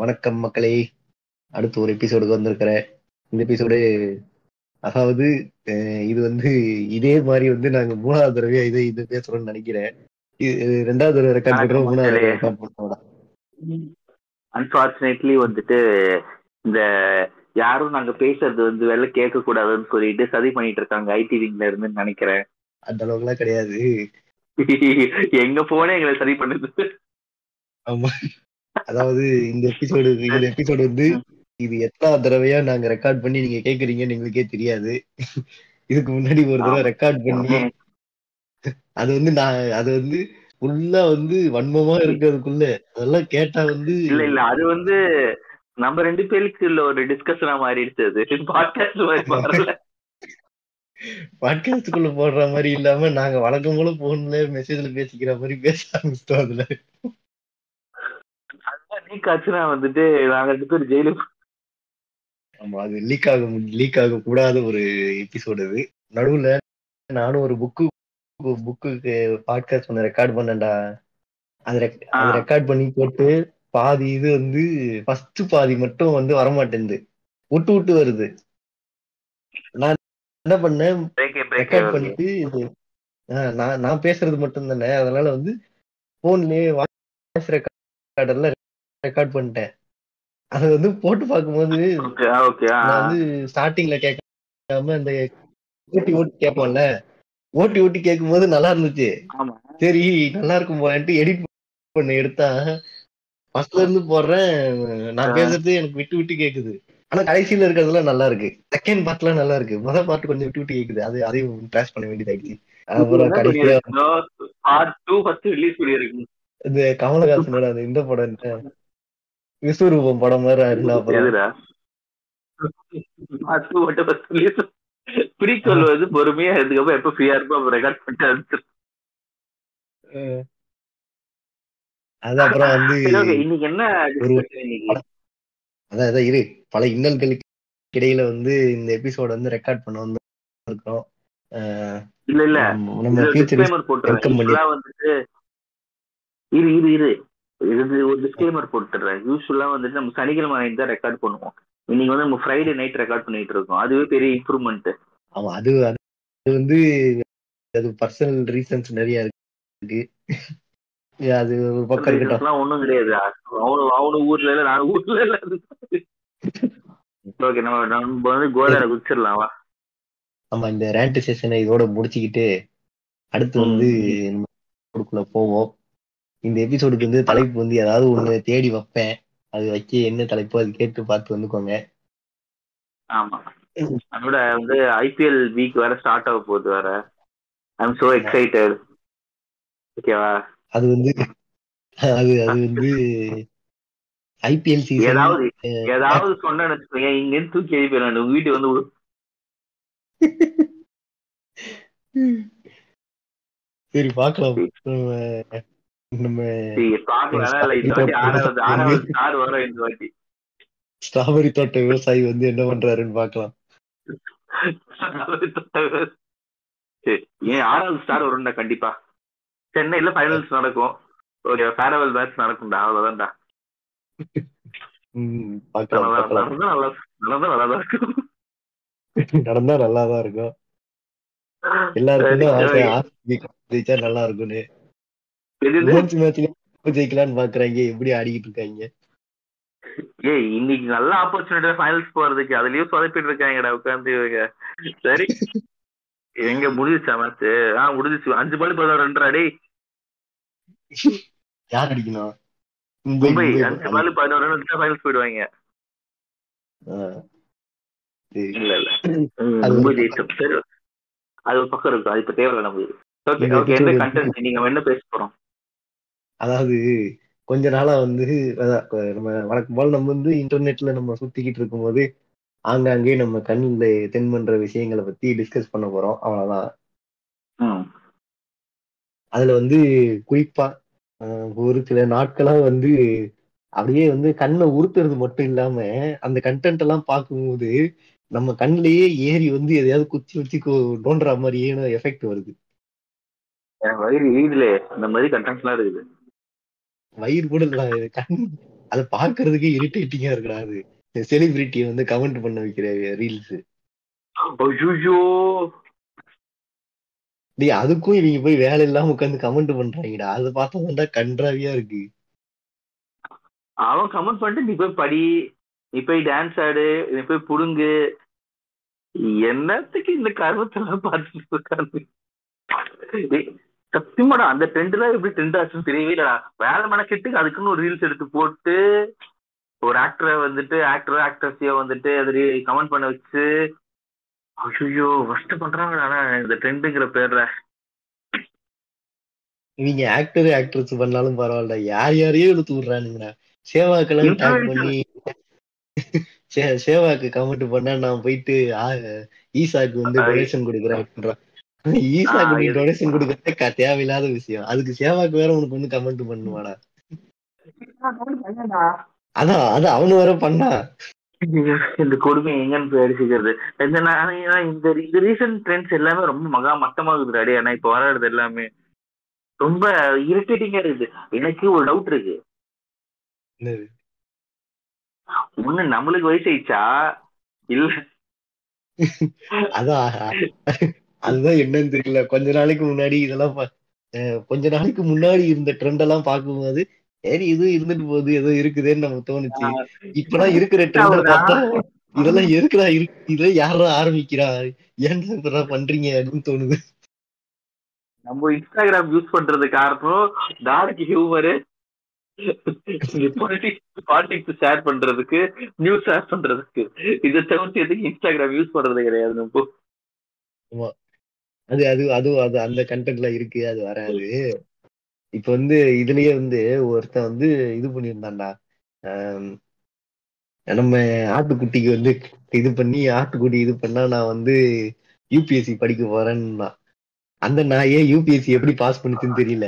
வணக்கம் மக்களே அடுத்த ஒரு எபிசோடுக்கு வந்திருக்கிறேன் இந்த எபிசோடு அதாவது அஹ், இது வந்து இதே மாதிரி வந்து நாங்க மூணாவது தடவையா இதை இது பேசுறோம்னு நினைக்கிறேன் இது ரெண்டாவது தடவை ரெக்கார்ட் வணக்கம் பண்றோம் மூணாவது மக்களே. ரெக்கார்ட் பண்றோம் அன்பார்ச்சுனேட்லி வந்துட்டு இந்த யாரும் நாங்க பேசுறது வந்து வெளில கேட்க கூடாதுன்னு சொல்லிட்டு சதி பண்ணிட்டு இருக்காங்க ஐடி விங்ல இருந்து நினைக்கிறேன் அந்த அளவுக்குலாம் கிடையாது எங்க போனே எங்களை சரி பண்ணுது ஆமா அதாவது இந்த எபிசோடு இந்த எபிசோடு வந்து இது எத்தனாவது தடவையா நாங்க ரெக்கார்ட் பண்ணி நீங்க கேக்குறீங்கன்னு எங்களுக்கே தெரியாது இதுக்கு முன்னாடி ஒரு தடவை ரெக்கார்ட் பண்ணி அது வந்து நான் அது வந்து ஃபுல்லா வந்து வன்மமா இருக்கிறதுக்குள்ள அதெல்லாம் கேட்டா வந்து இல்ல இல்ல அது வந்து நம்ம ரெண்டு பேருக்கு உள்ள ஒரு டிஸ்கஷனா மாறிடுச்சு அது பாட்காஸ்ட் மாதிரி மாறல பாட்காஸ்டுக்குள்ள போடுற மாதிரி இல்லாம நாங்க வழக்கம் போல போன்ல மெசேஜ்ல பேசிக்கிற மாதிரி பேச ஆரம்பிச்சிட்டோம் அதுல அதுதான் லீக் ஆச்சுன்னா வந்துட்டு நாங்க ரெண்டு பேரும் ஜெயிலுக்கு ஆமா அது லீக் ஆக லீக் ஆக கூடாத ஒரு எபிசோடு அது நடுவுல நானும் ஒரு புக்கு புக்குக்கு பாட்காஸ்ட் ஒன்று ரெக்கார்ட் பண்ணேன்டா அது rec- அது ஆ. ரெக்கார்ட் பண்ணி போட்டு பாதி இது வந்து ஃபர்ஸ்ட் பாதி மட்டும் வந்து வரமாட்டேங்குது விட்டு விட்டு வருது நான் என்ன பண்ணேன் பிரேக்கே பிரேக்கே ரெக்கார்ட் பண்ணிட்டு இது ஆ, நான் நான் பேசுறது மட்டும் தானே அதனால வந்து போன்லயே வாய்ஸ் ரெக்கார்டர்ல ரெக்கார்ட் பண்ணிட்டேன் அது வந்து போட்டு பார்க்கும்போது ஓகே ஓகே நான் வந்து ஸ்டார்டிங்ல கேட்காம இந்த ஓட்டி ஓட்டி கேட்போம்ல ஓட்டி ஓட்டி கேட்கும்போது நல்லா இருந்துச்சு ஆமா சரி நல்லா இருக்கும் போலன்ட்டு எடிட் பண்ண எடுத்தா ஃபர்ஸ்ட்ல இருந்து போடுறேன் நான் ஆ. பேசுறது எனக்கு விட்டு விட்டு கேக்குது ஆனா கடைசியில இருக்கிறதுலாம் நல்லா இருக்கு செகண்ட் பார்ட்லாம் நல்லா இருக்கு முதல் பார்ட் கொஞ்சம் விட்டு விட்டு கேக்குது அது அதையும் ட்ராஷ் பண்ண வேண்டியதாயிடுச்சு அப்புறம் கடைசியா பார்ட் டூ ஃபர்ஸ்ட் ரிலீஸ் பண்ணிருக்கு இந்த கமலஹாசனோட அந்த இந்த படம் என்ன? விஸ்வரூபம் படம் மாதிரி இருந்தா அப்புறம் எதுடா பார்ட் டூ மட்டும் ஃபர்ஸ்ட் ரிலீஸ் ப்ரீக்வல் வந்து பொறுமையா இதுக்கப்புறம் எப்ப ஃப்ரீயா இருக்கோ அப்ப ரெக்கார்ட் பண்ணிட்டு அனுப்பிச்சிரு. அஹ், அது அப்புறம் வந்து சரி, okay, இன்னைக்கு என்ன discussion இன்னைக்கு அதான் அதான் இரு பல இன்னல்களுக்கு இடையில வந்து இந்த எபிசோட வந்து ரெக்கார்ட் பண்ண வந்து இருக்கோம் அஹ், இல்ல இல்ல நம்ம- நம்ம இதுல ஃபியூச்சர் disclaimer போட்டுறேன் welcome பண்ணி- யூஸ்வலா வந்துட்டு இரு இரு இரு இது ஒரு டிஸ்க்ளைமர் போட்டுறேன் யூஸ்வலா வந்துட்டு நம்ம சனிக்கிழமை நைட் தான் ரெக்கார்ட் பண்ணுவோம் இன்னைக்கு வந்து நம்ம ஃப்ரைடே நைட் ரெக்கார்ட் பண்ணிட்டு இருக்கோம் அதுவே பெரிய இம்ப்ரூவ்மெண்ட் ஆமா அது அது வந்து அது பர்சனல் ரீசன்ஸ் நிறைய இருக்கு அது ஒரு பக்கம் இருக்கட்டும் எல்லாம் ஒண்ணும் கிடையாது அவனு அவனு ஊர்ல இல்ல நான் ஊர்ல இல்ல ஓகே நம்ம நம்ம வந்து கோதார குதிச்சிடலாம் வா நம்ம இந்த ரேண்ட் செஷனை இதோட முடிச்சுக்கிட்டு அடுத்து வந்து நம்ம episode-க்குள்ள போவோம் இந்த எபிசோடுக்கு வந்து தலைப்பு வந்து ஏதாவது ஒண்ணு தேடி வைப்பேன் அது வைக்க என்ன தலைப்போ அது கேட்டு பார்த்து வந்துக்கோங்க ஆமா அதோட வந்து ஐபிஎல் வீக் வேற ஸ்டார்ட் ஆக போகுது வேற ஐ எம் சோ எக்ஸைட்டட் ஓகேவா அது வந்து அது அது வந்து ஐபிஎல் சீசன் ஏதாவது ஏதாவது சொன்னேன்னு வச்சுக்கோங்க இங்க இருந்து தூக்கி எழுப்பிடலாம் உங்க வீட்டுக்கு வந்து விடு. சரி பார்க்கலாம் நம்ம- நம்ம சரி, பார்க்கலாம் இல்ல இந்த வாட்டி ஆறாவது ஆறாவது ஸ்டார் வரும் இந்த வாட்டி ஸ்ட்ராபெரி தோட்ட விவசாயி வந்து என்ன பண்றாருன்னு பார்க்கலாம் சரி, ஏன் ஆறாவது ஸ்டார் வரும்டா கண்டிப்பா சென்னையில ஃபைனல்ஸ் நடக்கும் ஓகே ஃபேரவல் மேட்ச் நடக்கும்டா அவ்வளவுதான்டா ம், பார்க்கலாம் நல்லா- பார்க்கலாம் நடந்தா நல்லா நடந்தா நல்லா தான் இருக்கும் நடந்தா நல்லாதான் இருக்கும் எல்லாருக்குமே சரி, ஆசை சரி. ஆர்சிபி ஜெயிச்சா நல்லா இருக்கும்னு எது இது? உமன்ஸ் மேட்ச்ல ஜெயிக்கலாம்னு பாக்குறாங்க எப்படி ஆடிக்கிட்டு இருக்காங்க ஏய் இன்னைக்கு நல்ல ஆப்பர்ச்சுனிட்டி ஃபைனல்ஸ் போறதுக்கு அதுலயும் சொதப்பிட்டு இருக்காங்கடா உட்காந்து இவங்க சரி எங்க முடிஞ்சிச்சா மேட்ச் ஆ முடிஞ்சிச்சு அஞ்சு பால் பதினாறு ரன் டேய் யார் அடிக்கணும் மும்பை மும்பை அஞ்சு பால் பதினோரு ரன் அடிச்சா ஃபைனல்ஸ் போயிடுவாங்க ஆ. சரி. இல்ல இல்ல ம், அது மும்பை ஒரு ஜெயிச்சோம் சரி அது ஒரு பக்கம் இருக்கு அது இப்ப தேவையில்ல நமக்கு ஓகே இந்த ஓகே என்ன episode கண்டென்ட் நீங்க என்ன பேச போறோம் அதாவது கொஞ்ச நாளா வந்து அதான் இப்ப நம்ம வழக்கம் போல நம்ம வந்து இன்டர்நெட்ல நம்ம சுத்திக்கிட்டு இருக்கும்போது ஆங்காங்கே நம்ம கண்ணில் தென் பண்ற விஷயங்களை பத்தி டிஸ்கஸ் பண்ண போறோம் அவ்வளவுதான் ம் அதுல வந்து குறிப்பா அஹ், ஒரு சில நாட்களா வந்து அப்படியே வந்து கண்ணை உறுத்துறது மட்டும் இல்லாம அந்த கண்டென்ட் எல்லாம் பார்க்கும்போது நம்ம கண்ணிலேயே ஏறி வந்து எதையாவது குச்சி வச்சு கொ- நோண்டுற மாதிரியே எஃபெக்ட் வருது எனக்கு வயிறு ஈடுல இந்த மாதிரி கண்டென்ட்ஸ்லாம் இருக்குது வயிறு கூட இல்ல இது கண் அதை பாக்குறதுக்கு இரிட்டேட்டிங்கா இருக்குடா அது செலிபிரிட்டியை வந்து கமெண்ட் பண்ண வைக்கிற ரீல்ஸ் ஐயோ டேய் அதுக்கும் இவங்க போய் வேலை இல்லாம உட்காந்து கமெண்ட் பண்றாங்கடா அதை பார்த்தா கன்றாவியா இருக்கு அவன் கமெண்ட் பண்ணிட்டு நீ போய் படி நீ போய் டான்ஸ் ஆடு நீ போய் புடுங்கு என்னத்துக்கு இந்த கருமத்தெல்லாம் பார்த்துட்டு இருக்காரு டேய், சத்தியமாடா அந்த ட்ரெண்ட் தான் எப்படி ட்ரெண்ட் ஆச்சுன்னு தெரியவே இல்லடா வேலை மெனக்கிட்டு அதுக்குன்னு ஒரு ரீல்ஸ் எடுத்து போட்டு ஒரு ஆக்டரை வந்துட்டு ஆக்டர் ஆக்ட்ரஸையோ வந்துட்டு அது கமெண்ட் பண்ண வச்சு ஐயோ ஃபர்ஸ்ட் பண்றாங்கடா ஆனா இந்த ட்ரெண்டுங்கிற பேர்ல இவங்க ஆக்டர் ஆக்ட்ரஸ் பண்ணாலும் பரவாயில்ல யார் யாரையோ இழுத்து விடுறானுங்கடா சேவாக்கெல்லாம் டேக் பண்ணி சே- சேவாக்கு கமெண்ட் பண்ணா நான் போயிட்டு ஆ, ஈசாக்கு வந்து ஆ, டொனேஷன் கொடுக்குறேன் அப்படின்றான் ஈசாக்கு ஆ, நீ இது- டொனேஷன் கொடுக்கறதே க- தேவையில்லாத விஷயம் அதுக்கு சேவாக்கு வேற உனக்கு வந்து கமெண்ட் பண்ணுவாடா அதான் அதான் அவனு வேற பண்ணா இந்த கொடுமை எங்கன்னு போய் அடிச்சுக்கிறது இந்த நான் இந்த இந்த ரீசன்ட் ட்ரெண்ட்ஸ் எல்லாமே ரொம்ப மகா மட்டமாகுது அடி ஆனா இப்ப வர்றது எல்லாமே ரொம்ப இரிட்டேட்டிங்கா இருக்குது எனக்கு ஒரு டவுட் இருக்கு என்னது? ஒண்ணு நம்மளுக்கு வயசு ஆயிடுச்சா இல்ல அதான் அதுதான் என்னன்னு தெரியல கொஞ்ச நாளைக்கு முன்னாடி இதெல்லாம் பா- அஹ் கொஞ்ச நாளைக்கு முன்னாடி இருந்த ட்ரெண்ட் எல்லாம் பார்க்கும்போது சரி இது இருந்துட்டு போகுது ஏதோ இருக்குதேன்னு நமக்கு தோணுச்சு இப்பெல்லாம் இருக்கிற ட்ரெண்ட பார்த்தா இதெல்லாம் எதுக்குடா இருக்கு இதெல்லாம் யாரா ஆரம்பிக்கிறா ஏன்டா இப்படிலாம் பண்றீங்க அப்படின்னு தோணுது நம்ம இன்ஸ்டாகிராம் யூஸ் பண்றது காரணம் டார்க் ஹியூமரு பாலிடிக்ஸ் ஷேர் பண்றதுக்கு நியூஸ் ஷேர் பண்றதுக்கு இதை தவிர்த்து எதுக்கு இன்ஸ்டாகிராம் யூஸ் பண்றது கிடையாது நம்ம அது அது அது அது அந்த கண்டென்ட்ல இருக்கு அது வராது இப்ப வந்து இதுலயே வந்து ஒருத்தன் வந்து இது பண்ணியிருந்தான்டா ஆம், நம்ம ஆட்டுக்குட்டிக்கு வந்து இது பண்ணி ஆட்டுக்குட்டி இது பண்ணா நான் வந்து யூபிஎஸ்சி படிக்க போறேன்னா அந்த நாயே யூபிஎஸ்சி எப்படி பாஸ் பண்ணுச்சுன்னு தெரியல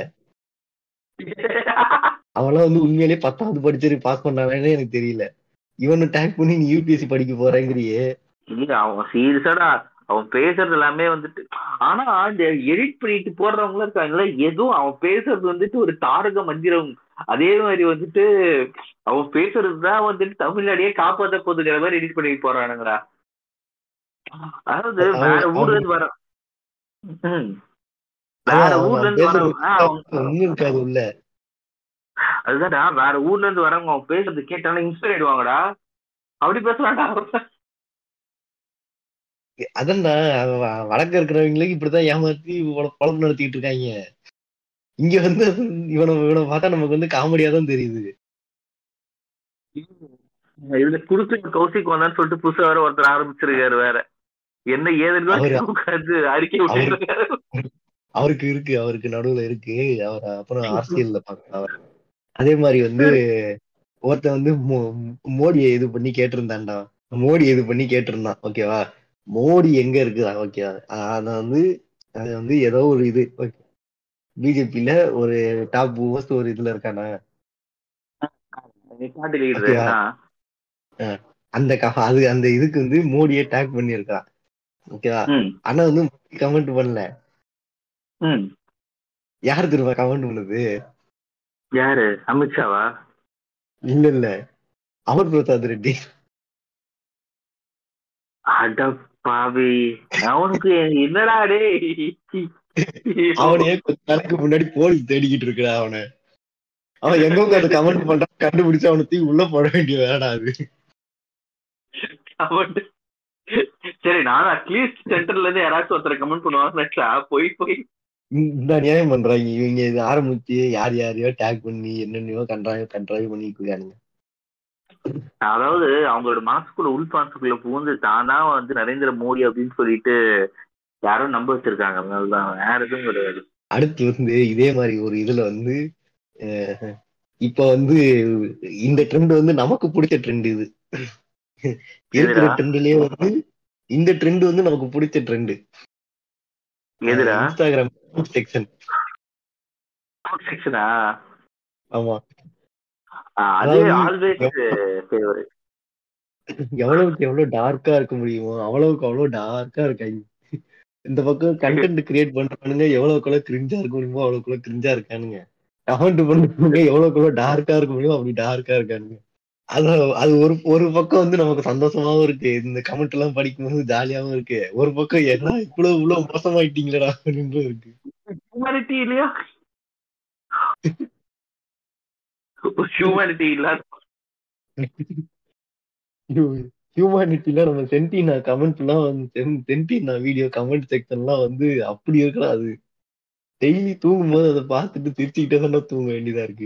அவன்லாம் வந்து உண்மையிலேயே பத்தாவது படிச்சிரு பாஸ் பண்ணானே எனக்கு தெரியல இவனை டேக் பண்ணி நீ யூபிஎஸ்சி படிக்க போறேங்கிறியே இல்ல அவன் சீரியஸாடா அவன் பேசுறது எல்லாமே வந்துட்டு ஆனா இந்த எடிட் பண்ணிட்டு போடுறவங்களும் இருக்காங்கல்ல எதுவும் அவன் பேசுறது வந்துட்டு ஒரு தாரக மந்திரம் அதே மாதிரி வந்துட்டு அவன் பேசுறது தான் வந்துட்டு தமிழ்நாடையே காப்பாத்த போதுங்கிற மாதிரி எடிட் பண்ணிட்டு போறானுங்கடா அதாவது அவன் வேற அவன் ஊர்ல இருந்து வர ம். வேற அதான் ஊர்ல அவன் இருந்து பேசுறது வரவங்க ஆ, அவங்க- ஒண்ணும் இருக்காது உள்ள அதுதான்டா வேற ஊர்ல இருந்து வரவங்க அவன் பேசுறது கேட்டாலும் இன்ஸ்பயர் ஆயிடுவாங்கடா அப்படி பேசுறான்டா அவன். அதான்டா அவன் வ- வடக்க இருக்கிறவங்களுக்கு இப்படித்தான் ஏமாத்தி பொழ- பொழப்பு நடத்திட்டு இருக்காங்க இங்க வந்து அது இவனை இவனை பார்த்தா நமக்கு வந்து காமெடியா தான் தெரியுது இதுல குடுத்து கௌசிக் வந்தான்னு சொல்லிட்டு புதுசா வேற ஒருத்தர் ஆரம்பிச்சிருக்காரு வேற என்ன ஏதுன்னு அவரு- உட்காந்து அறிக்கை விட்டுட்டு இருக்காரு. அவருக்கு இருக்கு அவருக்கு நடுவுல இருக்கு அவர் அப்புறம் அரசியல்ல பார்க்கலாம் அவர் அதே மாதிரி வந்து ஒருத்தன் வந்து மோ- மோடியை இது பண்ணி கேட்டிருந்தான்டா மோடி இது பண்ணி கேட்டிருந்தான் ஓகேவா மோடி எங்க இருக்குதா ஓகேவா அத வந்து அது வந்து ஏதோ ஒரு இது பிஜேபியில ஒரு டாப் மோஸ்ட் ஒரு இதுல இருக்கானா நீ பாட்டு leader. ஓகேவா? ஆ. அந்த க- அது அந்த இதுக்கு வந்து மோடியை டேக் பண்ணியிருக்கான் ஓகேவா ம், ஆனா வந்து கமெண்ட் பண்ணல ம். யார் திரும்ப கமெண்ட் பண்ணுது யாரு அமித்ஷாவா இல்ல இல்ல அமர் பிரசாத் ரெட்டி அட பாவி அவனுக்கு என்னடா டேய் அவனையே கொஞ்ச நாளைக்கு முன்னாடி போலீஸ் தேடிக்கிட்டு இருக்கா அவனை அவன் எங்க உட்காந்து கமெண்ட் பண்றான் கண்டுபிடிச்சு அவனை தூக்கி உள்ள போட வேண்டிய வேடா அது அவன் சரி நானும் அட்லீஸ்ட் சென்டர்ல இருந்து யாராச்சும் ஒருத்தர் கமெண்ட் பண்ணுவாங்க போய் போய் இந்த நியாயம் பண்றாங்க இவங்க இது ஆரம்பிச்சு யார் யாரையோ டேக் பண்ணி என்னென்னயோ கன்றாங்க கன்றாவி பண்ணிட்டு இருக்கானுங்க அதாவது அவங்களோட மனசுக்குள்ள உள் மனசுக்குள்ள புகுந்து தான் தான் வந்து நரேந்திர மோடி அப்படின்னு சொல்லிட்டு யாரும் நம்ப வச்சிருக்காங்க அதனாலதான் வேற எதுவும் கிடையாது அடுத்து வந்து இதே மாதிரி ஒரு இதுல வந்து அஹ், இப்ப வந்து இந்த ட்ரெண்ட் வந்து நமக்கு பிடிச்ச ட்ரெண்ட் இது இருக்கிற எதுடா? ட்ரெண்ட்லயே வந்து இந்த ட்ரெண்ட் வந்து நமக்கு பிடிச்ச ட்ரெண்ட் எதுடா இன்ஸ்டாகிராம் செக்ஷன் செக்ஷனா ஆமா அது அதாவது ஆல்வேஸ் ஃபேவரட் எவ்வளவுக்கு எவ்வளவு டார்க்கா இருக்க முடியுமோ அவ்வளவுக்கு அவ்வளவு டார்க்கா இருக்காங்க இந்த பக்கம் கண்டென்ட் கிரியேட் பண்றானுங்க எவ்வளவுக்குள்ள கிரிஞ்சா இருக்க முடியுமோ அவ்வளவுக்குள்ள கிரிஞ்சா இருக்கானுங்க கமெண்ட் பண்ணுறவங்க எவ்வளோக்கு எவ்வளோ டார்க்கா இருக்க முடியும் அப்படி டார்க்கா இருக்கானுங்க அது அது ஒரு ஒரு பக்கம் வந்து நமக்கு சந்தோஷமாவும் இருக்கு இந்த கமெண்ட் எல்லாம் படிக்கும்போது ஜாலியாவும் இருக்கு ஒரு பக்கம் என்ன இவ்வளவு இவ்வளவு மோசமாயிட்டீங்களடா அப்படின்னு இருக்கு ஹியூமனிட்டி இல்லையா ஹியூமனிட்டி இல்லாத ஹியூமானிட்டில நம்ம சென்டினா கமெண்ட் எல்லாம் வந்து சென்டினா வீடியோ கமெண்ட் செக்ஷன் எல்லாம் வந்து அப்படி இருக்கா அது டெய்லி தூங்கும் போது அதை பார்த்துட்டு திருச்சிக்கிட்டே தானே தூங்க வேண்டியதா இருக்கு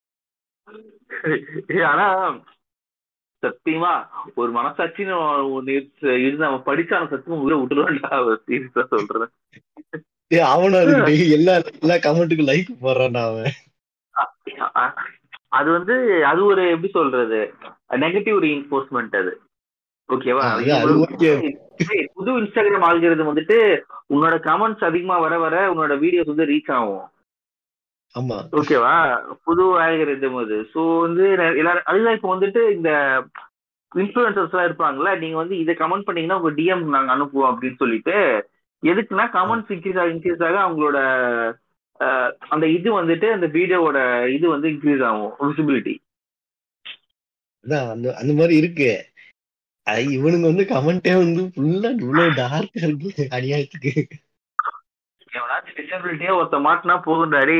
ஆனா சத்தியமா ஒரு மனசாட்சின்னு ஒண்ணு இருந்து- இருந்து அவன் படிச்சான சத்தியமா உள்ள விட்டுருவான்டா சீரியஸா சொல்றேன் ஏ அவனும் அதுக்கு daily எல்லா எல்லா கமெண்ட்டுக்கு லைக் போடுறான்டா அவன் அ- அது வந்து அது ஒரு எப்படி சொல்றது நெகட்டிவ் ரீஎன்ஃபோர்ஸ்மெண்ட் அது ஓகேவா அது- அது okay. புது இன்ஸ்டாகிராம் ஆல்கிறது வந்துட்டு உன்னோட கமெண்ட்ஸ் அதிகமா வர வர உன்னோட வீடியோஸ் வந்து ரீச் ஆகும் ஆமா ஓகேவா புது ஆல்கரிதம் அது ஸோ வந்து நெ- எல்லாரும் அதுதான் இப்போ வந்துட்டு இந்த இன்ஃபுளுசர்ஸ் எல்லாம் இருப்பாங்கல்ல நீங்க வந்து இதை கமெண்ட் பண்ணீங்கன்னா உங்க டிஎம் நாங்க அனுப்புவோம் அப்படின்னு சொல்லிட்டு எதுக்குன்னா கமெண்ட்ஸ் இன்க்ரீஸ் ஆக இன்க்ரீஸ் ஆக அவங்களோட அஹ், அந்த இது வந்துட்டு அந்த வீடியோவோட இது வந்து இன்க்ரீஸ் ஆகும் விசிபிலிட்டி அதான் அந்த அந்த மாதிரி இருக்கு அது இவனுங்க வந்து கமெண்டே வந்து ஃபுல்லா இவ்வளவு டார்க்கா இருக்கு அநியாயத்துக்கு எவனாச்சும் டிசபிலிட்டியா ஒருத்த மாட்டினா போகுண்டாடி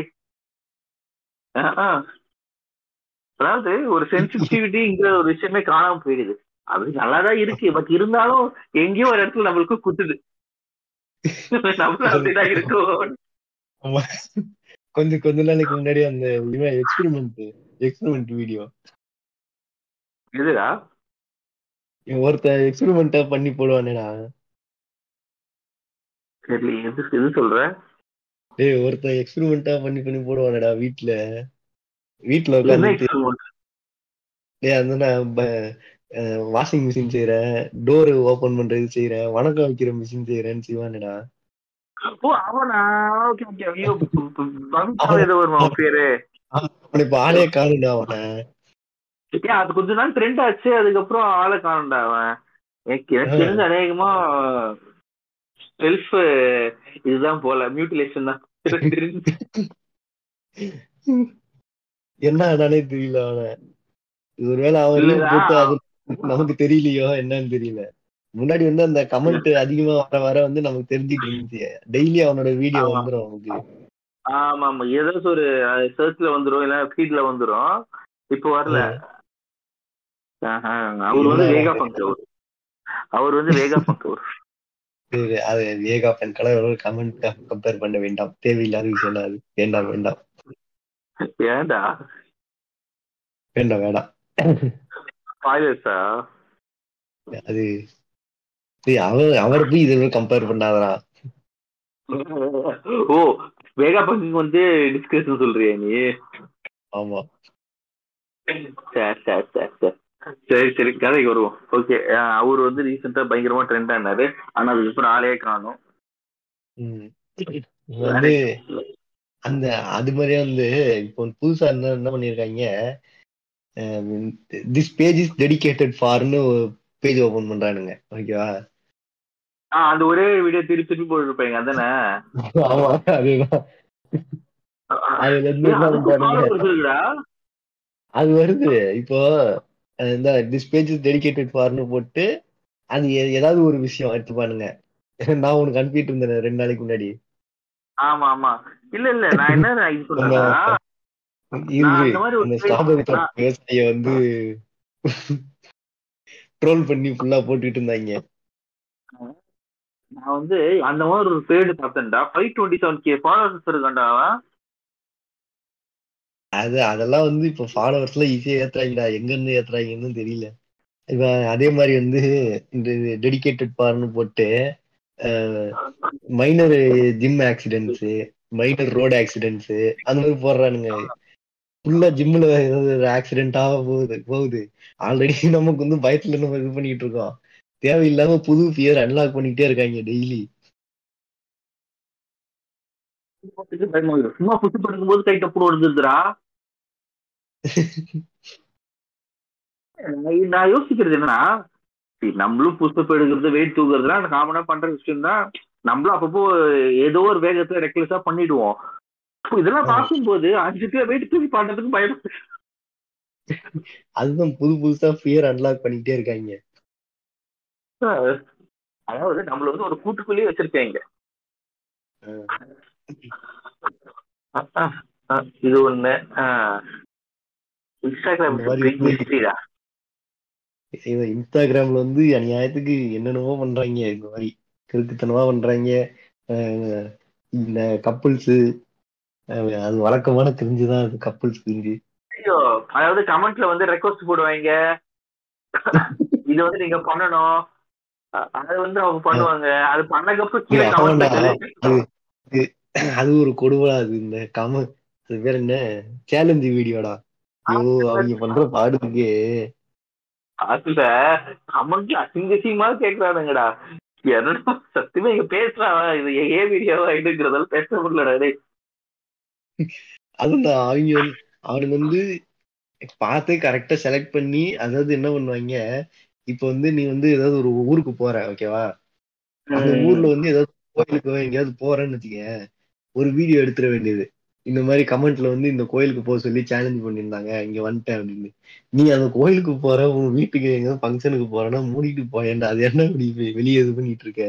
அதாவது ஒரு சென்சிட்டிவிட்டிங்கிற ஒரு விஷயமே காணாம போயிடுது அது நல்லாதான் இருக்கு பட் இருந்தாலும் எங்கேயோ ஒரு இடத்துல நம்மளுக்கு குத்துது நம்மளும் அப்படிதான் இருக்கோம் ஆமா. கொஞ்சம் கொஞ்ச நாளைக்கு முன்னாடி அந்த எக்ஸ்பெரிமெண்ட் எக்ஸ்பெரிமெண்ட் வீடியோ எதுடா ஒருத்தன் எக்ஸ்பெரிமெண்டா பண்ணி போடுவானேடா சரி எது எது சொல்ற டேய் ஒருத்தன் எக்ஸ்பெரிமெண்டா பண்ணி பண்ணி போடுவானேடா வீட்ல வீட்ல என்ன உட்காந்துட்டு experiment? டேய் அந்த நான் வாஷிங் மிஷின் செய்யறேன் டோர் ஓபன் பண்றது செய்யறேன் வணக்கம் வைக்கிற மிஷின் செய்யறேன்னு செய்வானேடா ஓ அவனா ஓகே ஓகே ஐயோ பவித்ரா ஏதோ வருமா அவன் பேரு அவனை இப்ப ஆளே காணுடா அவனை ஏன் அது கொஞ்ச நாள் ட்ரெண்ட் ஆச்சு அதுக்கப்புறம் ஆளை காணும்டா அவன் எனக்கு எனக்கு தெரிஞ்ச அநேகமா செல்ஃப் இதுதான் போல மியூட்டிலேஷன் தான் என்ன ஆனானே தெரியல அவனை இது ஒருவேளை அவன் link இல்லடா. போட்டு அது நமக்கு தெரியலையோ என்னன்னு தெரியல முன்னாடி வந்து அந்த கமெண்ட் அதிகமா வர வர வந்து நமக்கு தெரிஞ்சிட்டு இருந்துச்சு டெய்லி அவனோட வீடியோ ஆமா. வந்துரும் நமக்கு ஆமா ஆமா ஏதாச்சும் ஒரு சர்ச்ல வந்துரும் இல்ல ஃபீட்ல வந்துரும் இப்போ வரல ஆஹா, அவர் வந்து வேகா பங்க் அவர் அவர் வந்து வேகா பங்க் அவர் சரி, அது Vegapunk colour comment compare பண்ண வேண்டாம் தேவையில்லாத விஷயம் தான் அது வேண்டாம் வேண்டாம் ஏன்டா வேண்டாம் வேண்டாம் பாய்லர்ஸா அது சரி, அவர் அவரை போய் இதை கம்பேர் பண்ணாதடா ஓ வேகா பங்க் வந்து டிஸ்கஷன் சொல்றியா நீ ஆமா சரி சரி சரி சரி சரி சரி கதைக்கு வருவோம் ஓகே அவர் வந்து ரீசெண்டா பயங்கரமா ட்ரெண்ட் ஆனாரு ஆனா அதுக்கப்புறம் ஆளே காணும் ம். வந்து அந்த அது மாதிரியே வந்து இப்போ புதுசா என்ன என்ன பண்ணிருக்காங்க திஸ் பேஜ் இஸ் டெடிகேட்டட் ஃபார்னு பேஜ் ஓபன் பண்றானுங்க ஓகேவா ஆஹ் அந்த ஒரே வீடியோ திருப்பி திருப்பி போட்டுருப்பாங்க அதானே ஆமா அதுதான் அதுல இருந்து ஏய், என்ன அதுக்கு பண்றானுங்க followers இருக்குடா. அது வருது இப்போ அஹ் இந்த திஸ் பேஜ் இஸ் டெடிகேட்டட் ஃபார்னு போட்டு அது எ- ஏதாவது ஒரு விஷயம் எடுத்துப்பானுங்க நான் உனக்கு அனுப்பிட்டு இருந்தேன் ரெண்டு நாளைக்கு முன்னாடி ஆமா ஆமா இல்ல இல்ல நான் என்ன இது சொல்றேன்னா இருந்து அந்த மாதிரி ஒரு அந்த page- ஸ்ட்ராபெரி நான்- தோட்ட விவசாயிய வந்து ட்ரோல் பண்ணி ஃபுல்லா போட்டுட்டு இருந்தாங்க நான் வந்து அந்த மாதிரி ஒரு பேடு பார்த்தேன்டா five twenty seven K followers இருக்கான்டா அவன் அது அதெல்லாம் வந்து இப்ப ஃபாலோவர்ஸ்லாம் ஈஸியா ஏத்துறாங்கடா எங்க இருந்து ஏத்துறாங்கன்னு தெரியல இப்ப அதே மாதிரி வந்து இந்த டெடிகேட்டட் பார்னு போட்டு minor gym accidents minor road accidents அந்த மாதிரி போடுறானுங்க ஃபுல்லா ஜிம்ல ஏதாவது ஆக்சிடென்ட் ஆக போகுது போகுது ஆல்ரெடி நமக்கு வந்து பயத்துல நம்ம இது பண்ணிட்டு இருக்கோம் தேவையில்லாம புது பியர் அன்லாக் பண்ணிக்கிட்டே இருக்காங்க டெய்லி சும்மா புட்டு படுக்கும்போது கை டப்புனு விழுந்துருதுடா நான் நான் யோசிக்கிறது என்னன்னா சரி, நம்மளும் புஷ்பப் எடுக்கிறது வெயிட் தூக்குறதுலாம் காமனா பண்ற விஷயம் தான் நம்மளும் அப்பப்போ ஏதோ ஒரு வேகத்துல ரெக்லெஸ்ஸா பண்ணிடுவோம் அப்போ இதெல்லாம் ஆ. பார்க்கும்போது அஞ்சு பேர் வெயிட் தூக்கி பாடுறதுக்கு பயப்படு அதுதான் புது புதுசா ஃபியர் அன்லாக் பண்ணிக்கிட்டே இருக்காங்க அதாவது நம்மள வந்து ஒரு கூட்டுக்குள்ளேயே வச்சிருக்காங்க அஹ் அஹ் அஹ் இது ஒண்ணு அஹ் இன்ஸ்டாகிராம் இந்த மாதிரி வந்து- ஹிஸ்டரிடா இவன் இன்ஸ்டாகிராம்ல வந்து அநியாயத்துக்கு என்னென்னவோ பண்றாங்க இந்த மாதிரி கிறுக்குத்தனமா பண்றாங்க அஹ் இந்த கப்புள்ஸ் அது வழக்கமான தெரிஞ்சுதான் அது கப்புள்ஸ் தெரிஞ்சு ஐயோ அதாவது கமெண்ட்ல வந்து ரெக்வஸ்ட் போடுவாங்க இது வந்து நீங்க பண்ணணும் அஹ் அது வந்து அவங்க பண்ணுவாங்க அது பண்ணக்கப்புறம் கீழே இல்ல, ஆமாண்டா. கமெண்ட் அது ஒரு கொடுவா அது இந்த கம அது பேர் என்ன சேலஞ்சு வீடியோடா ஐயோ அவங்க பண்ற பாடுக்கு அதுல கமெண்ட்ல அசிங்க அசிங்கமா கேக்குறானுங்கடா என்னடா சத்தியமா இங்க பேசுறான் இது ஏ வீடியோவா இதுங்கிறதால பேச முடியலடா டேய் அதுதான் அவங்க வந்து அவனுக்கு வந்து பார்த்து கரெக்டா செலக்ட் பண்ணி அதாவது என்ன பண்ணுவாங்க இப்ப வந்து நீ வந்து ஏதாவது ஒரு ஊருக்கு போற ஓகேவா அந்த ஊர்ல வந்து ஏதாவது கோயிலுக்கு எங்கேயாவது போறேன்னு வச்சுக்க ஒரு வீடியோ எடுத்துட வேண்டியது இந்த மாதிரி கமெண்ட்ல வந்து இந்த கோயிலுக்கு போக சொல்லி சேலஞ்ச் பண்ணியிருந்தாங்க இங்க வந்துட்டேன் அப்படின்னு நீ அந்த கோயிலுக்கு போற உன் வீட்டுக்கு எங்கேயாவது ஃபங்க்ஷனுக்கு போறேன்னா மூடிட்டு போயேன்டா அது என்ன இப்படி வெளியே இது பண்ணிட்டு இருக்க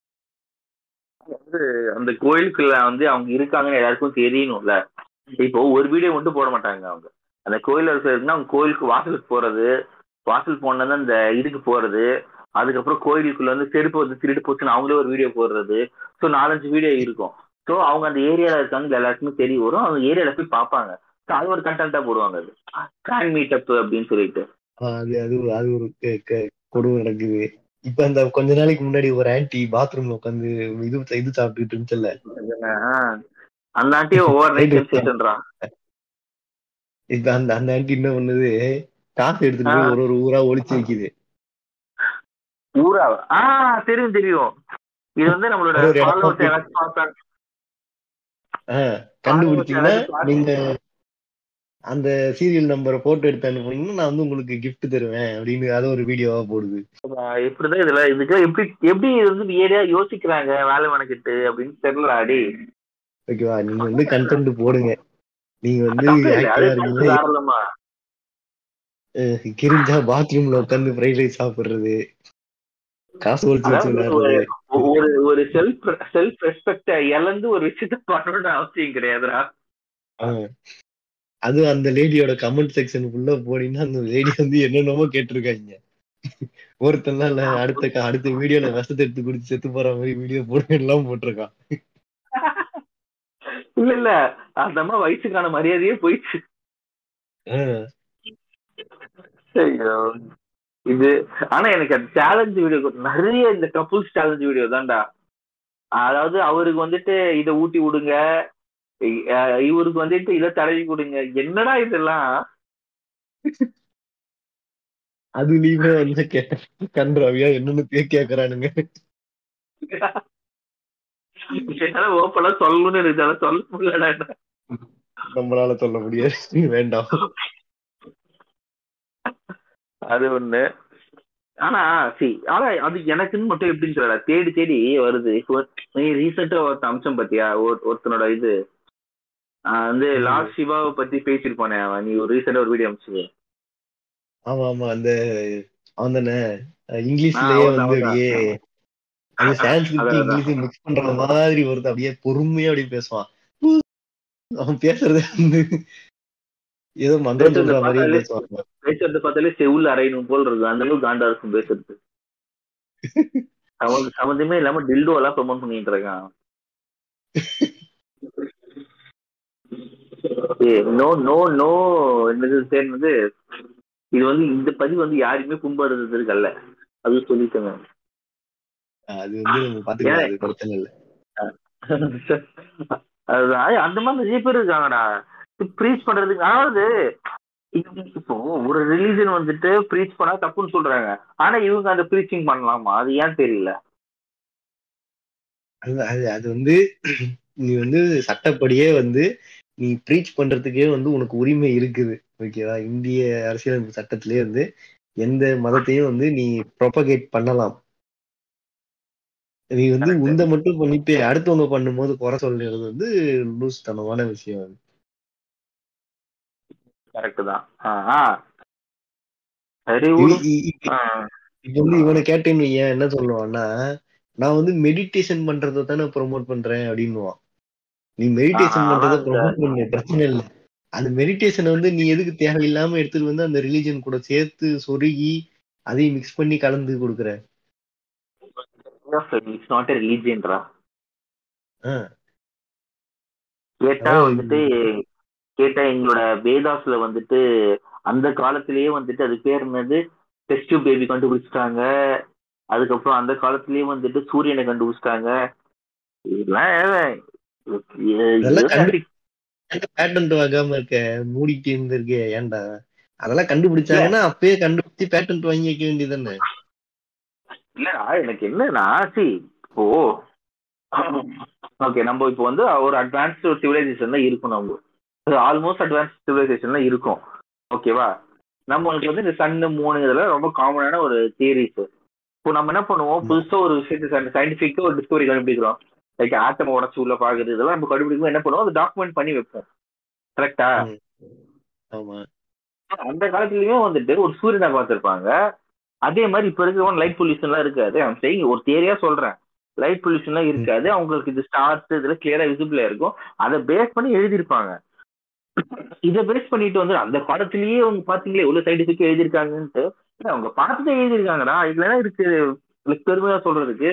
வந்து அந்த கோயிலுக்குள்ள வந்து அவங்க இருக்காங்கன்னு எல்லாருக்கும் தெரியணும்ல இப்போ ஒரு வீடியோ மட்டும் போட மாட்டாங்க அவங்க அந்த கோயில் இருக்கிறதுனா அவங்க கோயிலுக்கு வாசலுக்கு போறது வாசல் போனது அந்த இதுக்கு போறது அதுக்கப்புறம் கோயிலுக்குள்ள வந்து செருப்பு வந்து திருட்டு போச்சுன்னு அவங்களே ஒரு வீடியோ போடுறது ஸோ நாலஞ்சு வீடியோ இருக்கும் ஸோ அவங்க அந்த ஏரியால இருக்காங்க எல்லாருக்குமே தெரிய வரும் அவங்க ஏரியால போய் பார்ப்பாங்க ஸோ அது ஒரு கண்டென்ட்டா போடுவாங்க அது ஃபேன் மீட்டப் அப்படின்னு சொல்லிட்டு ஆஹ் அது அது ஒரு- அது ஒரு க- க- கொடுமை நடக்குது இப்ப அந்த கொஞ்ச நாளைக்கு முன்னாடி ஒரு ஆன்டி பாத்ரூம்ல உட்காந்து இது இது சாப்பிட்டுட்டு இருந்துச்சுல்ல ஆஹ் அந்த ஆண்டியும் ஓவர் நைட் சென்சேஷன்றான் இப்ப அந்த அந்த ஆன்டி என்ன பண்ணுது காசு எடுத்துட்டு போய் ஒரு ஒரு ஊரா ஒளிச்சு வைக்குது ஊரா ஆ தெரியும் தெரியும் இது வந்து நம்மளோட அது ஒரு இடம் ஃபாலோவர்ஸ் யாராச்சும் பார்த்தாங்க ஆஹ் கண்டுபிடிச்சீங்கன்னா யாராச்சும் பார்த்து- நீங்க அந்த சீரியல் நம்பரை போட்டோ எடுத்து அனுப்புனீங்கன்னா நான் வந்து உங்களுக்கு gift தருவேன் அப்படின்னு அதை ஒரு வீடியோவா போடுது ஆஹ் எப்படிதான் இதுல இதுக்கு எப்படி எப்படி இது வந்து ஏரியா யோசிக்கிறாங்க வேலை மெனக்கிட்டு அப்படின்னு தெரியல அடி ஓகேவா நீங்க வந்து கண்டென்ட் போடுங்க நீங்க வந்து தப்பு இல்லை, அது ஆக்டிவா இருக்கீங்க தாராளமா அஹ் கிரிஞ்சா பாத்ரூம்ல உட்காந்து ஃப்ரைட் ரைஸ் சாப்பிடுறது காசு ஒழிச்சு வச்சு அதாவது விளையாடுறது ஒரு ஒரு செல்ஃப் செல்ஃப் ரெஸ்பெக்ட இழந்து ஒரு விஷயத்த பண்ணணும்னு அவசியம் கிடையாதுடா ஆஹ் அது அந்த லேடியோட கமெண்ட் செக்ஷனுக்குள்ள போனீங்கன்னா அந்த லேடி வந்து என்னென்னமோ கேட்டிருக்காங்க ஒருத்தன்லாம் இல்ல அடுத்த க- அடுத்த வீடியோல விஷத்தை எடுத்து குடிச்சு செத்து போற மாதிரி வீடியோ போட்டு எல்லாம் போட்டிருக்கான் இல்ல இல்ல அந்த அம்மா வயசுக்கான மரியாதையே போயிடுச்சு ஆஹ் ஐயோ இது ஆனா எனக்கு அந்த சேலஞ்ச் வீடியோ நிறைய இந்த கப்புள்ஸ் சேலஞ்ச் வீடியோ தான்டா அதாவது அவருக்கு வந்துட்டு இதை ஊட்டி விடுங்க இ- அஹ் இவருக்கு வந்துட்டு இதை தடவி கொடுங்க என்னடா இதெல்லாம் அதுலயுமே வந்து கே- கன்றாவியா என்னன்னு கே- கேக்குறானுங்க என்னால ஓப்பனா சொல்லணும்னு எனக்கு அதெல்லாம் சொல்ல முடியலடா நம்மளால சொல்ல முடியாது வேண்டாம் அது ஒண்ணு ஆனா சி ஆனா அது எனக்குன்னு மட்டும் எப்படின்னு சொல்லல தேடி தேடி வருது இப்போ நீ ரீசெண்டா ஒருத்த அம்சம் பாத்தியா ஒரு- ஒருத்தனோட இது ஆஹ் வந்து ம். லார்ட் சிவாவை பத்தி பேசியிருப்பானே அவன் நீ ஒரு ரீசெண்டா ஒரு வீடியோ அமிச்சு ஆமா ஆமா அந்த அவன் தானே அஹ் இங்கிலீஷ்லயே அவன்தான், வந்து அவன்தான். அப்படியே அந்த சான்ஸ்கிரிட் அதான், அதான். இங்கிலீஷ் மிக்ஸ் பண்ற மாதிரி ஒருத்தன் அப்படியே பொறுமையா அப்படியே பேசுவான் அவன் பேசுறது வந்து ஏதோ மந்திரம் பேசுறது சொல்ற மாதிரியே பார்த்தாலே- பேசுவாங்க பேசுறது பார்த்தாலே செவுல் அரையணும் போல் இருக்கு அந்த அளவுக்கு காண்டா இருக்கும் பேசுறது அவனுக்கு சம்மந்தமே இல்லாம டில்டோ எல்லாம் ப்ரொமோட் பண்ணிட்டு இருக்கான் நோ நோ நோ என்னது சேர்ந்தது இது வந்து இந்த பதிவு வந்து யாருமே புண்படுறதுக்கு அல்ல அது சொல்லிட்டேங்க அது வந்து நம்ம பாத்துக்கலாம் அது பிரச்சனை இல்ல அதுதான் அந்த மாதிரி நிறைய பேர் இருக்காங்கடா ப்ரீச் பண்றதுக்கு அதாவது இது இப்போ ஒரு ரிலீஜன் வந்துட்டு ப்ரீச் பண்ணா தப்புன்னு சொல்றாங்க ஆனா இவங்க அந்த ப்ரீச்சிங் பண்ணலாமா அது ஏன் தெரியல அது அது அது வந்து நீ வந்து சட்டப்படியே வந்து நீ ப்ரீச் பண்றதுக்கே வந்து உனக்கு உரிமை இருக்குது ஓகேவா இந்திய அரசியலமைப்பு சட்டத்திலேயே வந்து எந்த மதத்தையும் வந்து நீ ப்ரொபகேட் பண்ணலாம் நீ வந்து Correct. உந்த மட்டும் பண்ணிட்டு அடுத்தவங்க பண்ணும்போது குறை சொல்றது வந்து லூஸ் தனமான விஷயம் அது. கரெக்ட் தான் ஆ, ஆ. சரி இ- விடு. இ- இ- ஆ, இப்ப வந்து இவனை கேட்டேன்னு வையேன் என்ன சொல்லுவான்னா நான் வந்து மெடிடேஷன் பண்றதை தானே ப்ரோமோட் பண்றேன் அப்படின்னுவான் நீ மெடிடேஷன் ஆஹா, பண்றதை அதான் ப்ரோமோட் பண்ணு பிரச்சனை இல்லை அந்த மெடிடேஷனை வந்து நீ எதுக்கு தேவையில்லாம எடுத்துட்டு வந்து அந்த ரிலீஜன் கூட சேர்த்து சொருகி அதையும் மிக்ஸ் பண்ணி கலந்து கொடுக்குற இட்ஸ் நாட் எ ரிலீஜியன்டா ஆ. கேட்டா அதாவது வந்துட்டு கேட்டா எங்களோட வேதாஸ்ல வந்துட்டு அந்த காலத்திலேயே வந்துட்டு அது பேர் என்னது டெஸ்ட் பேபி கண்டுபிடிச்சிட்டாங்க அதுக்கப்புறம் அந்த காலத்திலேயே வந்துட்டு சூரியனை கண்டுபிடிச்சிட்டாங்க இதெல்லாம் எ- அதெல்லாம் எ- கண்டு- பேட்டன்ட் வாங்காம இருக்க மூடிட்டு இருந்திருக்கே ஏன்டா அதெல்லாம் கண்டுபிடிச்சாங்கன்னா அப்பயே கண்டுபிடிச்சு பேட்டன்ட் வாங்கி வைக்க வேண்டியதானே இல்லடா எனக்கு என்னன்னா சி இப்போ ஓகே நம்ம இப்போ வந்து ஒரு அட்வான்ஸ்டு சிவிலைசேஷன் தான் இருக்கும் நம்ம ஆல்மோஸ்ட் அட்வான்ஸ் சிவிலைசேஷன் தான் இருக்கும் ஓகேவா நம்மளுக்கு வந்து இந்த சன்னு மூணு இதெல்லாம் ரொம்ப காமனான ஒரு தியரிஸ் இப்போ நம்ம என்ன பண்ணுவோம் புதுசா ஒரு விஷயத்தை சயின்டிஃபிக்கா ஒரு டிஸ்கவரி கண்டுபிடிக்கிறோம் லைக் ஆட்டம் உடச்சு உள்ள பாக்குறது இதெல்லாம் நம்ம கண்டுபிடிக்கும் என்ன பண்ணுவோம் அதை டாக்குமெண்ட் பண்ணி வைப்போம் கரெக்டா ம். ஆமா அந்த காலத்துலயுமே வந்துட்டு ஒரு சூரியனை பார்த்திருப்பாங்க அதே மாதிரி இப்ப இருக்கிற லைட் பொல்யூஷன்லாம் இருக்காது அவன் செய்யுங்க ஒரு தேரியா சொல்றேன் லைட் பொல்யூஷன்லாம் இருக்காது அவங்களுக்கு இது ஸ்டார்ஸ் இதெல்லாம் கிளியரா விசிபிளா இருக்கும் அதை பேஸ் பண்ணி எழுதியிருப்பாங்க இதை பேஸ் பண்ணிட்டு வந்து அந்த படத்திலேயே அவங்க பாத்தீங்களே எவ்வளவு சயின்டிபிக் எழுதியிருக்காங்கன்ட்டு இல்ல, அவங்க பார்த்துட்டு எழுதியிருக்காங்கடா இதுல என்ன இருக்கு like பெருமையா சொல்றதுக்கு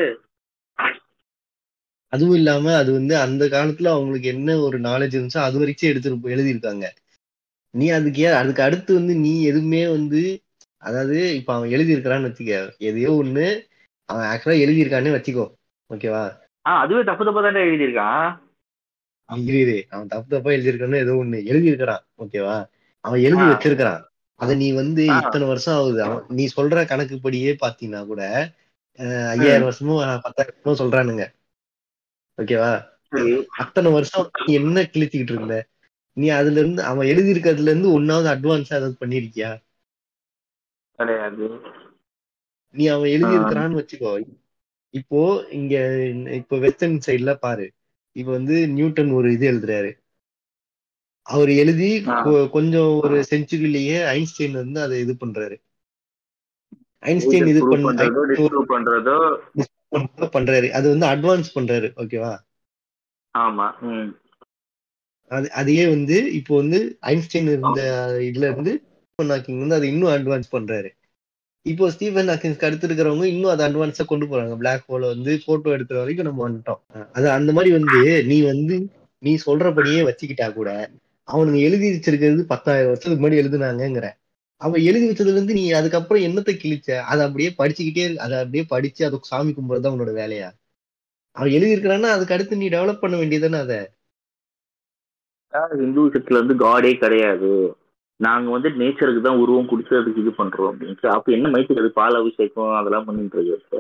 அதுவும் இல்லாம அது வந்து அந்த காலத்துல அவங்களுக்கு என்ன ஒரு நாலேஜ் இருந்துச்சோ அது வரைக்கும் எடுத்து எழுதியிருக்காங்க நீ அதுக்கு ஏன் அதுக்கு அடுத்து வந்து நீ எதுவுமே வந்து அதாவது இப்ப அவன் எழுதியிருக்கிறான்னு வச்சுக்க எதையோ ஒண்ணு அவன் ஆக்சுவலா எழுதியிருக்கான்னு வச்சுக்கோ ஓகேவா ஆஹ் அதுவே தப்பு தப்பா தானே எழுதியிருக்கான் அவன் இரு இரு. அவன் தப்பு தப்பா எழுதியிருக்கான்னு ஏதோ ஒண்ணு எழுதியிருக்கிறான் ஓகேவா அவன் எழுதி ஆ. வச்சிருக்கிறான் அத நீ வந்து ஆ. இத்தனை வருஷம் ஆகுது அவன் நீ சொல்ற கணக்குப்படியே பாத்தீங்கன்னா கூட அஹ், ஐயாயிரம் வருஷமும் அஹ், பத்தாயிரம் வருஷமும் சொல்றானுங்க ஓகேவா சரி அத்தனை வருஷம் நீ என்ன கிழிச்சுக்கிட்டு இருந்த நீ அதுல இருந்து அவன் எழுதி இருக்கிறதுல இருந்து ஒன்னாவது அட்வான்ஸா ஏதாவது பண்ணிருக்கியா கிடையாது நீ அவன் எழுதி ஆ. இருக்கிறான்னு வச்சுக்கோ இப்போ இங்க இப்போ வெஸ்டர்ன் சைடுல பாரு இப்ப வந்து நியூட்டன் ஒரு இது எழுதுறாரு அவர் எழுதி ஆ. கொ- கொஞ்சம் ஒரு செஞ்சுரியிலேயே ஐன்ஸ்டைன் வந்து அதை இது பண்றாரு ஐன்ஸ்டைன் இது prove பண்றதோ பண்ண disprove பண்றதோ பண்றாரு அது வந்து அட்வான்ஸ் பண்றாரு ஓகேவா ஆமா ம் அது அதையே வந்து இப்போ வந்து ஐன்ஸ்டைன் இருந்த இதுல இருந்து ஸ்டீஃபன் ஹாக்கிங் வந்து அதை இன்னும் அட்வான்ஸ் பண்றாரு இப்போ ஸ்டீஃபன் ஹாக்கிங்ஸ்க்கு அடுத்து இருக்கிறவங்க இன்னும் அதை அட்வான்ஸா கொண்டு போறாங்க பிளாக் ஹோலை வந்து போட்டோ எடுக்கிற வரைக்கும் நம்ம வந்துட்டோம் அது அந்த மாதிரி வந்து நீ வந்து நீ சொல்றபடியே வச்சுக்கிட்டா கூட அவனுங்க எழுதி வச்சிருக்கிறது பத்தாயிரம் வருஷத்துக்கு முன்னாடி எழுதுனாங்கங்கிற அவன் எழுதி வச்சதுல இருந்து நீ அதுக்கப்புறம் என்னத்தை கிழிச்ச அதை அப்படியே படிச்சுக்கிட்டே இரு- அதை அப்படியே படிச்சு அதை சாமி கும்பிடுறது உன்னோட வேலையா அவன் எழுதி இருக்கிறான்னா அதுக்கு அடுத்து நீ டெவலப் பண்ண வேண்டியதானே அதை இந்துசத்துல வந்து காடே கிடையாது நாங்க வந்து நேச்சருக்கு தான் உருவம் கொடுத்து அதுக்கு இது பண்றோம் அப்படின்னு அப்ப என்ன மைத்துக்கு அது பால் அபிஷேகம் அதெல்லாம் பண்ணிட்டு இருக்கு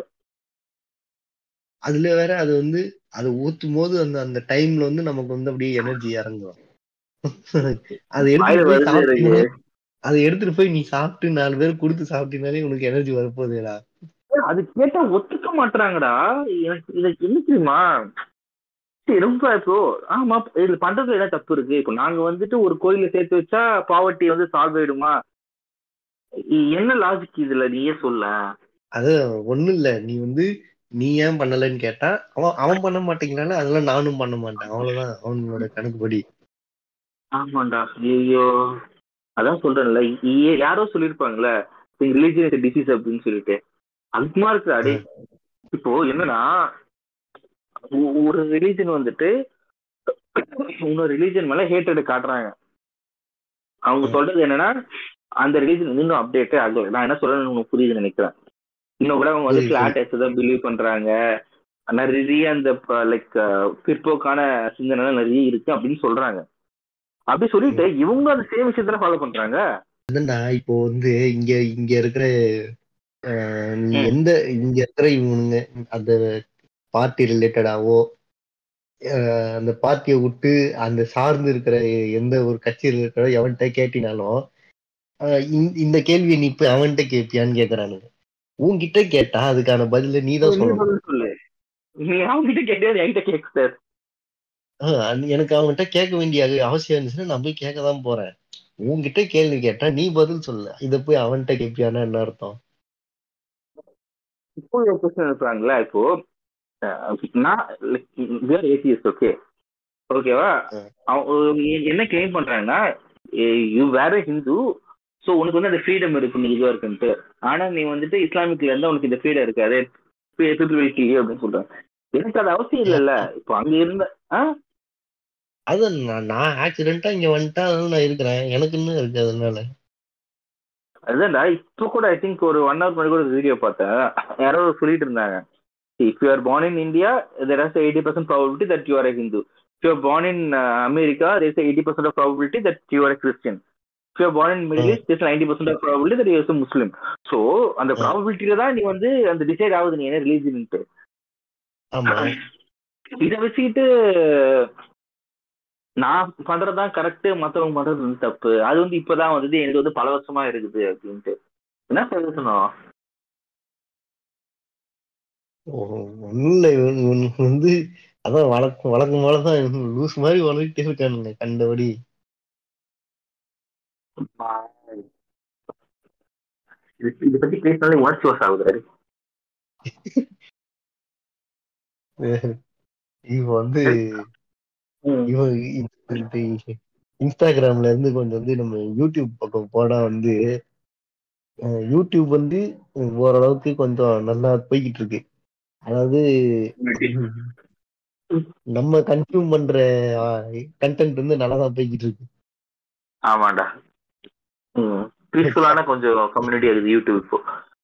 அதுல வேற அது வந்து அது ஊத்தும் போது அந்த அந்த டைம்ல வந்து நமக்கு வந்து அப்படியே எனர்ஜி இறங்கும் அதை எடுத்துட்டு போய் சாப்பிட்டு அதை எடுத்துட்டு போய் நீ சாப்பிட்டு நாலு பேர் கொடுத்து சாப்பிட்டீங்கனாலே உனக்கு எனர்ஜி வரப்போகுதுடா அது கேட்டா ஒத்துக்க மாட்டாங்கடா எனக்கு இதுக்கு என்ன தெரியுமா சரி, ரொம்ப இப்போ ஆமா இதுல பண்றதுல என்ன தப்பு இருக்கு இப்போ நாங்க வந்துட்டு ஒரு கோயில சேர்த்து வச்சா பாவர்ட்டி வந்து சால்வ் ஆயிடுமா இ- என்ன லாஜிக் இதுல நீயே சொல்ல அது ஒண்ணும் இல்ல நீ வந்து நீ ஏன் பண்ணலன்னு கேட்டா அவன் அவன் பண்ண மாட்டேங்கிறான அதெல்லாம் நானும் பண்ண மாட்டேன் அவ்வளவுதான் அவனோட கணக்குப்படி ஆமாண்டா ஐயோ அதான் சொல்றேன்ல இ- யாரோ சொல்லியிருப்பாங்கல்ல ரிலீஜியன் டிசீஸ் அப்படின்னு சொல்லிட்டு அதுக்குமா இருக்கு அடே இப்போ என்னன்னா ஒ- ஒரு ரிலீஜன் வந்துட்டு இன்னொரு ரிலீஜன் மேல ஹேட்டட் காட்டுறாங்க அவங்க ம். சொல்றது என்னன்னா அந்த ரிலீஜன் இன்னும் அப்டேட்டே ஆகல நான் என்ன சொல்றேன்னு உங்களுக்கு புரியுதுன்னு நினைக்கிறேன் இன்னும் கூட அவங்க வந்து புரியுது, பிளாட் தான் பிலீவ் பண்றாங்க நிறைய அந்த லைக் பிற்போக்கான சிந்தனை நிறைய இருக்கு அப்படின்னு சொல்றாங்க அப்படி சொல்லிட்டு இவங்க அந்த சேம் விஷயத்துல ஃபாலோ பண்றாங்க அதான்டா இப்போ வந்து இங்க இங்க இருக்கிற அஹ், நீ ம். எந்த இங்க இருக்கிற இவனுங்க அந்த பார்ட்டி ரிலேட்டடாவோ அந்த பார்ட்டியை விட்டு அந்த சார்ந்து இருக்கிற எந்த ஒரு கட்சி ரிலேட்டடோ எவன்கிட்ட கேட்டினாலும் அஹ், இந்த- இந்த கேள்வியை நீ இப்ப அவன்கிட்ட கேட்பியான்னு கேக்குறானுங்க உன்கிட்ட கேட்டா அதுக்கான பதில நீ தான் நீ சொல்லணும் பதில் சொல்லு நீ அவன்கிட்ட கேட்டே என்கிட்ட கேட்க சார் ஆஹ் அன்- எனக்கு அவன்கிட்ட கேட்க வேண்டிய அது அவசியம் இருந்துச்சுன்னா நான் போய் கேட்க தான் போறேன் உன்கிட்ட கேள்வி கேட்டா நீ பதில் சொல்லு இத போய் அவன்கிட்ட கேட்பியானா என்ன அர்த்தம் இப்போ ஒரு கொஸ்டின் இருப்பாங்கல்ல இப்போ அஹ், நான் வேர் ஏசிஎஸ் ஓகே ஓகேவா ம். என்ன கிளைம் பண்றாங்கன்னா யூ வேற ஹிந்து ஸோ உனக்கு வந்து அந்த ஃப்ரீடம் இருக்கு நீ இதுவா இருக்குன்ட்டு ஆனா நீ வந்துட்டு இஸ்லாமிக்ல இருந்தா உனக்கு இந்த ஃப்ரீடம் இருக்காது பீப்புள் வில் கில் அப்படின்னு சொல்றாங்க எனக்கு அது அவசியம் இல்லைல்ல இப்போ அங்க இருந்த ஆ அது நான் நான் ஆக்சிடென்ட்டா இங்க வந்துட்டா அதனால நான் இருக்கிறேன் எனக்கு இன்னும் இருக்கு அதனால அதுதான்டா இப்போ கூட ஐ திங்க் ஒரு ஒன் ஹவர் முன்னாடி கூட வீடியோ பார்த்தேன் யாரோ சொல்லிட்டு இருந்தாங்க if you are born in India there is eighty percent probability that you are Hindu if you are born in uh, America, there is a 80% of probability that you are a Christian. If you are born in Middle East, there is 90% of probability that you are a Muslim. So, அந்த Hmm. ப்ராபபிலிட்டியில தான் நீ வந்து அந்த decide ஆகுது நீ என்ன ரிலீஜியன்ட்டு ஆமா இதை வச்சுக்கிட்டு நான் பண்றதுதான் கரெக்ட் மத்தவங்க பண்றது வந்து தப்பு அது வந்து இப்பதான் வந்து எனக்கு வந்து பல வருஷமா இருக்குது அப்படின்ட்டு என்ன பிரயோசனம் ஒன்னும் இல்லை இவன் இவனுக்கு வந்து அதான் வழக்கம் வழக்கம் போலதான் லூஸ் மாதிரி வளர்க்கிட்டே இருக்கானுங்க கண்டபடி இது- இதை பத்தி பேசினாலே உணர்ச்சி வசம் ஆகுது இவன் வந்து இவன் இந்த இன்ஸ்டாகிராம்ல இருந்து கொஞ்சம் வந்து நம்ம யூடியூப் பக்கம் போனா வந்து அஹ், யூடியூப் வந்து ஓரளவுக்கு கொஞ்சம் நல்லா போய்கிட்டு இருக்கு அதாவது நம்ம கன்சியூம் பண்ற கண்டென்ட் வந்து நல்லா தான் போய்கிட்டு இருக்கு ஆமாண்டா பீஸ்ஃபுல்லான கொஞ்சம் கம்யூனிட்டி இருக்குது யூடியூப் இப்போ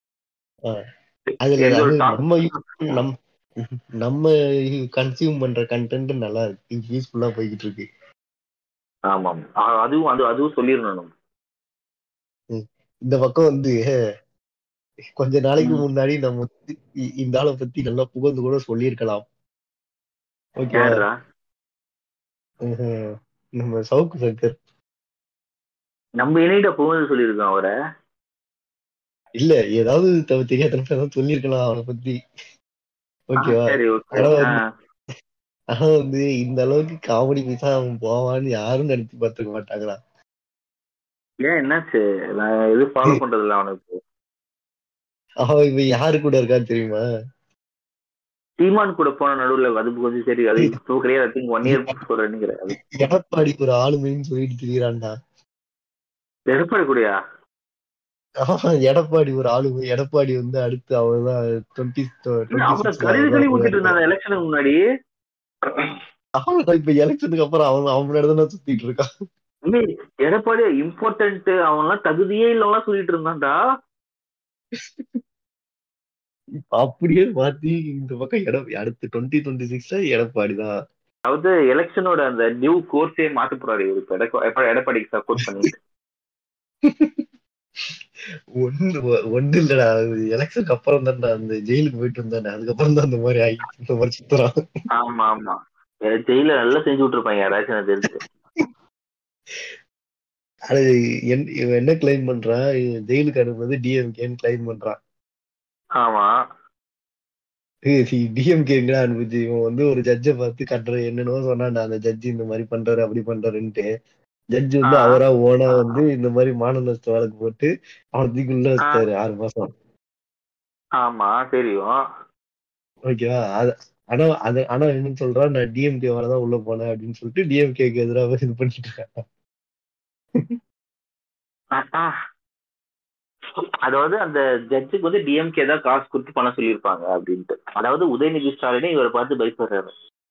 அதுல எந்த ஒரு அது top- நம்ம யூ- நம் நம்ம கன்சியூம் பண்ற கண்டென்ட் நல்லா இருக்கு பீஸ்ஃபுல்லா போய்கிட்டு இருக்கு ஆமாம் அ- அதுவும் அது அதுவும் சொல்லிடணும் நம்ம. இந்த பக்கம் வந்து கொஞ்ச நாளைக்கு ம். முன்னாடி நம்ம வந்து இ- இந்த ஆளை பத்தி நல்லா புகழ்ந்து கூட சொல்லியிருக்கலாம் ஓகேவா யாருடா ம்ஹும். நம்ம சவுக்கு சங்கர் நம்ம இணையிட புகழ்ந்து சொல்லியிருக்கோம் அவரை இல்ல ஏதாவது தவ- தெரியாதனமா ஏதாவது சொல்லியிருக்கலாம் அவனை பத்தி ஓகேவா சரி ஓகே ஆனா வந்து- ஆனா வந்து இந்த அளவுக்கு காமெடி பீஸா அவன் போவான்னு யாரும் நினைச்சு பார்த்துக்க மாட்டாங்களா ஏன் என்னாச்சு நான் எதுவும் ஃபாலோ பண்றது இல்ல அவனுக்கு அவன் இப்ப யாரு கூட இருக்கான்னு தெரியுமா சீமான் கூட போன நடுவுல அது கொஞ்சம் சரி அது இப்போ கிடையாது ஐ திங்க் ஒன் இயர் சொல்றேன் அது எடப்பாடி ஒரு ஆளுமைன்னு சொல்லிட்டு திரியறான்டா எடப்பாடி கூடயா அவன் எடப்பாடி ஒரு ஆளுமை எடப்பாடி வந்து அடுத்து அவன்தான் டுவெண்ட்டி அவரை கழுவி கழுவி ஊத்திட்டு இருந்தாங்க எலெக்ஷனுக்கு முன்னாடி அவன் இப்ப எலெக்ஷனுக்கு அப்புறம் அவன் அவன் முன்னாடி தானே சுத்திட்டு இருக்கான் உண்மையே, எடப்பாடி இம்பார்ட்டன்ட் அவன்லாம் தகுதியே இல்லலாம் சொல்லிட்டு இருந்தான்டா இப்ப அப்படியே மாத்தி இந்த பக்கம் எட அடுத்து டுவெண்ட்டி டுவெண்ட்டி சிக்ஸ்ல எடப்பாடி தான் அதாவது எலெக்ஷனோட அந்த நியூ கோர்ஸே மாத்த போறாரு இவரு இப்ப எடப்பா- எப்ப எடப்பாடிக்கு சப்போர்ட் பண்ணி ஒண்ணு ஒண்ணு இல்லடா எலெக்ஷனுக்கு அப்புறம் தான்டா அந்த ஜெயிலுக்கு போயிட்டு இருந்தானே அதுக்கப்புறம் தான் அந்த மாதிரி ஆகி இந்த மாதிரி சுத்துறான் ஆமா ஆமா ஜெயில நல்லா செஞ்சு விட்டுருப்பாங்க யாராச்சும் எனக்கு தெரிஞ்சு அது என்- இவன் என்ன கிளைம் பண்றான் இவன் ஜெயிலுக்கு அனுப்புறது டிஎம்கேன்னு கிளைம் பண்றான் ஆமா டிஎம்கேங்கடா அனுப்பிச்சு இவன் வந்து ஒரு ஜட்ஜை பார்த்து கட்டுற என்னென்னவோ சொன்னான்டா அந்த ஜட்ஜி இந்த மாதிரி பண்றாரு அப்படி பண்றாருன்ட்டு ஜட்ஜ் வந்து ஆ. அவரா ஓனா வந்து இந்த மாதிரி மான நஷ்ட வழக்கு போட்டு அவனுக்கு உள்ள வச்சிட்டாரு ஆறு மாசம் ஆமா தெரியும் ஓகேவா அது ஆனா அது ஆனா என்ன சொல்றான் நான் டிஎம்கே தான் உள்ள போனேன் அப்படின்னு சொல்லிட்டு டிஎம்கேக்கு எதிராக இது பண்ணிட்டு இருக்கான் ஆ. அதாவது அந்த ஜட்ஜுக்கு வந்து டிஎம்கே தான் காசு கொடுத்து பண்ண சொல்லியிருப்பாங்க அப்படின்ட்டு அதாவது உதயநிதி ஸ்டாலினே இவரை பார்த்து பயப்படுறாரு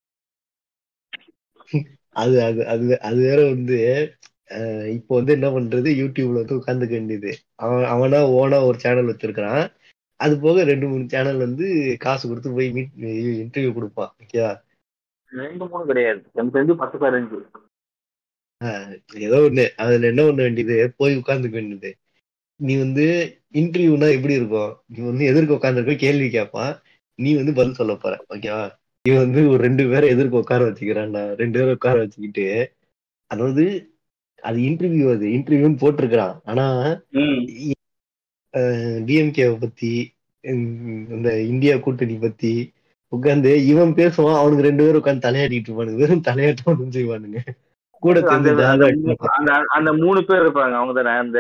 அது அது அது அது வேற வந்து அஹ் இப்போ வந்து என்ன பண்றது யூடியூப்ல வந்து உட்காந்துக்க வேண்டியது அவன் அவனா ஓனா ஒரு சேனல் வச்சிருக்கான் அது போக ரெண்டு மூணு சேனல் வந்து காசு கொடுத்து போய் மீட் இன்டர்வியூ கொடுப்பான் ஓகேவா ரெண்டு மூணு கிடையாது எனக்கு தெரிஞ்சு பத்து பதினஞ்சு ஏதோ ஒண்ணு அதுல என்ன பண்ண வேண்டியது போய் உட்காந்துக்க வேண்டியது நீ வந்து இன்டர்வியூனா எப்படி இருக்கும் நீ வந்து எதிர்க்க உட்காந்துருக்க கேள்வி கேட்பான் நீ வந்து பதில் சொல்ல போற ஓகேவா இவன் வந்து ஒரு ரெண்டு பேரை எதிர்க்க உட்கார வச்சுக்கிறான்டா ரெண்டு பேரை உட்கார வச்சுக்கிட்டு அதாவது அது இன்டர்வியூ அது இன்டர்வியூன்னு போட்டிருக்கிறான் ஆனா ம் டிஎம்கேவை பத்தி உம், இந்த இந்தியா கூட்டணி பத்தி உட்காந்து இவன் பேசுவான் அவனுக்கு ரெண்டு பேரும் உட்காந்து தலையாடிட்டு இருப்பானுங்க வெறும் தலையாட்டம் மட்டும் செய்வானுங்க கூட அந்த சேர்ந்து அந்த ஜாலியா மூ- அந்த அந்த மூணு பேர் இருப்பாங்க அவங்க தானே அந்த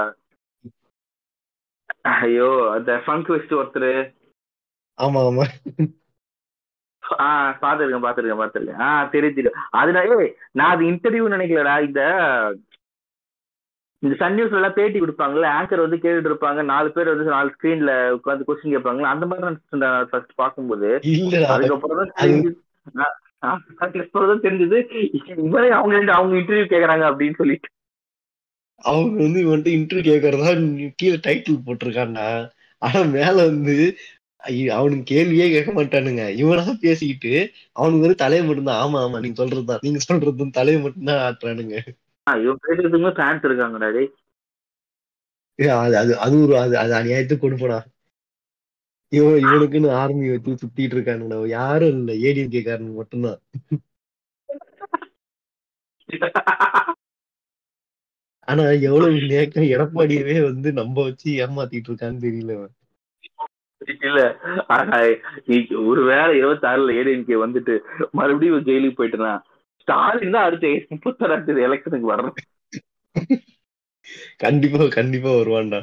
ஐயோ அந்த ஃபங்க் வச்சுட்டு ஒருத்தர் ஆமா ஆமா ஆ பாத்துருக்கேன் பாத்துருக்கேன் பாத்துருக்கேன் ஆ தெரியும் தெரியும் அதுல ஏய் நான் அது இன்டர்வியூ நினைக்கலடா இந்த இந்த சன் நியூஸ்ல எல்லாம் பேட்டி கொடுப்பாங்கல்ல ஆங்கர் வந்து கேட்டுட்டு இருப்பாங்க நாலு பேர் வந்து நாலு ஸ்கிரீன்ல உட்காந்து கொஸ்டின் கேட்பாங்களா அந்த மாதிரி நான் ஃபர்ஸ்ட் பார்க்கும்போது இல்லடா அதுக்கப்புறம் தான் தெரிஞ்சு நான் நான் அதுக்கப்புறம் தான் தெரிஞ்சது இவரே அவங்க ரெண்டு அவங்க இன்டர்வியூ கேக்குறாங்க அப்படின்னு சொல்லிட்டு அவங்க வந்து இவன்ட்டு இன்டர்வியூ கேட்கறதா கீழே டைட்டில் போட்டிருக்கான்டா ஆனா மேல வந்து ஐய, அவனுக்கு கேள்வியே கேட்க மாட்டானுங்க இவனா பேசிக்கிட்டு அவனுக்கு வந்து தலையை மட்டும்தான் ஆமா ஆமா நீங்க சொல்றதுதான் நீங்க சொல்றதும் தலையை மட்டும்தான் ஆட்டுறானுங்க ஆ, இவன் பேசுறதுக்குமே ஃபேன்ஸ் இருக்காங்கடா டேய் ஏ, அது அது அது ஒரு அது அது அநியாயத்துக்கு கொடுப்பனா இவன் இவனுக்குன்னு ஆர்மி வச்சு சுத்திட்டு இருக்கானுங்கடா யாரும் இல்ல ஏடிஎம்கே காரனுங்க மட்டும்தான் ஆனா எவ்வளவு நேக்கம் எடப்பாடியவே வந்து நம்ம வச்சு ஏமாத்திட்டு இருக்கான்னு தெரியல அவன். இல்ல ஆனா, நீ- ஒருவேளை இருபத்தி ஆறுல ஏடிஎம்கே வந்துட்டு மறுபடியும் ஜெயிலுக்கு போயிட்டுனா ஸ்டாலின் தான் அடுத்த முப்பத்தாறாவது எலெக்ஷனுக்கு வரணும் கண்டிப்பா கண்டிப்பா வருவான்டா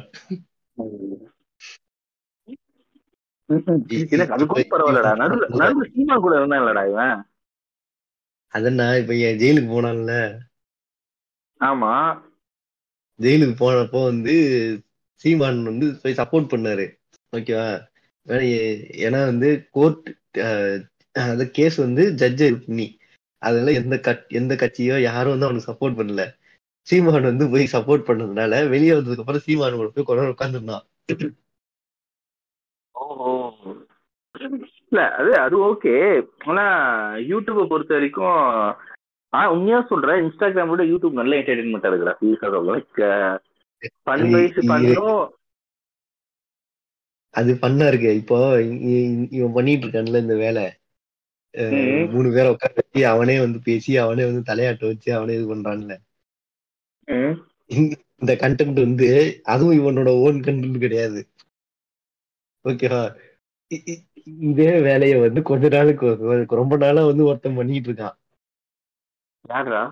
எனக்கு அது கூட பரவாயில்லடா நடுவுல நடுவுல சீமா கூட இருந்தா இல்லடா இவன் அதனா இப்ப என் ஜெயிலுக்கு போனான்ல ஆமா ஜெயிலுக்கு போனப்போ வந்து சீமான் வந்து போய் சப்போர்ட் பண்ணாரு ஓகேவா ஏன்னா ஏ- ஏன்னா வந்து கோர்ட் அந்த கேஸ் வந்து ஜட்ஜ் பண்ணி அதெல்லாம் எந்த கட் எந்த கட்சியோ யாரும் வந்து அவனுக்கு சப்போர்ட் பண்ணல சீமான் வந்து போய் சப்போர்ட் பண்ணதுனால வெளியே வந்ததுக்கு அப்புறம் சீமான் கூட போய் கொஞ்ச நேரம் உட்காந்துருந்தான் ஓஹோ இல்ல அது அது ஓகே ஆனா யூடியூபை பொறுத்த வரைக்கும் ஆ உண்மையா சொல்றேன் இன்ஸ்டாகிராம் விட யூடியூப் நல்ல என்டர்டைன்மெண்டா இருக்குடா சீரியஸா லைக் ஃபன் வைஸ் பண்ணும் அது பண்ணா இருக்கு இப்போ இ- இ- இவன் பண்ணிட்டு இருக்கான்ல இந்த வேலை அஹ் ம். மூணு பேரை உட்கார வச்சு அவனே வந்து பேசி அவனே வந்து தலையாட்ட வச்சு அவனே இது பண்றான்ல ம். இந்த- இந்த கண்டென்ட் வந்து அதுவும் இவனோட ஓன் கண்டென்ட் கிடையாது ஓகேவா இ- இ- இதே வேலையை வந்து கொஞ்ச நாளுக்கு ஒரு- ரொம்ப நாளா வந்து ஒருத்தன் பண்ணிட்டு இருக்கான் யாருடா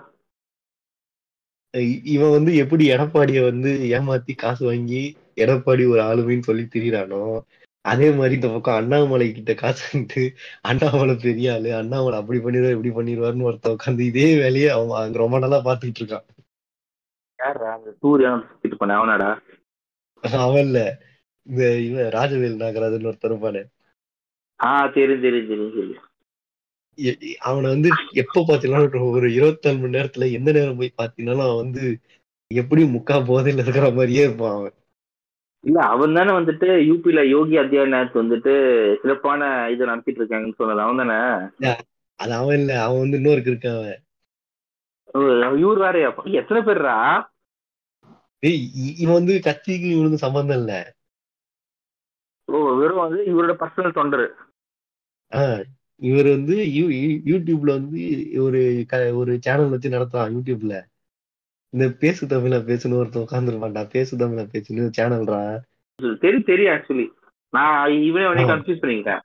இ- இவன் வந்து எப்படி எடப்பாடிய வந்து ஏமாத்தி காசு வாங்கி எடப்பாடி ஒரு ஆளுமைன்னு சொல்லி திரியிறானோ அதே மாதிரி இந்த பக்கம் அண்ணாமலை கிட்ட காசு வாங்கிட்டு அண்ணாமலை பெரிய ஆளு அண்ணாமலை அப்படி பண்ணிடுவார் இப்படி பண்ணிடுவாருன்னு ஒருத்தன் உட்காந்து இதே வேலையை அவன் அங்க ரொம்ப நாளா பாத்துக்கிட்டு இருக்கான் யாருடா அந்த சூர்யா இது பண்ண அவனாடா அவன் இல்ல இந்த இவன் ராஜவேல் நாகராஜன் ஒருத்தர் இருப்பானே ஆ தெரியும் தெரியும் தெரியும் தெரியும் எ- எ- அவனை வந்து எப்ப பாத்தீங்கன்னாலும் ஒரு இருபத்தாலு மணி நேரத்துல எந்த நேரம் போய் பாத்தீங்கன்னாலும் அவன் வந்து எப்படி முக்கா போதையில இருக்கிற மாதிரியே இருப்பான் அவன் இல்ல அவன் தானே வந்துட்டு யூபில யோகி ஆதித்யநாத் வந்துட்டு சிறப்பான இது நடத்திட்டு இருக்காங்கன்னு சொன்னது அவன் தானே அது அவன் இல்ல அவன் வந்து இன்னொருக்கு இருக்கான் அவன் இவர் வேறயா எத்தனை பேர்ரா டேய் இ- இவன் வந்து கட்சிக்கு இவனுக்கு சம்பந்தம் இல்ல ஓ வெறும் வந்து இவரோட பர்சனல் தொண்டர் ஆஹ் இவர் வந்து யூ- யூ- யூடியூப்ல வந்து ஒரு க- ஒரு சேனல் வச்சு நடத்துறான் யூடியூப்ல இந்த பேசு தமிழா பேசுன்னு ஒருத்தன் உட்காந்துருப்பான்டா பேசு தமிழா பேசுன்னு சேனல்ரா தெரியும் தெரியும் ஆக்சுவலி நான் இவனே அவனே ஆ. கன்ஃபியூஸ் பண்ணிக்கிட்டேன்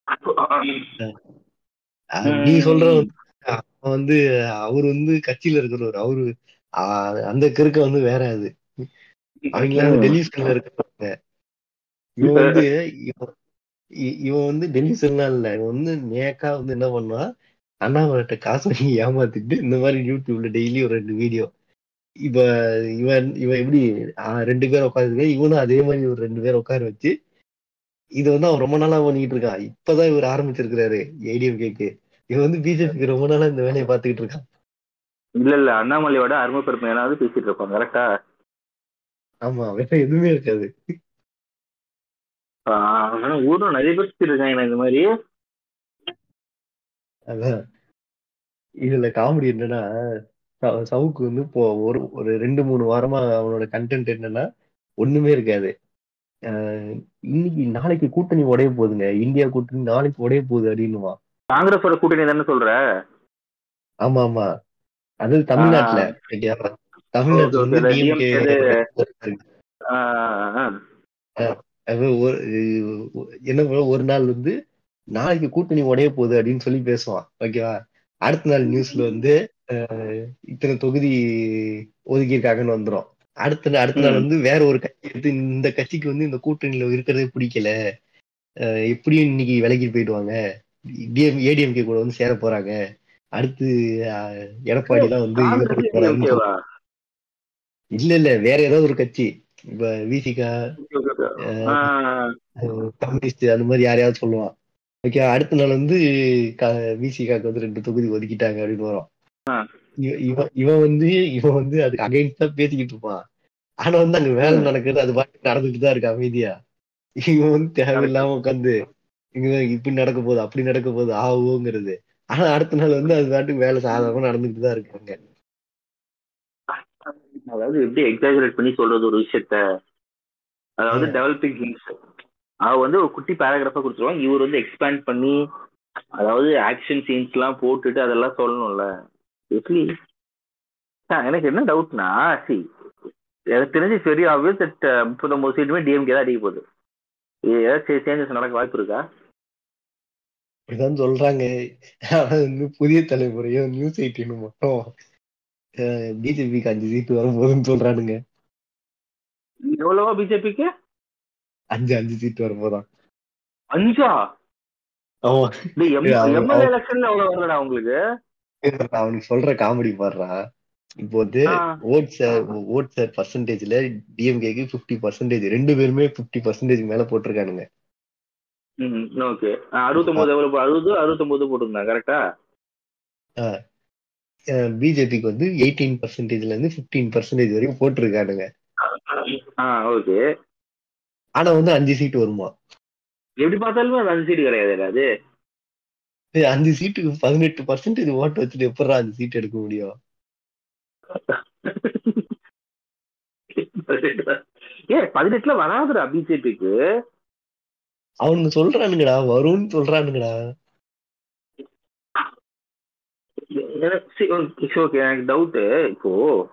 நீ ம். சொல்ற வந்து, அவன் வந்து அவர் வந்து கட்சியில இருக்கிறவர் அவரு ஆஹ் அந்த கிறுக்க வந்து வேற அது அவங்க வந்து டெலிவிஷன்ல இருக்கிறவங்க இவன் வந்து இவன் இ- இவன் வந்து டெலிவிஷன்லாம் இல்ல இவன் வந்து நேக்கா வந்து என்ன பண்ணுவான் அண்ணாமலைட்ட காசு வாங்கி ஏமாத்திட்டு இந்த மாதிரி யூடியூப்ல டெய்லி ஒரு ரெண்டு வீடியோ இப்ப இவன் இவன் எப்படி ஆஹ் ரெண்டு பேர் உட்காந்துருக்க இவனும் அதே மாதிரி ஒரு ரெண்டு பேர் உட்கார வச்சு இது வந்து அவன் ரொம்ப நாளா பண்ணிட்டு இருக்கான் இப்பதான் இவர் ஆரம்பிச்சிருக்கிறாரு ஏடிஎம்கேக்கு இவன் வந்து பிஜேபிக்கு ரொம்ப நாளா இந்த வேலையை பார்த்துக்கிட்டு இருக்கான் இல்ல இல்ல அண்ணாமலையோட அருமை பெருமை ஏதாவது பேசிட்டு இருப்பாங்க கரெக்டா ஆமா வேற எதுவுமே இருக்காது ஆனா ஊர்ல நிறைய பேர் சுத்திட்டு இருக்காங்க இந்த மாதிரி அதான் இதுல காமெடி என்னன்னா சவு- சவுக்கு வந்து இப்போ ஒரு ஒரு ரெண்டு மூணு வாரமா அவனோட கண்டென்ட் என்னன்னா ஒண்ணுமே இருக்காது ஆஹ் இன்னைக்கு நாளைக்கு கூட்டணி உடைய போகுதுங்க இந்தியா கூட்டணி நாளைக்கு உடைய போகுது அப்படின்னுவான் காங்கிரஸோட கூட்டணி தானே சொல்ற ஆமா ஆமா அது தமிழ்நாட்டுல ஓகேவா? தமிழ்நாட்டுல வந்து Okay, okay. டிஎம்கே DMK ஆஹ் ஆஹ் அது ஒரு என்ன பண்ணுவோம், ஒரு நாள் வந்து நாளைக்கு கூட்டணி உடைய போகுது அப்படின்னு சொல்லி பேசுவான் ஓகேவா அடுத்த நாள் நியூஸ்ல வந்து அஹ், இத்தனை தொகுதி ஒதுக்கியிருக்காங்கன்னு வந்துரும் அடுத்த நா- அடுத்த நாள் ம். வந்து வேற ஒரு கட்சி எடுத்து இந்த கட்சிக்கு வந்து இந்த கூட்டணியில இருக்கிறதே பிடிக்கல அஹ், எப்படியும் இன்னைக்கு விலகி போயிடுவாங்க டிஎம் ஏடிஎம்கே கூட வந்து சேர போறாங்க அடுத்து அஹ், எடப்பாடி தான் வந்து இது பண்ண போறாருன்னு ஓகேவா இல்ல இல்ல வேற ஏதாவது ஒரு கட்சி இப்ப விசிகா கம்யூனிஸ்ட் அந்த மாதிரி யாரையாவது சொல்லுவான் ஓகே அடுத்த நாள் வந்து விசிகாக்கு வந்து ரெண்டு தொகுதி ஒதுக்கிட்டாங்க அப்படின்னு வரும் ஆ. இவ- இவன் இவன் வந்து இவன் வந்து அதுக்கு அகைன்ஸ்டா பேசிக்கிட்டு இருப்பான் ஆனா வந்து அங்க வேலை நடக்குது அது பாட்டு நடந்துட்டு தான் இருக்கு அமைதியா இவன் வந்து தேவையில்லாம உட்காந்து இங்க இப்படி நடக்க போகுது அப்படி நடக்க போகுது ஆகுங்கிறது ஆனா அடுத்த நாள் வந்து அது பாட்டுக்கு வேலை சாதாரணமா நடந்துட்டு தான் இருக்காங்க அதாவது எப்படி எக்ஸாஜரேட் பண்ணி சொல்றது ஒரு விஷயத்த அதாவது டெவலப்பிங் திங்ஸ் அவ வந்து ஒரு குட்டி பேராகிராஃபா கொடுத்துருவான் இவர் வந்து எக்ஸ்பேண்ட் பண்ணி அதாவது ஆக்ஷன் சீன்ஸ் எல்லாம் போட்டுட்டு அதெல்லாம் சொல்லணும்ல எப்படி எனக்கு என்ன டவுட்னா சி எனக்கு தெரிஞ்சு சரி ஆப்வியஸ் தட் முப்பத்தொன்பது சீட்டுமே டிஎம்கே தான் அடிக்க போகுது இது ஏதாச்சும் சேஞ்சஸ் நடக்க வாய்ப்பு இருக்கா இப்படிதான் சொல்றாங்க ஆனா வந்து புதிய தலைமுறையும் நியூஸ் எயிட்டின் மட்டும் பிஜேபிக்கு அஞ்சு சீட்டு வரும்போதுன்னு சொல்றானுங்க எவ்வளவா பிஜேபிக்கு அஞ்சு அஞ்சு சீட்டு வரும்போதான் அஞ்சா ஆமா டேய், ஏய், அவன்- எம்எல்ஏ அவன்- எலெக்ஷன்ல எவ்வளவு வரலடா உங்களுக்கு அவனுக்கு சொல்ற காமெடி பாடுறா இப்போ வந்து ஆ. ஓட்ஸ் ஓட்ஸ் பர்சன்டேஜ்ல டிஎம்கேக்கு பிப்டி பர்சன்டேஜ் ரெண்டு பேருமே பிப்டி பர்சன்டேஜ் மேல போட்டிருக்கானுங்க ம் ஓகே அறுபத்தொன்பது எவ்வளவு போ- அறுபது அறுபத்தொன்பது போட்டிருந்தேன் கரெக்டா பிஜேபிக்கு வந்து எயிட்டீன் பர்சன்டேஜ்ல இருந்து பிப்டீன் பர்சன்டேஜ் வரைக்கும் போட்டிருக்கானுங்க ஆ ஓகே ஆனா வந்து அஞ்சு சீட்டு வருமா எப்படி பார்த்தாலுமே அது அஞ்சு சீட்டு கிடையாது அது ஏய், அஞ்சு சீட்டுக்கு பதினெட்டு பர்சன்டேஜ் ஓட்டு வச்சுட்டு எப்படா அஞ்சு சீட் எடுக்க முடியும் ஏ பதினெட்டுல வராதுடா பிஜேபிக்கு அவனுங்க சொல்றானுங்கடா வரும்னு சொல்றானுங்கடா ஓகே எனக்கு டவுட் இப்போ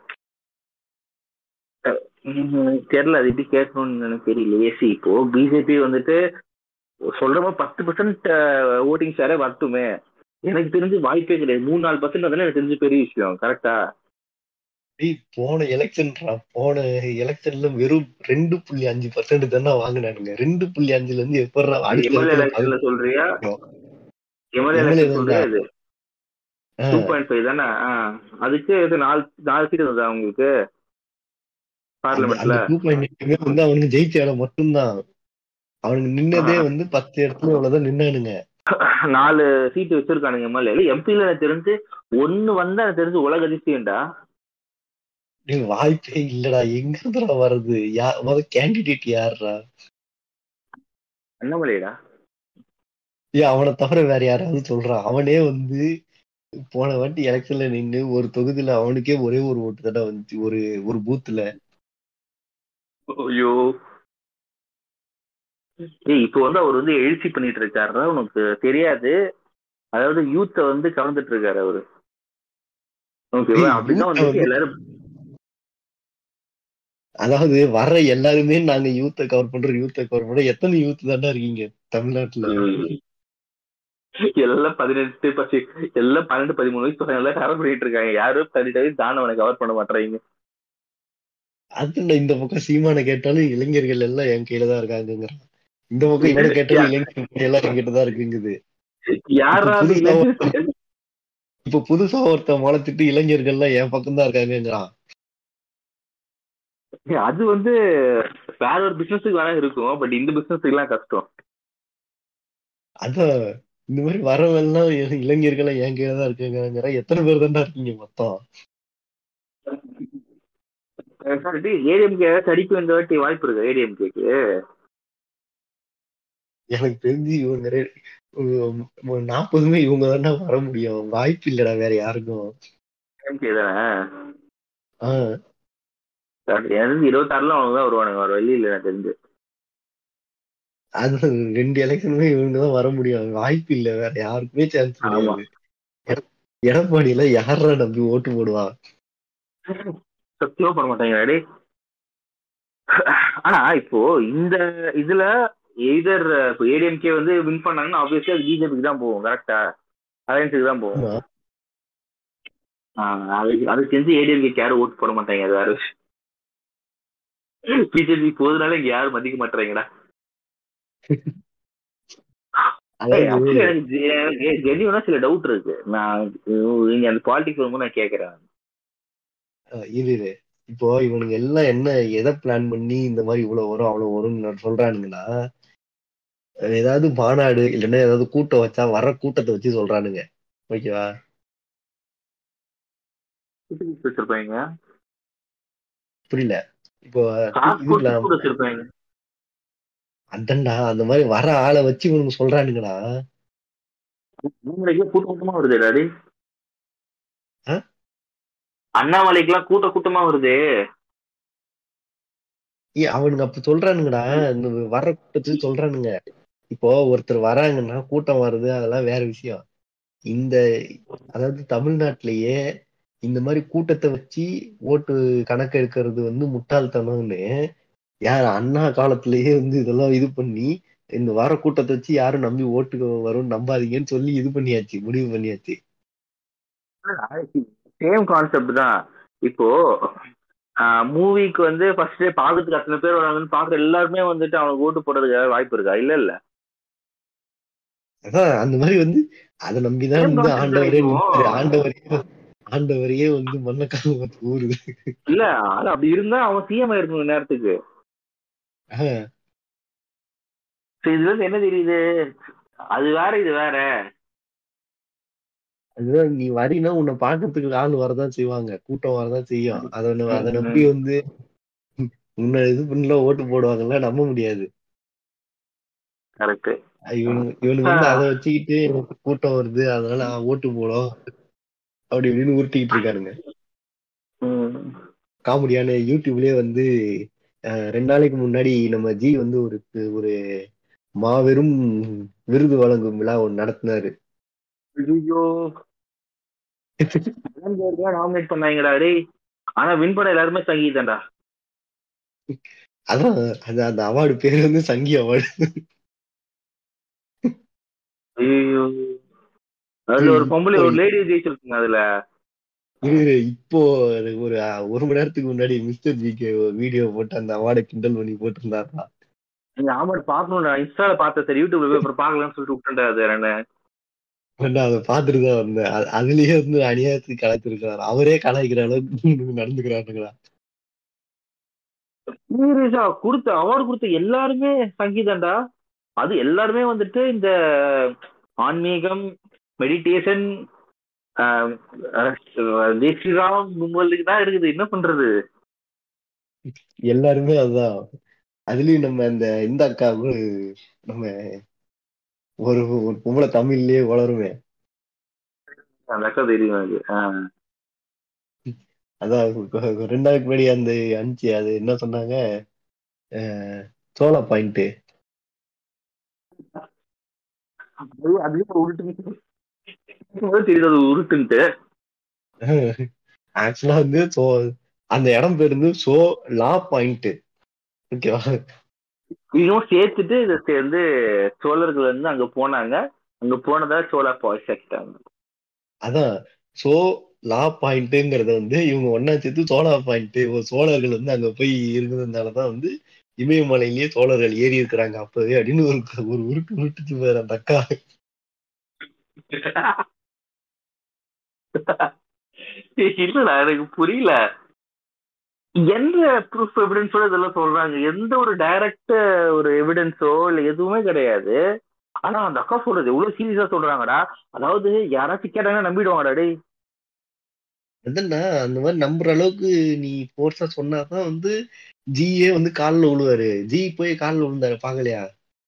அஹ், உம், தெரியல அது எப்படி கேட்கணும்னு எனக்கு தெரியல ஏசி இப்போ பிஜேபி வந்துட்டு சொல்றப்ப பத்து பர்சன்ட் ஓட்டிங் ஷேரே வரட்டுமே எனக்கு தெரிஞ்சு வாய்ப்பே கிடையாது மூணு நாலு பர்சன்ட் அதெல்லாம் எனக்கு தெரிஞ்சு பெரிய விஷயம் கரெக்டா டேய் போன எலெக்ஷன்டா போன எலெக்ஷன்ல வெறும் ரெண்டு புள்ளி அஞ்சு பர்சன்ட் தானே வாங்கினானுங்க ரெண்டு புள்ளி அஞ்சுல இருந்து எப்படா அடுத்த எம்எல்ஏ இடத்துல எலெக்ஷன்ல சொல்றியா எம்எல்ஏ MLA எலெக்ஷன் தான். சொல்றியா இது ஆ, டூ பாயிண்ட் ஃபைவ் தானே ஆ. அதுக்கு இது நாலு நாலு சீட் இருந்ததா உங்களுக்கு அந்த பார்லிமெண்ட்ல டூ பாயிண்ட் வந்து அவனுக்கு ஜெயிச்ச இடம் மட்டும்தான் அவனுக்கு நின்னதே வந்து பத்து இடத்துல அவ்வளவுதான் நின்னானுங்க நாலு சீட் வச்சிருக்கானுங்க எம்எல்ஏ எம்பில எனக்கு தெரிஞ்சு ஒன்னு வந்தா எனக்கு தெரிஞ்சு உலக அதிசயம்டா டேய், வாய்ப்பே இல்லடா எங்க இருந்துடா வருது யா முத கேண்டிடேட் யாருடா அண்ணாமலைடா ஏன் அவனை தவிர வேற யாராவது சொல்றான் அவனே வந்து போன வாட்டி எலெக்ஷன்ல நின்னு ஒரு தொகுதியில அவனுக்கே ஒரே ஒரு ஓட்டு தானே வந்துச்சு ஒரு ஒரு பூத்துல ஐயோ ஏய் இப்போ வந்து அவர் வந்து எழுச்சி பண்ணிட்டு இருக்காருடா உனக்கு தெரியாது அதாவது யூத்த வந்து கலந்துட்டு இருக்காரு அவரு ஓகேவா ஏய், அப்படிதான் youth வந்துட்டு வந்து- எல்லாரும் அதாவது வர்ற எல்லாருமே நாங்க யூத்தை கவர் பண்றோம் யூத்தை கவர் பண்றோம் எத்தனை யூத் தானே இருக்கீங்க தமிழ்நாட்டுல எல்லாம் பதினெட்டு பசி எல்லாம் பன்னெண்டு பதிமூணு வயசு பசங்க எல்லாம் கவர் பண்ணிட்டு இருக்காங்க யாரும் பதினெட்டு வயசு தானவனை கவர் பண்ண மாட்டாங்க அது நான் இந்த பக்கம் சீமான கேட்டாலும் இளைஞர்கள் எல்லாம் என் கையில தான் இருக்காங்கிறான் இந்த பக்கம் இவனை கேட்டாலும் இளைஞர்கள் எல்லாம் என்கிட்ட தான் இருக்குங்குது யாரா இப்ப அது புதுசா இளைஞர்கள்? இப்ப புதுசா ஒருத்தன் முளைச்சிட்டு இளைஞர்கள் எல்லாம் என் பக்கம் தான் இருக்காங்கிறான் அது வந்து வேற ஒரு பிசினஸுக்கு வேணா இருக்கும் பட் இந்த பிசினஸ்க்கு எல்லாம் கஷ்டம் அதான் இந்த மாதிரி வரவெல்லாம் இ- இளைஞர்கள் என் கையில தான் இருக்குங்கிறான் எத்தனை பேர் தான்டா இருக்கீங்க மொத்தம் ஏடிஎம்கே அடிக்கும் இந்த வாட்டி வாய்ப்பு இருக்கு ஏடிஎம்கேக்கு எனக்கு தெரிஞ்சு இவங்க ரெ- உம் ஒரு நாற்பதுமே இவங்க தானே வர முடியும் வாய்ப்பு இல்லடா வேற யாருக்கும் ஏடிஎம்கே தானே ஆஹ் எனக்கு இருபத்தாறுல அவங்க தான் வருவானுங்க வர வழி இல்லை எனக்கு தெரிஞ்சு அது ரெண்டு எலெக்ஷனுமே இவங்க தான் வர முடியும் வாய்ப்பு இல்ல வேற யாருக்குமே சான்ஸ் ஆமா. கிடையாது எட- எடப்பாடியில யாரா நம்பி ஓட்டு போடுவான் சத்தியமா பண்ண மாட்டாங்க டேய் ஆனா இப்போ இந்த இதுல எய்தர் இப்போ ஏடிஎம்கே வந்து வின் பண்ணாங்கன்னா ஆப்வியஸ்லி அது பிஜேபிக்கு தான் போகும் கரெக்டா அலையன்ஸுக்கு தான் போகும் ஆமா. ஆ, அதுக்கு அது செஞ்சு ஏடிஎம்கே யாரும் ஓட்டு போட மாட்டாங்க அது வேற பிஜேபி போதுனால இங்க யாரும் மதிக்க மாட்டாங்கடா அதாவது ஜென்யூனா சில டவுட் இருக்கு நான் நீங்க அந்த பாலிடிக்ஸ் வரும்போது நான் கேட்கறேன் அஹ் இரு இரு. இப்போ இவனுங்க எல்லாம் என்ன எதை பிளான் பண்ணி இந்த மாதிரி இவ்வளவு வரும் அவ்வளவு வரும்னு சொல்றானுங்கன்னா அஹ் ஏதாவது மாநாடு இல்லைன்னா ஏதாவது கூட்டம் வச்சா வர்ற கூட்டத்தை வச்சு சொல்றானுங்க ஓகேவா வச்சிருப்பாங்க புரியல இப்போ காசு இதுல போட்டு கூட வச்சிருப்பாங்க அந்தண்டா அந்த மாதிரி வர ஆளை வச்சு இவனுங்க சொல்றானுங்கடா அண்ணாமலைக்கு கூட்ட கூட்டமா வருது டாடி ஆ? அண்ணாமலைக்கெல்லாம் கூட்ட கூட்டமா வருது ஏ அவனுங்க அப்ப சொல்றானுங்கடா இந்த வர்ற கூட்டத்துக்கு சொல்றானுங்க இப்போ ஒருத்தர் வராங்கன்னா கூட்டம் வருது அதெல்லாம் வேற விஷயம் இந்த அதாவது தமிழ்நாட்டிலேயே இந்த மாதிரி கூட்டத்தை வச்சு ஓட்டு கணக்கு எடுக்கிறது வந்து முட்டாள்தனம்னு யார் அண்ணா காலத்திலேயே வந்து இதெல்லாம் இது பண்ணி இந்த வர கூட்டத்தை வச்சு யாரும் நம்பி ஓட்டுக்கு வரும் நம்பாதீங்கன்னு சொல்லி இது பண்ணியாச்சு முடிவு பண்ணியாச்சு சேம் கான்செப்ட் தான் இப்போ மூவிக்கு வந்து ஃபர்ஸ்ட் டே பாக்கிறதுக்கு அத்தனை பேர் வராங்கன்னு பாக்குற எல்லாருமே வந்துட்டு அவனுக்கு ஓட்டு போடுறதுக்கு வாய்ப்பு இருக்கா இல்ல இல்ல அதான் அந்த மாதிரி வந்து அதை நம்பிதான் Same வந்து concept ஆண்டவரே இப்போ. நிற்கிறாரு. ஆண்டவரையே ஆண்டவரையே வந்து மண்ணக்கால ஊருது இல்ல அது அப்படி இருந்தா அவன் சிஎம் ஆயிருக்கணும் நேரத்துக்கு ஆஹ் So இதுல இருந்து என்ன தெரியுது அது வேற இது வேற அதுதான் நீ வரீன்னா உன்னை பாக்கிறதுக்கு ஆள் வரதான் செய்வாங்க கூட்டம் வரதான் செய்யும் அதை ந- அதை ம், நம்பி வந்து உன்னை இது பண்ணல ஓட்டு போடுவாங்கல்ல நம்ப முடியாது கரெக்ட் இவனுக்கு இவனுக்கு வந்து அதை வச்சுக்கிட்டு எனக்கு கூட்டம் வருது அதனால நான் ஓட்டு போடும் அப்படி இப்படின்னு உருட்டிக்கிட்டு இருக்கானுங்க காமெடியான யூடியூப்லயே வந்து அஹ், ரெண்டு நாளைக்கு முன்னாடி நம்ம ஜி வந்து ஒரு ஒரு மாபெரும் விருது வழங்கும் விழா ஒன்று நடத்தினாரு ஐயோ நாமினேட் பண்ணாங்கடா டேய் ஆனா வின் பண்ண எல்லாருமே சங்கீதம்டா அதான் அது அந்த அவார்டு பேர் வந்து சங்கி அவார்டு ஐயோ அதுல ஒரு பொம்பளை ஒரு லேடி ஜெயிச்சிருக்குங்க அதுல இது இப்போ ஒரு அஹ், ஒரு மணி நேரத்துக்கு முன்னாடி மிஸ்டர் ஜிக்கு வீடியோ போட்டு அந்த அவார்டை கிண்டல் பண்ணி போட்டிருந்தாரா நீங்க ஆமாம் பாக்கணும்டா இன்ஸ்டால பார்த்தேன் சரி யூடியூப்ல போய் அப்புறம் பாக்கலாம்னு சொல்லிட்டு விட்டுட்டா அது என்ன நான் அதை பார்த்துட்டு தான் வந்தேன் அது- அதுலயே வந்து அநியாயத்துக்கு கலாய்ச்சிருக்காரு அவரே கலாய்க்கிற அளவுக்கு நடந்துக்கிறானுங்களா சீரியஸா கொடுத்த அவார்டு கொடுத்த எல்லாருமே சங்கீதம்டா அது எல்லாருமே வந்துட்டு இந்த ஆன்மீகம் மெடிடேஷன் ஸ்ரீராம் கும்பலுக்கு தான் இருக்குது என்ன பண்றது எல்லாருமே அதுதான் அதுலயும் நம்ம இந்த இந்த அக்காவுக்கு நம்ம ஒரு ஒரு பொம்பளை தமிழ்லயே வளருமே அந்த அக்கா தெரியும் அது ஆஹ் அதான் கொ- ரெண்டு நாளைக்கு முன்னாடி அந்த அனுப்பிச்சு அது என்ன சொன்னாங்க அஹ், சோளா பாயிண்ட் அது- அதுவே உருட்டு தெரியுது அது உருட்டுன்ட்டு ஆக்சுவலா வந்து சோ அந்த இடம் பேர் வந்து சோ லா பாயிண்ட் ஓகேவா இதுவும் சேர்த்துட்டு இதை சேர்ந்து சோழர்கள் வந்து அங்க போனாங்க அங்க போனதா சோழா பாய்ஸ் ஆக்கிட்டாங்க அதான் சோ லா பாயிண்ட்ங்கிறத வந்து இவங்க ஒன்னா சேர்த்து சோழா பாயிண்ட் சோழர்கள் வந்து அங்க போய் இருந்ததுனாலதான் வந்து இமயமலையிலேயே சோழர்கள் ஏறி இருக்கிறாங்க அப்பவே அப்படின்னு ஒரு ஒரு உருட்டு உருட்டுச்சு பாரு அந்த அக்கா இல்லடா எனக்கு புரியல எந்த ப்ரூஃப் எவிடன்ஸோட இதெல்லாம் சொல்றாங்க எந்த ஒரு டைரக்ட் ஒரு எவிடன்ஸோ இல்ல எதுவுமே கிடையாது ஆனா அந்த அக்கா சொல்றது எவ்வளவு சீரியஸா சொல்றாங்கடா அதாவது யாராச்சும் கேட்டாங்கன்னா நம்பிடுவாங்கடா டேய் அதான்டா அந்த மாதிரி நம்புற அளவுக்கு நீ போர்ஸா சொன்னாதான் வந்து ஜியே வந்து கால்ல விழுவாரு ஜி போய் கால்ல விழுந்தாரு பாக்கலையா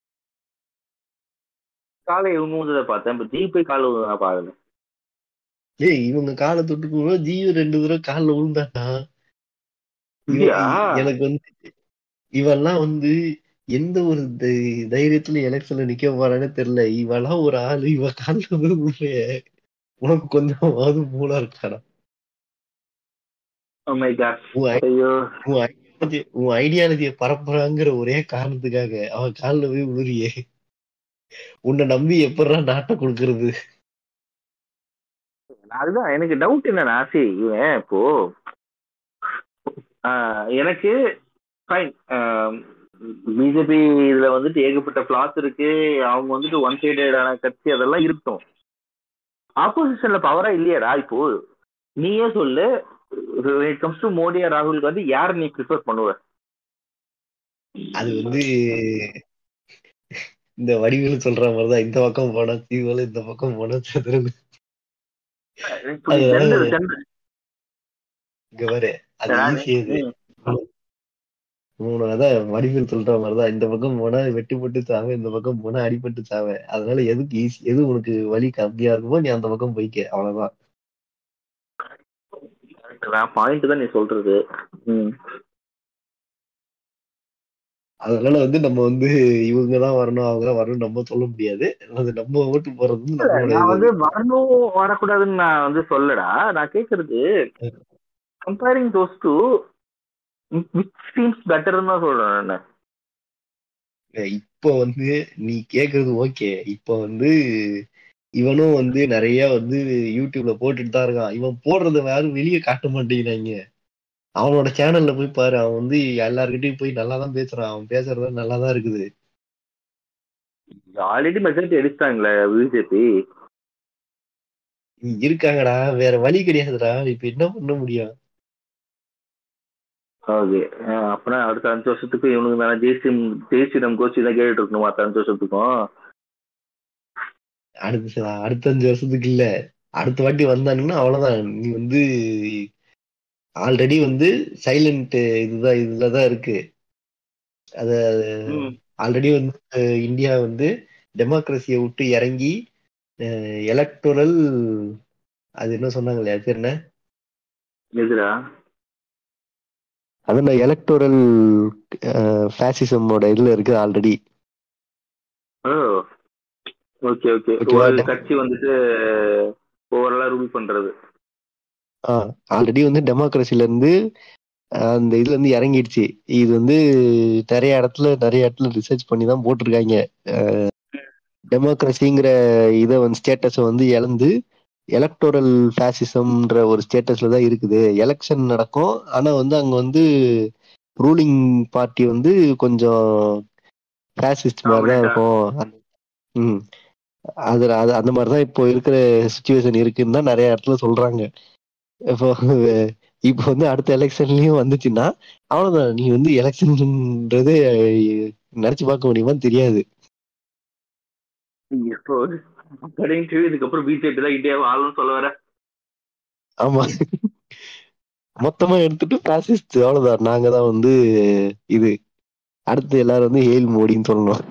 காலை இவங்க வந்ததை பார்த்தேன் இப்ப ஜி போய் காலை நான் பாக்கல ஏய் இவங்க காலை தொட்டுக்கு ஜியும் ரெண்டு தடவை கால்ல விழுந்தாட்டா இவன் இல்லையா? எனக்கு வந்து இவெல்லாம் வந்து எந்த ஒரு தை- தைரியத்துல எலெக்ஷன்ல நிக்க போறானே தெரியல இவெல்லாம் ஒரு ஆளு இவ கால்ல வந்து விழுறே. உனக்கு கொஞ்சமாவது மூளை இருக்காடா Oh my God. உன் ஐ- ஐயோ உன் உன் ஐடியாலஜியை பரப்புறாங்கிற ஒரே காரணத்துக்காக அவன் காலில் போய் விழுறியே உன்னை நம்பி எப்படா நாட்டை கொடுக்கறது அதுதான் எனக்கு டவுட் என்னன்னா சரி இவன் இப்போ ஆஹ் எனக்கு ஃபைன் பிஜேபி இதுல வந்துட்டு ஏகப்பட்ட ஃபிளாஸ் இருக்கு அவங்க வந்துட்டு ஒன் சைடடான கட்சி அதெல்லாம் இருக்கட்டும் ஆப்போசிஷன்ல பவரா இல்லையாடா இப்போ நீயே சொல்லு இட் கம்ஸ் டு மோடியா ராகுல் காந்தி யார் நீ ப்ரிஃபர் பண்ணுவ அது வந்து இந்த வடிவில் சொல்ற மாதிரிதான் இந்த பக்கம் போனா தீவல இந்த பக்கம் போனா சதுரங்க புரியுது. General, general. இங்க பாரு அது சரி, ஈஸி அது ம். மூணு அதான் வடிவில் சொல்ற மாதிரிதான் இந்த பக்கம் போனா வெட்டுப்பட்டு சாவே இந்த பக்கம் போனா அடிபட்டு சாவே அதனால எதுக்கு ஈஸி எது உனக்கு வலி கம்மியா இருக்குமோ நீ அந்த பக்கம் போய்க்க அவ்வளவுதான் பாயிண்ட் தான் நீ சொல்றது ம். அதனால வந்து நம்ம வந்து இவங்க தான் வரணும் அவங்க தான் வரணும் நம்ம சொல்ல முடியாது அது நம்ம ஓட்டு போறது வந்து நம்மளோட நான் இது. வந்து வரணும் வரக்கூடாதுன்னு நான் வந்து சொல்லடா நான் கேக்குறது comparing those two which teams பெட்டர்னு தான் சொல்றேன் நான் இப்போ வந்து நீ கேக்குறது ஓகே இப்போ வந்து இவனும் வந்து நிறைய வந்து யூடியூப்ல போட்டுட்டு தான் இருக்கான் இவன் போடுறத யாரும் வெளியே காட்ட மாட்டேங்கிறாங்க அவனோட சேனல்ல போய் பாரு அவன் வந்து எல்லார்கிட்டயும் போய் நல்லா தான் பேசுறான் அவன் பேசுறது நல்லா தான் இருக்குது ஆல்ரெடி மெஜாரிட்டி எடுத்தாங்களே பிஜேபி இருக்காங்கடா வேற வழி கிடையாதுடா இப்ப என்ன பண்ண முடியும் ஓகே அப்பனா அடுத்த அஞ்சு வருஷத்துக்கு இவனுக்கு மேல ஜெய்ஸ்ரீம் ஜெய்ஸ்ரீரம் கோச்சி தான் கேட்டுட்டு இருக்கணும் அடுத்த அஞ்சு வருஷத்துக்கும் அடுத்த அடுத்த அஞ்சு வருஷத்துக்கு இல்ல அடுத்த வாட்டி வந்தானுங்கன்னா அவ்வளவுதான் நீ வந்து ஆல்ரெடி வந்து சைலண்ட் இதுதான் இதுலதான் இருக்கு அத ம். ஆல்ரெடி வந்து அஹ், இந்தியா வந்து டெமோக்ரஸியை விட்டு இறங்கி எலக்டோரல் அது என்ன சொன்னாங்களே அது பேர் என்ன எதுடா அதான் எலக்டோரல் ஃபேசிசமோட இதுல இருக்கு already oh okay okay Okay, ஒரு okay. கட்சி வந்துட்டு ஓவராலா ரூல் பண்றது ஆல்ரெடி வந்து டெமோக்ரஸில இருந்து அஹ், அந்த இதுல இருந்து இறங்கிடுச்சு இது வந்து நிறைய இடத்துல நிறைய இடத்துல ரிசர்ச் பண்ணி தான் போட்டிருக்காங்க டெமோக்ரஸிங்கிற இதை வந்து ஸ்டேட்டஸை வந்து இழந்து எலக்டோரல் ஃபேசிசம்ன்ற ஒரு ஸ்டேட்டஸ்ல தான் இருக்குது எலெக்ஷன் நடக்கும் ஆனா வந்து அங்க வந்து ரூலிங் பார்ட்டி வந்து கொஞ்சம் ஃபேசிஸ்ட் மாதிரி தான் Dominant-ஆ. இருக்கும் அந்த- ம் அது அது அந்த மாதிரி தான் இப்போ இருக்கிற சுச்சுவேஷன் இருக்குன்னு தான் நிறைய இடத்துல சொல்றாங்க இப்போ இப்போ வந்து அடுத்த எலெக்ஷன்லயும் வந்துச்சுன்னா அவ்வளவுதான் நீ வந்து எலெக்ஷன்ன்றதே நினைச்சு பார்க்க முடியுமான்னு தெரியாது இப்போ according to you, இதுக்கப்புறம் பிஜேபி தான் இந்தியாவை ஆளுன்னு சொல்ல வர ஆமா மொத்தமா எடுத்துட்டு பாசிஸ்ட் அவ்வளவுதான் நாங்க தான் வந்து இது அடுத்து எல்லாரும் வந்து ஹேல் மோடின்னு சொல்லணும்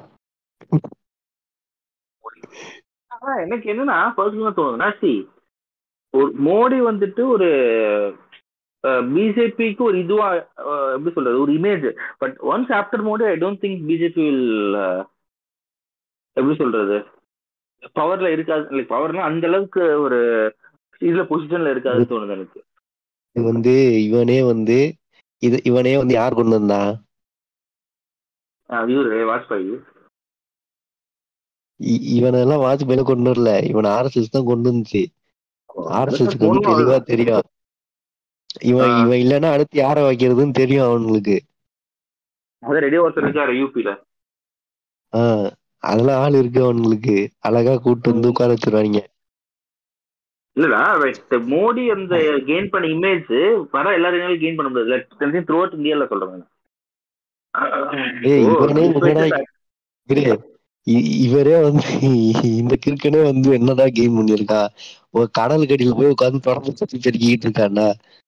ஆனா எனக்கு என்னன்னா பர்சனலா தோணுதுன்னா சி ஒரு மோடி வந்துட்டு ஒரு பிஜேபிக்கு ஒரு இதுவா அஹ், எப்படி சொல்றது ஒரு image but once after Modi I don't think BJP will எப்படி சொல்றது பவர்ல இருக்காது லைக் பவர்னா அந்த அளவுக்கு ஒரு இதுல பொசிஷன்ல இருக்காதுன்னு தோணுது எனக்கு இது வந்து இவனே வந்து இது இவனே வந்து யார் கொண்டு வந்தான் அஹ், இவரு வாஜ்பாய் இ- இவனெல்லாம் வாஜ்பாயில கொண்டு வரல இவன் ஆர்எஸ்எஸ் தான் கொண்டு வந்துச்சு ஆர்எஸ்எஸ்க்கு வந்து தெளிவா தெரியும் இவன் ஆ. இவன் இல்லைன்னா அடுத்து யார வைக்கிறதுன்னு தெரியும் அவனுங்களுக்கு அதான் ரெடியா ஒருத்தர் இருக்காரு யூபில ஆஹ் அதெல்லாம் ஆள் இருக்கு அவனுங்களுக்கு அழகா கூட்டு வந்து உட்கார வச்சிருவாங்க இல்லடா right. மோடி அந்த கெயின் பண்ண இமேஜ் வர எல்லாரும் கெயின் பண்ண முடியாது த்ரூ அவுட் இந்தியால சொல்றேன் ஏய், ஓ, இவனே respected என்னடா இவரே இ- இவரே வந்து இந்த கிறுக்கனே வந்து என்னடா கேம் பண்ணிருக்கா ஒரு கடல் கடியில போய் உட்காந்து தொடர்ந்து சுத்தி பெருக்கிட்டு இருக்காண்டா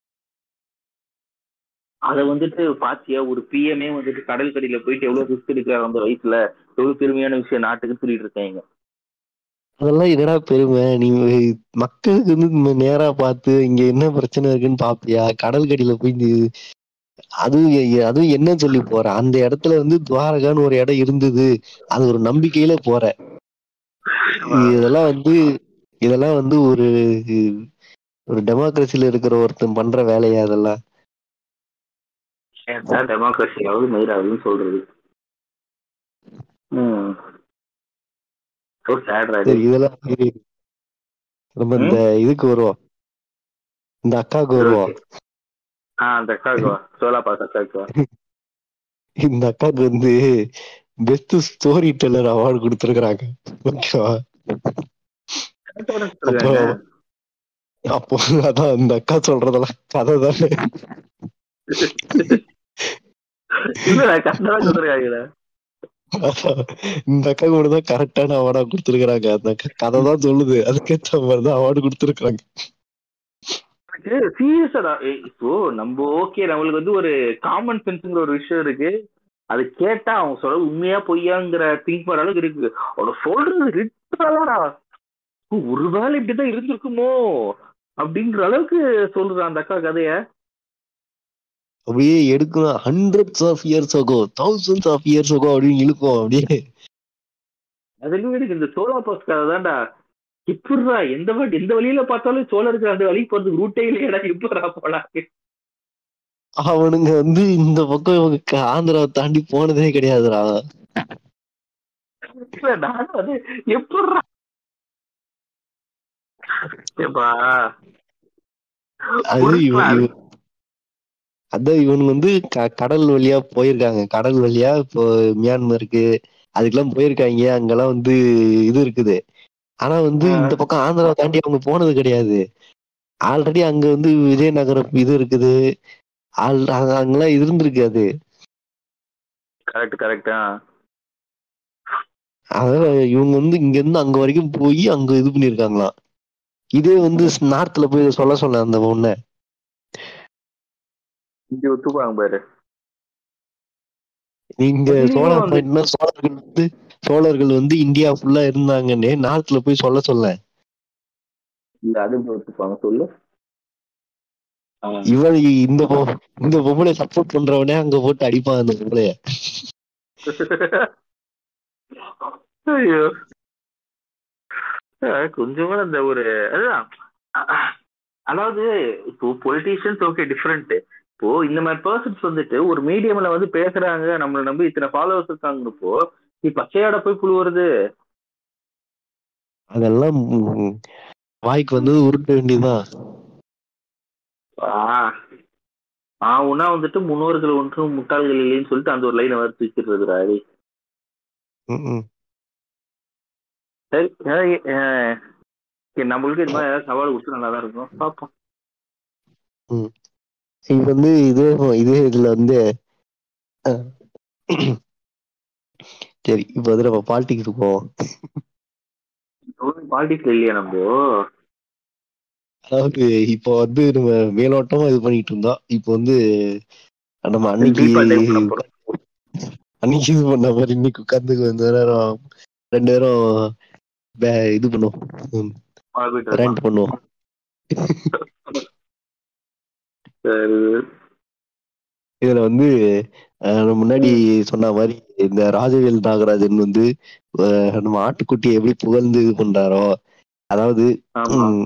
அத வந்துட்டு பாத்தியா ஒரு பிஎம்ஏ வந்துட்டு கடல் கடியில போயிட்டு எவ்வளவு ரிஸ்க் எடுக்கிறாரு அந்த வயசுல எவ்வளவு பெருமையான விஷயம் நாட்டுக்கு சொல்லிட்டு இருக்காங்க அதெல்லாம் என்னடா பெருமை நீ மக்களுக்கு வந்து இந்த நேரா பார்த்து இங்க என்ன பிரச்சனை இருக்குன்னு பாப்பியா கடல் கடியில போய் நீ அதுவும் எ- அதுவும் என்ன சொல்லி போற அந்த இடத்துல வந்து துவாரகான்னு ஒரு இடம் இருந்தது அது ஒரு நம்பிக்கையில போற இதெல்லாம் வந்து இதெல்லாம் வந்து ஒரு ஒரு டெமோக்ரஸில இருக்கிற ஒருத்தன் பண்ற வேலையா அதெல்லாம் டெமோக்ரஸியாவது மயிராகுதுன்னு சொல்றது ம் So sad ரா இது. சரி இதெல்லாம் சரி. நம்ம இந்த இதுக்கு வருவோம் இந்த அக்காவுக்கு வருவோம் ஆ அந்த அக்காவுக்கு வா சோலா பாஸ் அக்காவுக்கு வா இந்த அக்காவுக்கு வந்து பெஸ்ட் ஸ்டோரி டெல்லர் அவார்டு கொடுத்துருக்காங்க ஓகேவா அப்போ அப்போ அதான் இந்த அக்கா சொல்றதெல்லாம் கதை தானே இல்லடா கரெக்டா கொடுத்துருக்காங்கடா அதான் இந்த அக்கா கூட தான் கரெக்டான அவார்டா கொடுத்துருக்காங்க அந்த அக்கா கதை தான் சொல்லுது அதுக்கேற்ற மாதிரி தான் அவார்டு கொடுத்துருக்காங்க எனக்கு சீரியஸாடா இப்போ நம்ம ஓகே நம்மளுக்கு வந்து ஒரு காமன் சென்ஸ்ங்கிற ஒரு விஷயம் இருக்கு அது கேட்டா அவங்க சொல்ற உண்மையா பொய்யாங்கிற திங்க் பண்ற அளவுக்கு இருக்கு அவங்க சொல்றது லிட்டரலாடா ஒருவேளை இப்படிதான் இருந்திருக்குமோ அப்படிங்கிற அளவுக்கு சொல்றான் அந்த அக்கா கதைய அப்படியே எடுக்கணும் hundreds of years ago thousands of years ago அப்படின்னு இழுக்கும் அப்படியே அதுலயும் எனக்கு இந்த சோலா பாஸ் கதை தான்டா எப்படிடா எந்த வழி எந்த வழியில பார்த்தாலும் சோழருக்கு அந்த வழிக்கு போறதுக்கு ரூட்டே இல்லையடா எப்படிடா போனாங்க அவனுங்க வந்து இந்த பக்கம் இவங்க க- ஆந்திராவை தாண்டி போனதே கிடையாதுடா இல்ல, நானும் அது எப்படிடா ஏப்பா அது ஒரு இவ- plan. இவ- அதான் இவனுங்க வந்து க- கடல் வழியா போயிருக்காங்க கடல் வழியா இப்போ மியான்மருக்கு அதுக்கெல்லாம் போயிருக்காங்க அங்கெல்லாம் வந்து இது இருக்குது ஆனா வந்து ஆ. இந்த பக்கம் ஆந்திரா தாண்டி அவங்க போனது கிடையாது ஆல்ரெடி அங்க வந்து விஜயநகரம் இது இருக்குது ஆல் அங்க- அங்கெல்லாம் இருந்திருக்கு அது கரெக்ட் கரெக்டா அதான் இவங்க வந்து இங்க இருந்து அங்க வரைக்கும் போய் அங்க இது பண்ணிருக்காங்களாம் இதே வந்து நார்த்ல போய் சொல்ல சொன்ன அந்த பொண்ண இங்க ஒத்துப்பாங்க பாரு நீங்க ஐயோ, சோழ அந்த- பாயிண்ட்னா சோழர்கள் வந்து சோழர்கள் வந்து இந்தியா ஃபுல்லா இருந்தாங்கன்னு நார்த்ல போய் சொல்ல சொல்ல இல்ல அது எப்படி ஒத்துப்பாங்க சொல்லு இவன் இந்த பொ- இந்த பொம்பளை சப்போர்ட் பண்றவனே அங்க போட்டு அடிப்பான் அந்த பொம்பளைய ஐயோ அஹ் கொஞ்சம் கூட அந்த ஒரு அதுதான் அஹ் அதாவது இப்போ பொலிட்டீஷியன்ஸ் ஓகே டிஃப்ரெண்ட் இப்போ இந்த மாதிரி பர்சன்ஸ் வந்துட்டு ஒரு மீடியம்ல வந்து பேசுறாங்க நம்மளை நம்பி இத்தனை ஃபாலோவர்ஸ் இருக்காங்கப்போ நீ பச்சையாட போய் புழுவுறது அதெல்லாம் ம், வாய்க்கு வந்தது உருட்ட வேண்டியதுதான் ஆவுனா வந்துட்டு முன்னோர்கள் ஒன்றும் முட்டாள்கள் இல்லைன்னு சொல்லிட்டு அந்த ஒரு லைனை வர தூக்கிடுறதுடா அது ம், ம். சரி சரி, அஹ் சரி, நம்மளுக்கு இது மாதிரி ஏதாவது சவால் கொடுத்து நல்லா தான் இருக்கும் பார்ப்போம் இது வந்து இதே இதே இதுல வந்து அஹ், சரி இப்ப வந்து நம்ம பாலிடிக்ஸ் போவோம் பாலிடிக்ஸ்ல இல்லையா நம்ம அதாவது இப்போ வந்து நம்ம மேலோட்டமா இது பண்ணிட்டு இருந்தோம் இப்போ வந்து நம்ம அன்னைக்கு Deep ஆ dive பண்ண போறோம். அன்னைக்கு இது பண்ண மாதிரி இன்னைக்கு உட்காந்து கொஞ்ச நேரம் ரெண்டு நேரம் பே- இது பண்ணுவோம் பார்த்துட்டு ரேண்ட் பண்ணுவோம் சரி இதுல வந்து அஹ், நம்ம முன்னாடி சொன்ன மாதிரி இந்த ராஜவேல் நாகராஜன் வந்து அஹ், நம்ம ஆட்டுக்குட்டியை எப்படி புகழ்ந்து இது பண்றாரோ அதாவது ஆமா ம்,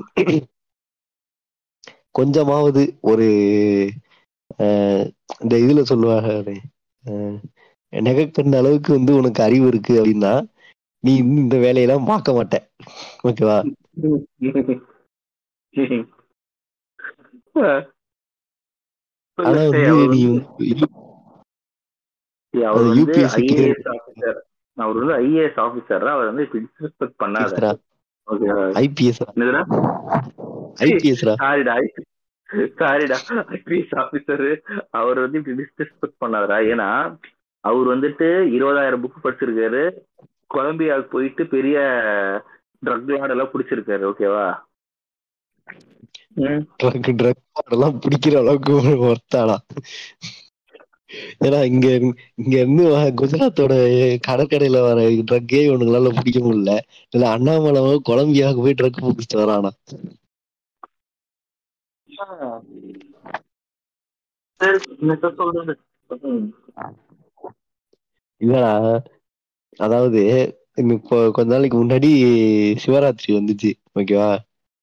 கொஞ்சமாவது ஒரு அஹ், இந்த இதுல சொல்லுவாங்க நெகக்கண்ட அளவுக்கு வந்து உனக்கு அறிவு இருக்கு அப்படின்னா நீ இன்னும் இந்த வேலையெல்லாம் பார்க்க மாட்ட ஓகேவா ஆனா வந்து நீ வந்து அவர் அது வந்து UPSC க்கு- ஐஏஎஸ் ஆபீசர் அவர் வந்து ஐஏஎஸ் ஆபீசர் அவர் வந்து டிஸ்ரெஸ்பெக்ட் பண்ணாத ஓகேவா ஐபிஎஸ் என்னதுடா ஐபிஎஸ்ரா சாரிடா சாரிடா ஐபிஎஸ் ஆபீசர் அவர் வந்து இப்படி டிஸ்ரெஸ்பெக்ட் பண்ணாதடா ஏன்னா அவர் வந்துட்டு இருபதாயிரம் புக் படிச்சிருக்காரு கொலம்பியாவுக்கு போயிட்டு பெரிய ட்ரக் லார்ட் எல்லாம் பிடிச்சிருக்காரு ஓகேவா ம் ட்ரக் ட்ரக் அதெல்லாம் பிடிக்கிற அளவுக்கு ஒரு ஒர்த்தாடா ஏன்னா இங்க இருந்து- இங்க இருந்து வ- குஜராத்தோட கடற்கரையில வர ட்ரக்கே இவனுங்களால பிடிக்க முடியல இல்ல அண்ணாமலை கொலம்பியாவுக்கு போய் ட்ரக் பிடிச்சிட்டு வரானா சரி என்னத்த சொல்றது ம். இல்லடா அதாவது இன்னும் இப்போ கொஞ்ச நாளைக்கு முன்னாடி சிவராத்திரி வந்துச்சு ஓகேவா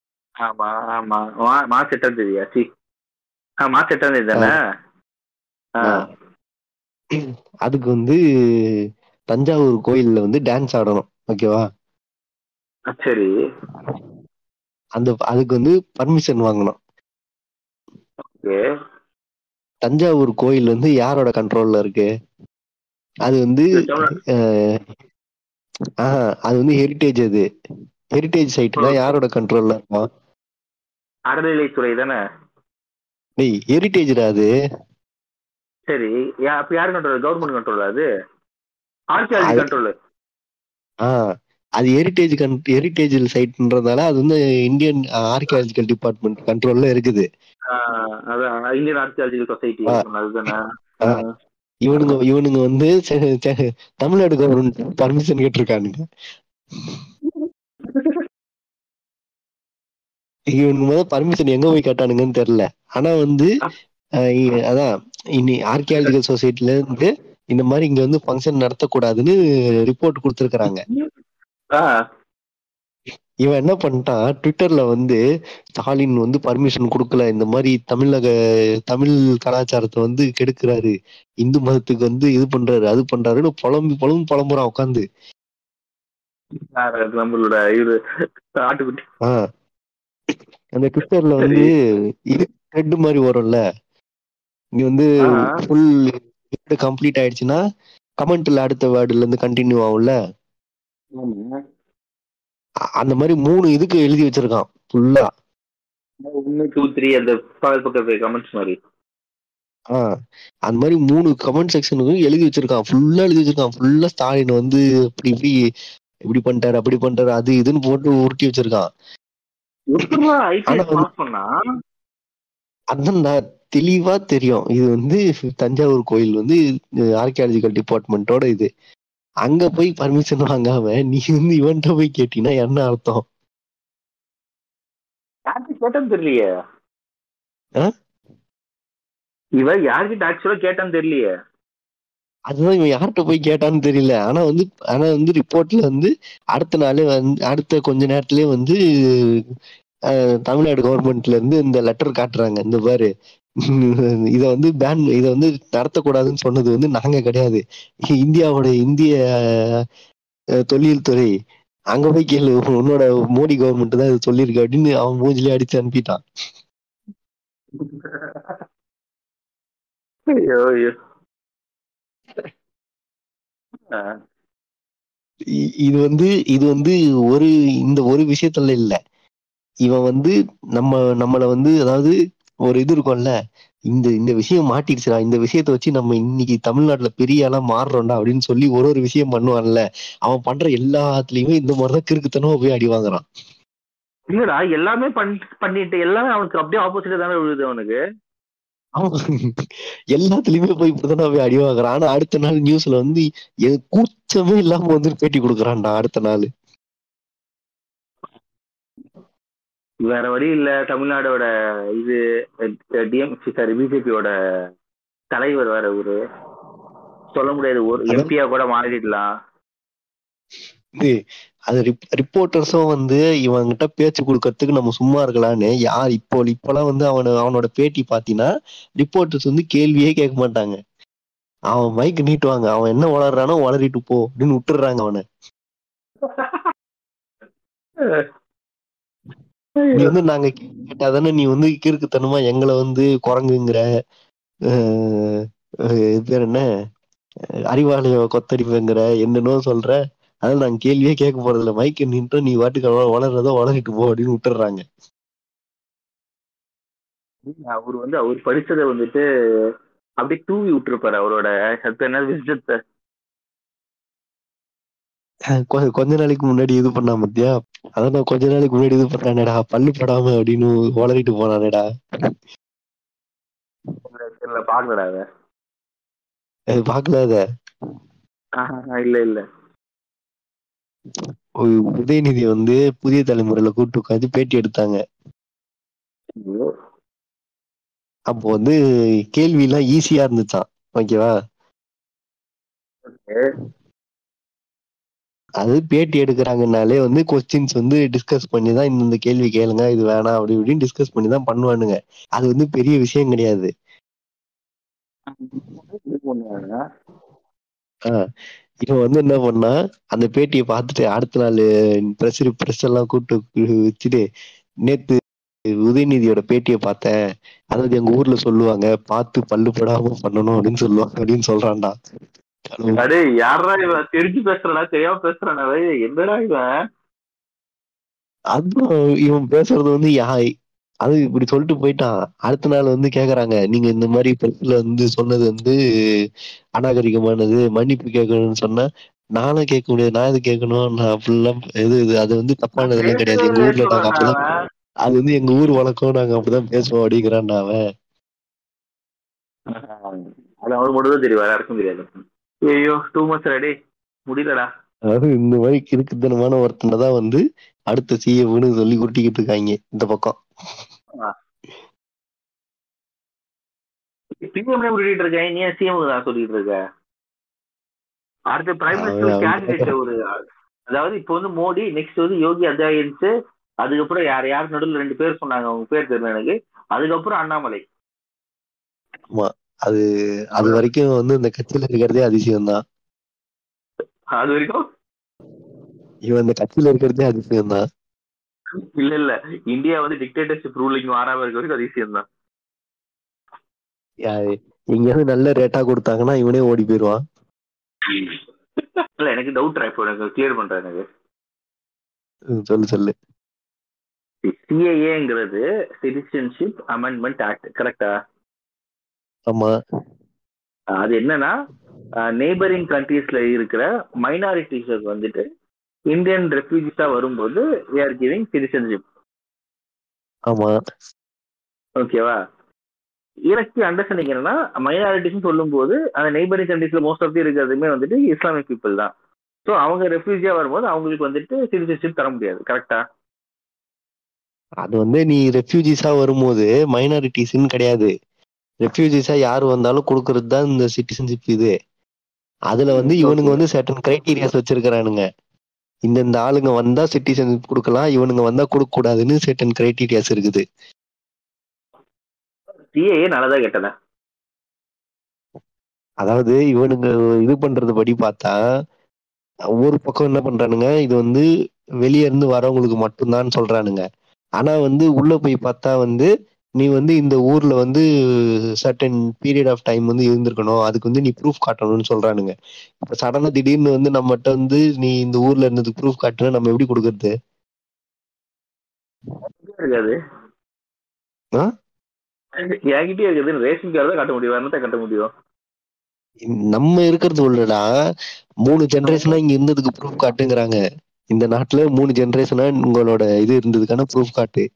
ஆமா ஆமா மா- மார்ச் எட்டாம் தேதியா சி ஆ மார்ச் எட்டாம் தேதி தானே ஆ, அதுக்கு வந்து தஞ்சாவூர் கோயில்ல வந்து டான்ஸ் ஆடணும் ஓகேவா சரி அந்த அதுக்கு வந்து பர்மிஷன் வாங்கணும் ஓகே தஞ்சாவூர் கோயில் வந்து யாரோட கண்ட்ரோல்ல இருக்கு அது வந்து அஹ், ஆஹ், அது வந்து ஹெரிட்டேஜ் அது ஹெரிட்டேஜ் சைட்னா யாரோட கண்ட்ரோல்ல இருக்கும் அறநிலைத்துறை தானே டேய் ஹெரிட்டேஜ்டா அது சரி யா- அப்ப யாரு கண்ட்ரோல் கவர்மெண்ட் கண்ட்ரோல் அது ஆர்கியாலஜி அது- கண்ட்ரோல் ஆ அது ஹெரிட்டேஜ் கன் ஹெரிட்டேஜ் சைட்ன்றதால அது வந்து இந்தியன் ஆர்கியாலஜிக்கல் டிபார்ட்மெண்ட் கண்ட்ரோல்ல இருக்குது அதான் இந்தியன் ஆர்கியாலஜிக்கல் சொசைட்டி ஆ. அதுதானே ஆ. இவனுங்க இவனுங்க வந்து செ- செ- தமிழ்நாடு கவர்மெண்ட் பர்மிஷன் கேட்டிருக்கானுங்க இவனுங்க முதல்ல பர்மிஷன் எங்க போய் கேட்டானுங்கன்னு தெரியல ஆனா வந்து அஹ், இ- அதான் இனி ஆர்கியாலஜிக்கல் சொசைட்டில இருந்து இந்த மாதிரி இங்க வந்து ஃபங்க்ஷன் நடத்தக்கூடாதுன்னு ரிப்போர்ட் கொடுத்துருக்காங்க ஆ, இவன் என்ன பண்ணிட்டான் ட்விட்டர்ல வந்து ஸ்டாலின் வந்து பர்மிஷன் கொடுக்கல இந்த மாதிரி தமிழக தமிழ் கலாச்சாரத்தை வந்து கெடுக்கிறாரு இந்து மதத்துக்கு வந்து இது பண்றாரு அது பண்றாருன்னு புலம்பி புலம்பு புலம்புறான் உட்காந்து யாரு நம்மளோட இது ஆட்டுக்குட்டி ஆஹ் அந்த ட்விட்டர்ல வந்து இது த்ரெட் மாதிரி வரும்ல இங்க வந்து ஆ. ஃபுல் கம்ப்ளீட் ஆயிடுச்சுன்னா கமெண்ட்ல அடுத்த வேர்டுல இருந்து கண்டினியூ ஆகும்ல அ- அந்த மாதிரி மூணு இதுக்கு எழுதி வச்சிருக்கான் ஃபுல்லா ஒன்னு டூ த்ரீ அந்த பகல் பக்கத்து கமெண்ட்ஸ் மாதிரி ஆஹ் அந்த மாதிரி மூணு கமெண்ட் செக்ஷனுக்கும் எழுதி வச்சிருக்கான் ஃபுல்லா எழுதி வச்சிருக்கான் ஃபுல்லா ஸ்டாலின் வந்து இப்படி இப்படி இப்படி பண்ணிட்டாரு அப்படி பண்ணிட்டாரு அது இதுன்னு போட்டு உருட்டி வச்சிருக்கான் எப்படிடா ஆனா ஐபிஎஸ் வந்து- பாஸ் பண்ணா அதான் நான் தெளிவா தெரியும் இது வந்து தஞ்சாவூர் கோயில் வந்து ஆர்கியாலஜிக்கல் டிபார்ட்மெண்ட்டோட இது அங்க போய் பர்மிஷன் வாங்காம நீ வந்து இவன்ட்ட போய் கேட்டீங்கன்னா என்ன அர்த்தம் யாருக்கு கேட்டான்னு தெரியலையே ஆ? இவ யார்கிட்ட ஆக்சுவலா கேட்டான்னு தெரியலையே அதுதான் இவன் யார்கிட்ட போய் கேட்டான்னு தெரியல ஆனா வந்து ஆனா வந்து ரிப்போர்ட்ல வந்து அடுத்த நாளே வந்து அடுத்த கொஞ்ச நேரத்திலேயே வந்து அஹ், தமிழ்நாடு கவர்மெண்ட்ல இருந்து இந்த லெட்டர் காட்டுறாங்க இந்த பாரு இத வந்து பேன் இத வந்து நடத்தக்கூடாதுன்னு சொன்னது வந்து நாங்க கிடையாது இந்தியாவோட இந்திய அஹ், தொழில் துறை அங்க போய் கேளு உன்னோட மோடி கவர்மெண்ட் தான் இது சொல்லியிருக்கு அப்படின்னு அவன் மூஞ்சிலே அடிச்சு அனுப்பிட்டான் ஐயோ ஐயோ ஆ, இ- இது வந்து இது வந்து ஒரு இந்த ஒரு விஷயத்துல இல்ல இவன் வந்து நம்ம நம்மள வந்து அதாவது ஒரு இது இருக்கும்ல இந்த இந்த விஷயம் மாட்டிடுச்சுடா இந்த விஷயத்த வச்சு நம்ம இன்னைக்கு தமிழ்நாட்டுல பெரிய ஆளா மாறுறோம்டா அப்படின்னு சொல்லி ஒரு ஒரு விஷயம் பண்ணுவான்ல அவன் பண்ற எல்லாத்துலயுமே இந்த மாதிரிதான் கிறுக்குத்தனமா போய் அடி வாங்குறான் இல்லடா எல்லாமே பண்ணி பண்ணிட்டு எல்லாமே அவனுக்கு அப்படியே ஆப்போசிட்டா தானே விழுது அவனுக்கு அவன் எல்லாத்துலயுமே போய் இப்படிதானே போய் அடி வாங்குறான் ஆனா அடுத்த நாள் நியூஸ்ல வந்து எ- கூச்சமே இல்லாம வந்து பேட்டி கொடுக்குறான்டா அடுத்த நாள் வேற வழி இல்ல தமிழ்நாடோட இது டிஎம் சாரி பிஜேபியோட தலைவர் வேற ஒரு சொல்ல முடியாது ஒரு அதான். எம்பியா கூட மாறிடலாம் இது அது ரிப்போர்ட்டர்ஸும் வந்து இவன்கிட்ட பேச்சு கொடுக்கறதுக்கு நம்ம சும்மா இருக்கலாம்னு யார் இப்போ இப்பெல்லாம் வந்து அவன அவனோட பேட்டி பாத்தீங்கன்னா ரிப்போர்ட்டர்ஸ் வந்து கேள்வியே கேட்க மாட்டாங்க அவன் மைக் நீட்டுவாங்க அவன் என்ன வளர்றானோ வளரிட்டு போ அப்படின்னு விட்டுறாங்க அவனை நீ வந்து நாங்க கேட்டாதானே நீ வந்து கிறுக்குத்தனமா எங்களை வந்து குரங்குங்கிற அஹ், அஹ், இது பேர் என்ன அஹ், அறிவாலய கொத்தடிப்புங்கிற என்னன்னோ சொல்ற அதனால நாங்க கேள்வியே கேட்க போறதில்ல மைக்க நின்று நீ வாட்டுக்கு வள- வளர்றதோ வளரிட்டு போ அப்படின்னு விட்டுறாங்க அவர் வந்து அவர் படிச்சதை வந்துட்டு அப்படியே தூவி விட்டுருப்பாரு அவரோட அது என்ன விசிட்டத்தை கொ- கொஞ்ச நாளைக்கு முன்னாடி இது பண்ணா மத்தியா அதான் நான் கொஞ்ச நாளைக்கு முன்னாடி இது பண்ணானேடா பல்லு படாம அப்படின்னு வளரிட்டு போனானேடா இல்ல பாக்கலடா அதை அது பாக்கல அத ஆஹா, இல்ல இல்ல உ- உதயநிதி வந்து புதிய தலைமுறையில கூப்பிட்டு உட்காந்து பேட்டி எடுத்தாங்க ஐயோ. அப்போ வந்து கேள்வி எல்லாம் ஈஸியா இருந்துச்சான் ஓகேவா Okay. அது பேட்டி எடுக்கிறாங்கனாலே வந்து கொஸ்டின்ஸ் வந்து டிஸ்கஸ் பண்ணி தான் இந்த கேள்வி கேளுங்க இது வேணாம் அப்படி இப்படின்னு டிஸ்கஸ் பண்ணி தான் பண்ணுவானுங்க அது வந்து பெரிய விஷயம் கிடையாது இது பண்ணுவாங்க இவன் வந்து என்ன பண்ணா அந்த பேட்டியை பார்த்துட்டு அடுத்த நாள் பிரஸ் பிரஸ் எல்லாம் கூப்பிட்டு வச்சுட்டு நேத்து உதயநிதியோட பேட்டியை பார்த்தேன் அதாவது எங்க ஊர்ல சொல்லுவாங்க பார்த்து பல்லு படாம பண்ணணும் அப்படின்னு சொல்லுவாங்க அப்படின்னு சொல்றான்டா கடவுள். அடே யாரா இவன் தெரிஞ்சு பேசுறடா தெரியாம பேசுறானா டேய், என்னடா இவன் அதுவும் இவன் பேசுறது வந்து யா அது இப்படி சொல்லிட்டு போயிட்டான் அடுத்த நாள் வந்து கேக்குறாங்க நீங்க இந்த மாதிரி பிரஸ்ல வந்து சொன்னது வந்து அநாகரிகமானது மன்னிப்பு கேட்கணும்னு சொன்னா நானும் கேட்க முடியாது நான் இது கேட்கணும் நான் அப்படிலாம் இது இது அது வந்து தப்பானதெல்லாம் கிடையாது எங்க ஊர்ல நாங்க அப்படிதான் அவன். அது வந்து எங்க ஊர் வழக்கம் நாங்க அப்படிதான் பேசுவோம் அப்படிங்கிறான்டா அவன் அது அவனுக்கு மட்டும் தான் தெரியும் வேற யாருக்கும் தெரியாது ஐயோ டூ மந்த்ஸ் ரெடி முடியலடா அதாவது இந்த மாதிரி கிறுக்குத்தனமான ஒருத்தனை தான் வந்து அடுத்த சிஎம்னு சொல்லி குட்டிக்கிட்டு இருக்காங்க இந்த பக்கம் பிஎம்ல விட்டுட்டு இருக்கேன் நீ சிஎம் தான் சொல்லிட்டு இருக்க அடுத்த பிரைம் அவன் மினிஸ்டர் அவன் கேண்டிடேட் ஒரு அதாவது இப்போ வந்து மோடி நெக்ஸ்ட் வந்து யோகி அத்யாயன்ஸ் அதுக்கப்புறம் யார் யார் நடுவில் ரெண்டு பேர் சொன்னாங்க அவங்க பேர் தெரியல எனக்கு அதுக்கப்புறம் அண்ணாமலை அது அது வரைக்கும் வந்து இந்த கட்சியில இருக்கிறதே அதிசயம் தான் அது வரைக்கும் இவன் இந்த கட்சியில இருக்கிறதே அதிசயம் தான் இல்ல இல்ல இந்தியா வந்து டிக்டேட்டர்ஷிப் ரூலிங் மாறாம இருக்க வரைக்கும் அது ஈஸியம் தான் எங்கேயாவது நல்ல ரேட்டா கொடுத்தாங்கன்னா இவனே ஓடி போயிடுவான் இல்ல எனக்கு டவுட் இப்போ எனக்கு கிளியர் பண்றேன் எனக்கு ம், சொல்லு சொல்லு சிஏஏங்கிறது சிட்டிசன்ஷிப் அமெண்ட்மெண்ட் ஆக்ட் கரெக்டா ஆமா அது என்னன்னா நெய்பரிங் கண்ட்ரீஸ்ல இருக்கிற மைனாரிட்டிஸுக்கு வந்துட்டு இந்தியன் ரெஃப்யூஜிஸா வரும்போது ஆர் கிவிங் சிட்டிசன்ஷிப் ஆமா ஓகேவா எனக்கு அண்டர்ஸ்டாண்டிங் என்னன்னா மைனாரிட்டிஸ் சொல்லும்போது அந்த நெய்பரிங் கண்ட்ரீஸ்ல மோஸ்ட் ஆஃப் இருக்கிறதுமே வந்துட்டு இஸ்லாமிக் பீப்புள் தான் ஸோ அவங்க ரெஃப்யூஜியா வரும்போது அவங்களுக்கு வந்துட்டு சிட்டிசன்ஷிப் தர முடியாது கரெக்டா அது வந்து நீ ரெஃப்யூஜிஸா வரும்போது மைனாரிட்டிஸ்ன்னு கிடையாது ரெஃப்யூஜிஸா யார் வந்தாலும் கொடுக்கறது தான் இந்த சிட்டிசன்ஷிப் இது அதுல வந்து ம், இவனுங்க okay. வந்து சர்டன் கிரைட்டீரியாஸ் வச்சிருக்கிறானுங்க இந்த இந்த ஆளுங்க வந்தா சிட்டிசன்ஷிப் கொடுக்கலாம் இவனுங்க வந்தா கொடுக்க கூடாதுன்னு சர்டன் கிரைட்டீரியாஸ் இருக்குது சிஏஏ நல்லதா கெட்டதா அதாவது இவனுங்க இது பண்றது படி பார்த்தா ஒவ்வொரு பக்கம் என்ன பண்றானுங்க இது வந்து வெளிய இருந்து வரவங்களுக்கு மட்டும்தான் சொல்றானுங்க ஆனா வந்து உள்ள போய் பார்த்தா வந்து நீ வந்து இந்த ஊர்ல வந்து சர்டன் பீரியட் ஆஃப் டைம் வந்து இருந்திருக்கணும் அதுக்கு வந்து நீ ப்ரூஃப் காட்டணும்னு சொல்றானுங்க இப்ப சடனா திடீர்னு வந்து நம்மகிட்ட வந்து நீ இந்த ஊர்ல இருந்ததுக்கு ப்ரூஃப் காட்டுனா நம்ம எப்படி கொடுக்கறது இருக்காது ஆ? என்கிட்டயே இருக்குது ரேஷன் கார்டு தான் காட்ட முடியும் வேற காட்ட முடியும் நம்ம இருக்கிறது உள்ளடா மூணு ஜெனரேஷனா இங்க இருந்ததுக்கு ப்ரூஃப் காட்டுங்கிறாங்க இந்த நாட்டுல மூணு ஜெனரேஷனா உங்களோட இது இருந்ததுக்கான ப்ரூஃப் காட்டு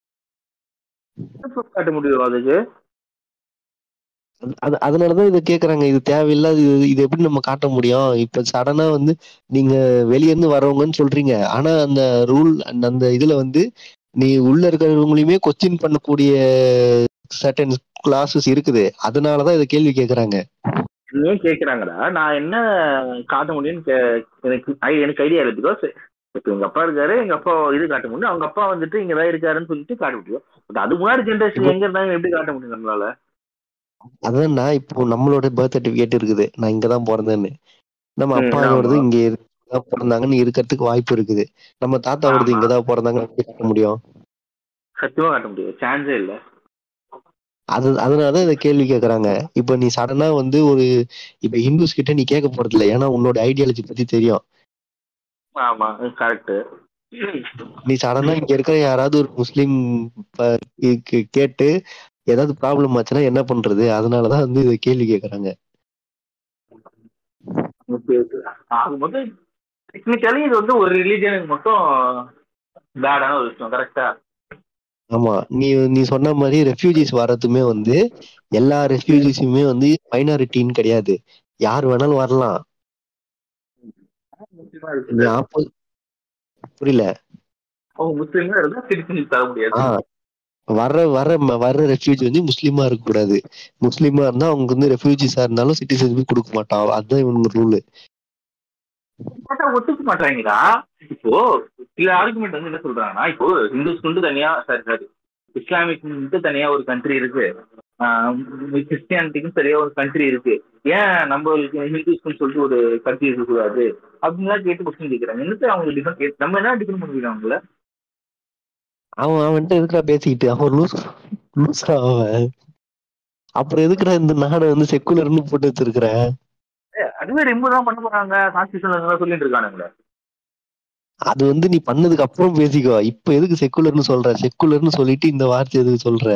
Proof காட்ட முடியும் அதுக்கு அது- அது அதனாலதான் இதை கேக்குறாங்க இது தேவையில்லாத இது இது எப்படி நம்ம காட்ட முடியும் இப்ப சடனா வந்து நீங்க வெளிய இருந்து வரவங்கன்னு சொல்றீங்க ஆனா அந்த ரூல் அந்த அந்த இதுல வந்து நீ உள்ள இருக்கிறவங்களையுமே கொஸ்டின் பண்ணக்கூடிய சர்டன் கிளாஸஸ் இருக்குது அதனாலதான் இதை கேள்வி கேக்குறாங்க ஏன் கேக்குறாங்கடா நான் என்ன காட்ட முடியும்னு கே- எனக்கு ஐ- எனக்கு ஐடியா இல்லை பிகாஸ் இப்போ எங்க அப்பா இருக்காரு எங்க அப்பா இது காட்ட முடியும் அவங்க அப்பா வந்துட்டு இங்கதான் இருக்காருன்னு சொல்லிட்டு காட்ட முடியும் பட் அது முன்னாடி ஜென்ரேஷன் எங்க இருந்தாங்க எப்படி காட்ட முடியும் நம்மளால அதான் நான் இப்போ நம்மளோட பர்த் சர்டிபிகேட் இருக்குது நான் இங்கதான் பிறந்தேன்னு நம்ம ம், அப்பாவோடது ஆமா. இங்க இங்கதான் பிறந்தாங்கன்னு இருக்கிறதுக்கு வாய்ப்பு இருக்குது நம்ம தாத்தாவோடது ஆமா. இங்கதான் பிறந்தாங்கன்னு எப்படி காட்ட முடியும் சத்தியமா காட்ட முடியும் சான்ஸே இல்ல அது அதனாலதான் இதை கேள்வி கேக்குறாங்க இப்ப நீ சடனா வந்து ஒரு இப்ப ஹிந்துஸ் கிட்ட நீ கேட்க போறது இல்ல ஏன்னா உன்னோட ஐடியாலஜி பத்தி தெரியும் ஆமா கரெக்ட் நீ சடனா இங்க இருக்கிற யாராவது ஒரு முஸ்லீம் ப- கே- கேட்டு ஏதாவது ப்ராப்ளம் ஆச்சுன்னா என்ன பண்றது அதனாலதான் வந்து இதை கேள்வி கேக்குறாங்க ஆக மொத்தம் டெக்னிக்கலி இது வந்து ஒரு ரிலீஜனுக்கு மட்டும் பேடான ஒரு விஷயம் கரெக்டா ஆமா நீ நீ சொன்ன மாதிரி ரெஃப்யூஜிஸ் வர்றதுமே வந்து எல்லா ரெஃப்யூஜிஸுமே வந்து மைனாரிட்டின்னு கிடையாது யார் வேணாலும் வரலாம் முஸ்லீமா நீ இருக்குது ஆப்போ புரியல அவங்க முஸ்லீமா இருந்தா சிட்டிசன்ஷிப் தர முடியாது ஆஹ் வர்ற வர்ற ம- வர்ற ரெஃப்யூஜி வந்து முஸ்லீமா இருக்க கூடாது முஸ்லீமா இருந்தா அவங்க வந்து ரெஃப்யூஜிஸா இருந்தாலும் சிட்டிசன்ஷிப் கொடுக்க மாட்டான் அதுதான் இவங்க ரூல் பார்த்தா ஒத்துக்க மாட்டாங்கடா இப்போ சில ஆர்குமெண்ட் வந்து என்ன சொல்றாங்கன்னா இப்போ ஹிந்துஸ்க்கு தனியா சாரி சாரி இஸ்லாமிக் தனியா ஒரு கண்ட்ரி இருக்கு கிறிஸ்டியானிட்டிக்கும் சரியா ஒரு கண்ட்ரி இருக்கு ஏன் நம்மளுக்கு ஹிந்துஸ்க்கு சொல்லிட்டு ஒரு கண்ட்ரி இருக்கக்கூடாது அப்படின்லாம் கேட்டு கொஸ்டின் கேட்கறாங்க என்னத்தை அவங்க டிஃபரெண்ட் நம்ம என்ன டிஃபரெண்ட் பண்ணிக்கிறோம் அவங்கள அவன் அவன்கிட்ட எதுக்குடா பேசிக்கிட்டு அவன் லூஸ் லூசா அவன் அப்புறம் எதுக்குடா இந்த நாடை வந்து செக்குலர்னு போட்டு வச்சிருக்கிற அதுவே ரிமூவ் தான் பண்ண போறாங்க கான்ஸ்டியூஷன்ல சொல்லிட்டு இருக்கானுங்களே அது வந்து நீ பண்ணதுக்கு அப்புறம் பேசிக்கோ இப்ப எதுக்கு செக்குலர்னு சொல்ற செக்குலர்னு சொல்லிட்டு இந்த வார்த்தை எதுக்கு சொல்ற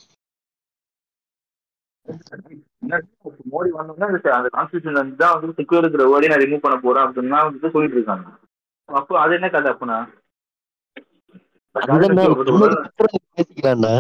மோடி வந்தோம்னா அந்த கான்ஸ்டியூஷன் வந்து தான் வந்து செக்யூர் இருக்கிற வேர்டே நான் ரிமூவ் பண்ண போறேன் அப்படின்னா வந்து சொல்லிட்டு இருக்காங்க அப்போ அது என்ன கதை அப்பனா அதுதான் நான் பண்ணதுக்கு அப்புறம் பேசிக்கலாம்டா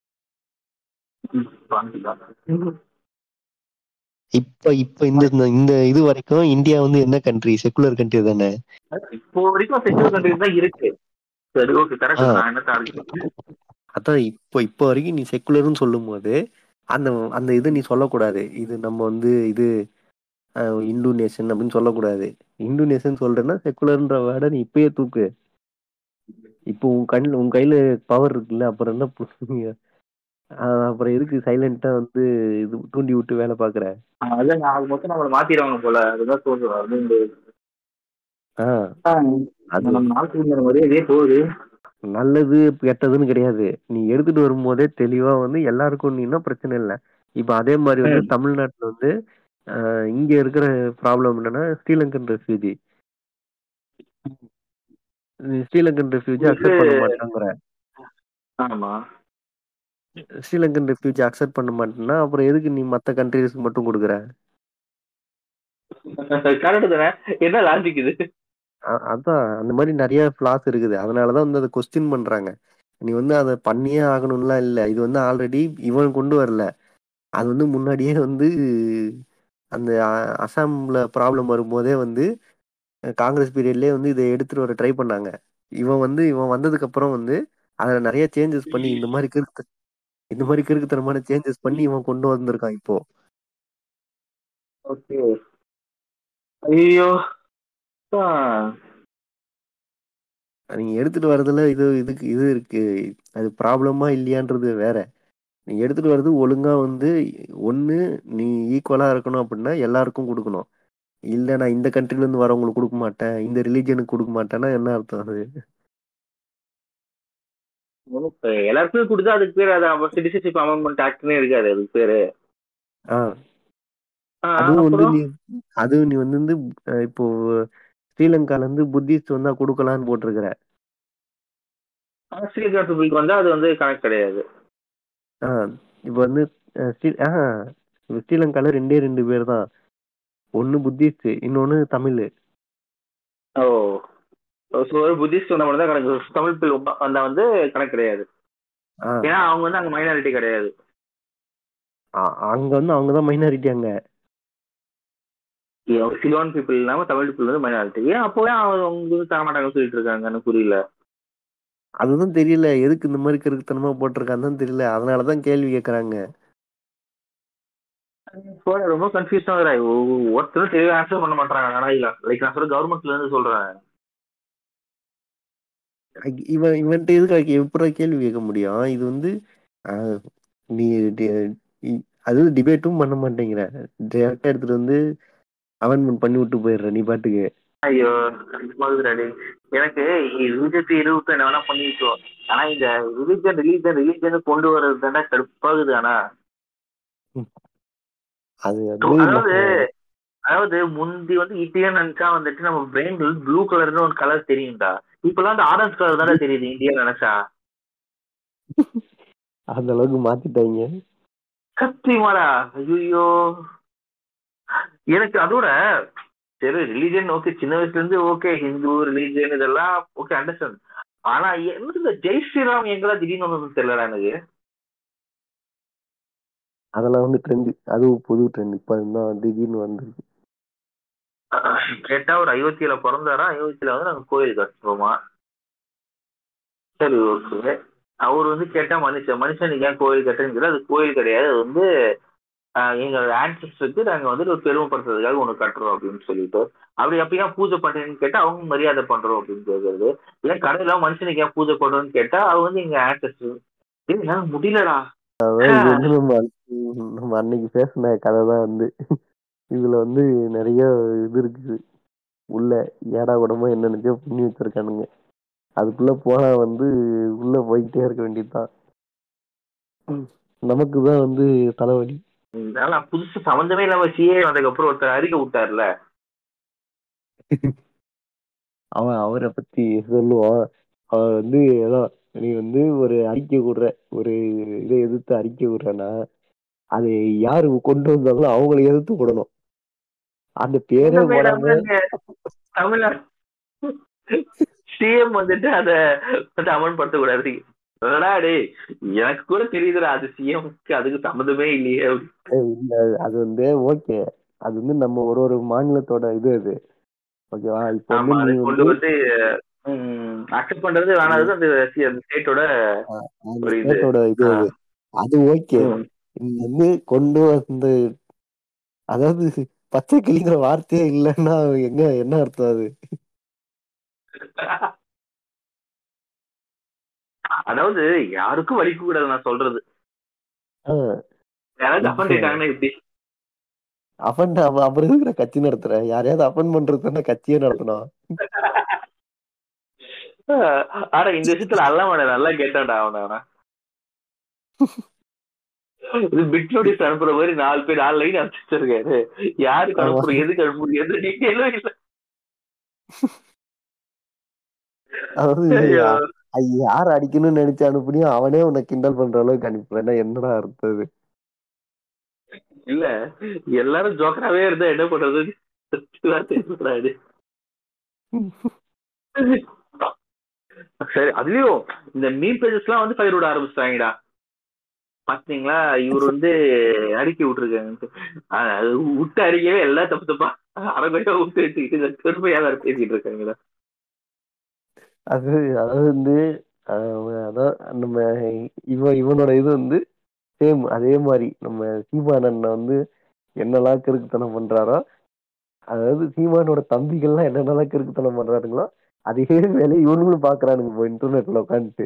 இப்ப இப்ப இந்த இந்த- இந்த இது வரைக்கும் இந்தியா வந்து என்ன கண்ட்ரி செக்குலர் கண்ட்ரி தானே இப்போ வரைக்கும் செக்யூர் கண்ட்ரிஸ் தான் இருக்கு சரி ஓகே கரெக்ட் ஆ. நான் என்ன தாழ்க்கிறேன் அதான் இப்போ இப்போ வரைக்கும் நீ செக்குலர்னு சொல்லும் போது அந்த அந்த இது நீ சொல்லக்கூடாது இது நம்ம வந்து இது அஹ், இந்து நேஷன் அப்படின்னு சொல்லக்கூடாது இந்து நேஷன் சொல்றேன்னா செக்குலர்ன்ற வேர்டை நீ இப்பயே தூக்கு இப்போ உன் கண்ணில் உன் கையில பவர் இருக்குல்ல அப்புறம் என்ன பு- அஹ், அப்புறம் எதுக்கு சைலண்டா வந்து இது தூண்டி விட்டு வேலை பாக்குற அதான் நான் அது மொத்தம் நம்மளை மாத்திடுவாங்க போல அதுதான் சொல்றேன் அது இந்த ஆஹ் அது நம்ம நாட்டுங்கிற மாதிரியே இதே போகுது நல்லது கெட்டதுன்னு கிடையாது நீ எடுத்துட்டு வரும்போதே தெளிவா வந்து எல்லாருக்கும் நீனா பிரச்சனை இல்லை இப்ப அதே மாதிரி வந்து தமிழ்நாட்டுல வந்து ஆஹ், இங்க இருக்கிற ப்ராப்ளம் என்னன்னா Sri Lankan refugee Sri Lankan refugee accept பண்ண மாட்டாங்கிற ஆமா ஸ்ரீலங்கன் ரெஃப்யூஜி அக்செப்ட் பண்ண மாட்டேன்னா அப்புறம் எதுக்கு நீ மத்த கண்ட்ரிஸ்க்கு மட்டும் கொடுக்குற கரெக்ட் தானே என்ன லாஜிக் இது அ- அதான் அந்த மாதிரி நிறைய ஃபிளாஸ் இருக்குது அதனாலதான் வந்து அதை கொஸ்டின் பண்றாங்க நீ வந்து அதை பண்ணியே ஆகணும்லாம் இல்லை இது வந்து ஆல்ரெடி இவன் கொண்டு வரல அது வந்து முன்னாடியே வந்து அந்த அ- அசாம்ல ப்ராப்ளம் வரும்போதே வந்து அஹ், காங்கிரஸ் பீரியட்லயே வந்து இதை எடுத்துட்டு வர ட்ரை பண்ணாங்க இவன் வந்து இவன் வந்ததுக்கு அப்புறம் வந்து அதுல நிறைய சேஞ்சஸ் பண்ணி இந்த மாதிரி கிறுக்கு இந்த மாதிரி கிறுக்குத்தனமான சேஞ்சஸ் பண்ணி இவன் கொண்டு வந்திருக்கான் இப்போ ஓகே ஐயோ நீங்க எடுத்துட்டு வரதுல இது இதுக்கு இது இருக்கு அது ப்ராப்ளமா இல்லையான்றது வேற நீ எடுத்துட்டு வர்றது ஒழுங்கா வந்து ஒண்ணு நீ ஈக்குவலா இருக்கணும் அப்படின்னா எல்லாருக்கும் கொடுக்கணும் இல்ல நான் இந்த கண்ட்ரில இருந்து வரவங்களுக்கு கொடுக்க மாட்டேன் இந்த ரிலீஜனுக்கு கொடுக்க மாட்டேன்னா என்ன அர்த்தம் அது எல்லாருக்குமே கொடுத்தா அதுக்கு பேர் அது சிட்டிசன்ஷிப் அமெண்ட்மெண்ட் ஆக்ட்னே இருக்காது அதுக்கு பேரு ஆஹ் ஆ, அதுவும் வந்து அப்புறம் நீ அதுவும் நீ வந்து வந்து அஹ் இப்போ ஸ்ரீலங்கால இருந்து புத்திஸ்ட் வந்தா கொடுக்கலான்னு போட்டிருக்கிற ஸ்ரீலங்கா பீப்புளுக்கு வந்து அது வந்து கணக்கு கிடையாது ஆஹ் இப்போ வந்து அஹ் ஸ்ரீ ஆஹ் இப்ப ஸ்ரீலங்கால ரெண்டே ரெண்டு பேர் தான் ஒன்னு புத்திஸ்ட் இன்னொன்னு தமிழ் ஓ ஸோ ஒரு புத்திஸ்ட் வந்தா மட்டும் தான் கணக்கு தமிழ் people வந்தா வந்து கணக்கு கிடையாது ஆஹ் ஏன்னா அவங்க வந்து அங்க மைனாரிட்டி கிடையாது அ- அங்க வந்து அவங்கதான் மைனாரிட்டி அங்க சிலோன் பீப்புள் இல்லாம தமிழ் பீப்புள் வந்து மைனாரிட்டி ஏன் அப்போவே அவங்க வந்து தர மாட்டாங்கன்னு சொல்லிட்டு இருக்காங்கன்னு புரியல அதுதான் தெரியல எதுக்கு இந்த மாதிரி கிறுக்குத்தனமா போட்டிருக்கான்னு தெரியல அதனாலதான் கேள்வி கேக்குறாங்க இப்போ ரொம்ப கன்ஃபியூஷன் ஆகுறா ஒருத்தரும் தெளிவா ஆன்சர் பண்ண மாட்டாங்க ஆனா இல்ல லைக் நான் சொல்ற கவர்மெண்ட்ல இருந்து சொல்றேன் ஐ- இவன் இவன்ட்ட எதுக்கு எப்படி கேள்வி கேட்க முடியும் இது வந்து ஆஹ், நீ டி- இ- அது டிபேட்டும் பண்ண மாட்டேங்கிற டேரக்டா எடுத்துட்டு வந்து அமெண்ட்மெண்ட் பண்ணி விட்டு போயிடுற நீ பாட்டுக்கு ஐயோ மாதிரி எனக்கு ரிலிஜியத்தை இருபத்தி என்ன வேணா பண்ணிட்டோம் ஆனா இந்த ரிலிஜன் ரிலீஜன் ரிலீஜன் கொண்டு வர்றது தானே கடுப்பாகுது ஆனா அது வந்து அதாவது நம்ம- அதாவது முந்தி வந்து இந்தியா நினைச்சா வந்துட்டு நம்ம பிரெயின் ப்ளூ கலர்னு ஒரு கலர் தெரியும்டா இப்பெல்லாம் அந்த ஆரஞ்சு கலர் தானே தெரியுது இந்தியா நினைச்சா அந்த அளவுக்கு மாத்திட்டாங்க சத்தியமாடா ஐயோ எனக்கு அதோட சரி ரிலீஜன் ஓகே சின்ன வயசுல இருந்து ஓகே ஹிந்து ரிலீஜன் இதெல்லாம் ஓகே அண்டர்ஸ்டாண்ட் ஆனா என்ன இந்த ஜெய் ஸ்ரீராம் எங்கெல்லாம் திடீர்னு வந்ததுன்னு தெரியலடா எனக்கு அதெல்லாம் வந்து ட்ரெண்ட் அதுவும் புது ட்ரெண்ட் இப்ப தான் திடீர்னு வந்திருக்கு கேட்டா ஒரு அயோத்தியில பிறந்தாரா அயோத்தியில வந்து நாங்க கோயில் கட்டுறோமா சரி ஓகே அவர் வந்து கேட்டா மனுஷன் மனுஷனுக்கு ஏன் கோயில் கட்டுறீங்க அது கோயில் கிடையாது அது வந்து ஆஹ், எங்க ஆன்சஸ்டருக்கு நாங்க வந்து ஒரு பெருமைப்படுத்துறதுக்காக ஒண்ணு கட்டுறோம் அப்படின்னு சொல்லிட்டு அப்படி அப்ப ஏன் பூஜை பண்றீங்கன்னு கேட்டா அவங்க மரியாதை பண்றோம் அப்படின்னு கேக்குறது ஏன் கடையில மனுஷனுக்கு ஏன் பூஜை பண்றோம்னு கேட்டா அவங்க வந்து எங்க ஆன்சஸ்டர் என்னால முடியலடா அதான் இது வந்து நம்ம நம்ம அன்னைக்கு பேசின கதை தான் வந்து இதுல வந்து நிறைய இது இருக்குது உள்ள ஏடா கூடமா என்னென்னச்சோ பண்ணி வச்சிருக்கானுங்க அதுக்குள்ள போனா வந்து உள்ள போய்கிட்டே இருக்க வேண்டியதுதான் நமக்கு தான் வந்து தலைவலி இதனால புதுசு சம்மந்தமே இல்லாம சிஏ வந்ததுக்கப்புறம் ஒருத்தர் அறிக்கை விட்டார்ல அவன் அவரை பத்தி சொல்லுவான் அவன் வந்து ஏதோ நீ வந்து ஒரு அறிக்கை விடுற ஒரு இதை எதிர்த்து அறிக்கை விடுறனா அதை யாரு கொண்டு வந்தாங்களோ அவங்களை எதிர்த்து விடணும் அந்த பேரே சம்மந்தமே போடாம இல்லாம இங்க தமிழ்நாடு சிஎம் வந்துட்டு அத வந்து அமல்படுத்த கூடாது என்னடா டேய் எனக்கு கூட தெரியுதுடா அது சிஎம்க்கு அதுக்கு சம்மந்தமே இல்லையே அப்படி. ஏய், இல்ல அது வந்து ஓகே அது வந்து நம்ம ஒரு ஒரு மாநிலத்தோட இது அது ஓகேவா இப்போ ஆமா வந்து அதை நீ கொண்டு வந்து வந்து அக்செப்ட் பண்றது வேணாதது அந்த ஸ்டேட்டோட அந்த ஒரு இது. ஸ்டேட்டோட இது ஆ. அது அது ஓகே நீ வந்து கொண்டு வந்து அதாவது பச்சை கிளிங்கிற வார்த்தையே இல்லைன்னா எங்க என்ன அர்த்தம் அது அதாவது யாருக்கும் வலிக்க கூடாது நான் சொல்றது யாராவது அப்பன் கேட்டாங்கன்னா எப்படி அவன் அப்புறம் இருக்கிற கட்சி நடத்துற யாரையாவது அப்பன் பண்றதுன்னா கட்சியே நடத்தணும் ஆனா இந்த விஷயத்துல அல்ல நல்லா கேட்டான்டா அவன அவன இது பிட் நோட்டீஸ் அனுப்புற மாதிரி நாலு பேர் நாலு லைன் அனுப்பிச்சிருக்காரு யாருக்கு ஆமா. அனுப்புறோம் எதுக்கு அனுப்புறோம் எது டீட்டெயிலும் இல்ல அதாவது ஐயோ. ஐ- யார் அடிக்கணும்னு நினைச்சு அனுப்புனியோ அவனே உன்னை கிண்டல் பண்ற அளவுக்கு அனுப்புவேன்னா என்னடா அர்த்தம் இது இல்ல எல்லாரும் ஜோக்கராவே இருந்தா என்ன பண்றது தெரியலடா இது. சரி அதுலயும் இந்த மீன் பேஜஸ் எல்லாம் வந்து ஃபயர் விட ஆரம்பிச்சிட்டாங்கடா பாத்தீங்களா இவர் வந்து அறிக்கை விட்டுருக்காங்க அது விட்டு அறிக்கையே எல்லாம் தப்பு தப்பா அரகுறையா விட்டு வச்சுக்கிட்டு பெருமையா வேற பேசிட்டு இருக்காங்கடா அது அதாவது வந்து அஹ் அதான் நம்ம இவன் இவனோட இது வந்து சேம் அதே மாதிரி நம்ம சீமானண்ண வந்து என்னெல்லாம் கிறுக்குத்தனம் பண்றாரோ அதாவது சீமானோட தம்பிகள்லாம் என்னென்னலாம் கிறுக்குத்தனம் பண்றாருங்களோ அதே வேலையை இவனுங்களும் பாக்குறானுங்க இப்போ இன்டர்நெட்ல உட்காந்துட்டு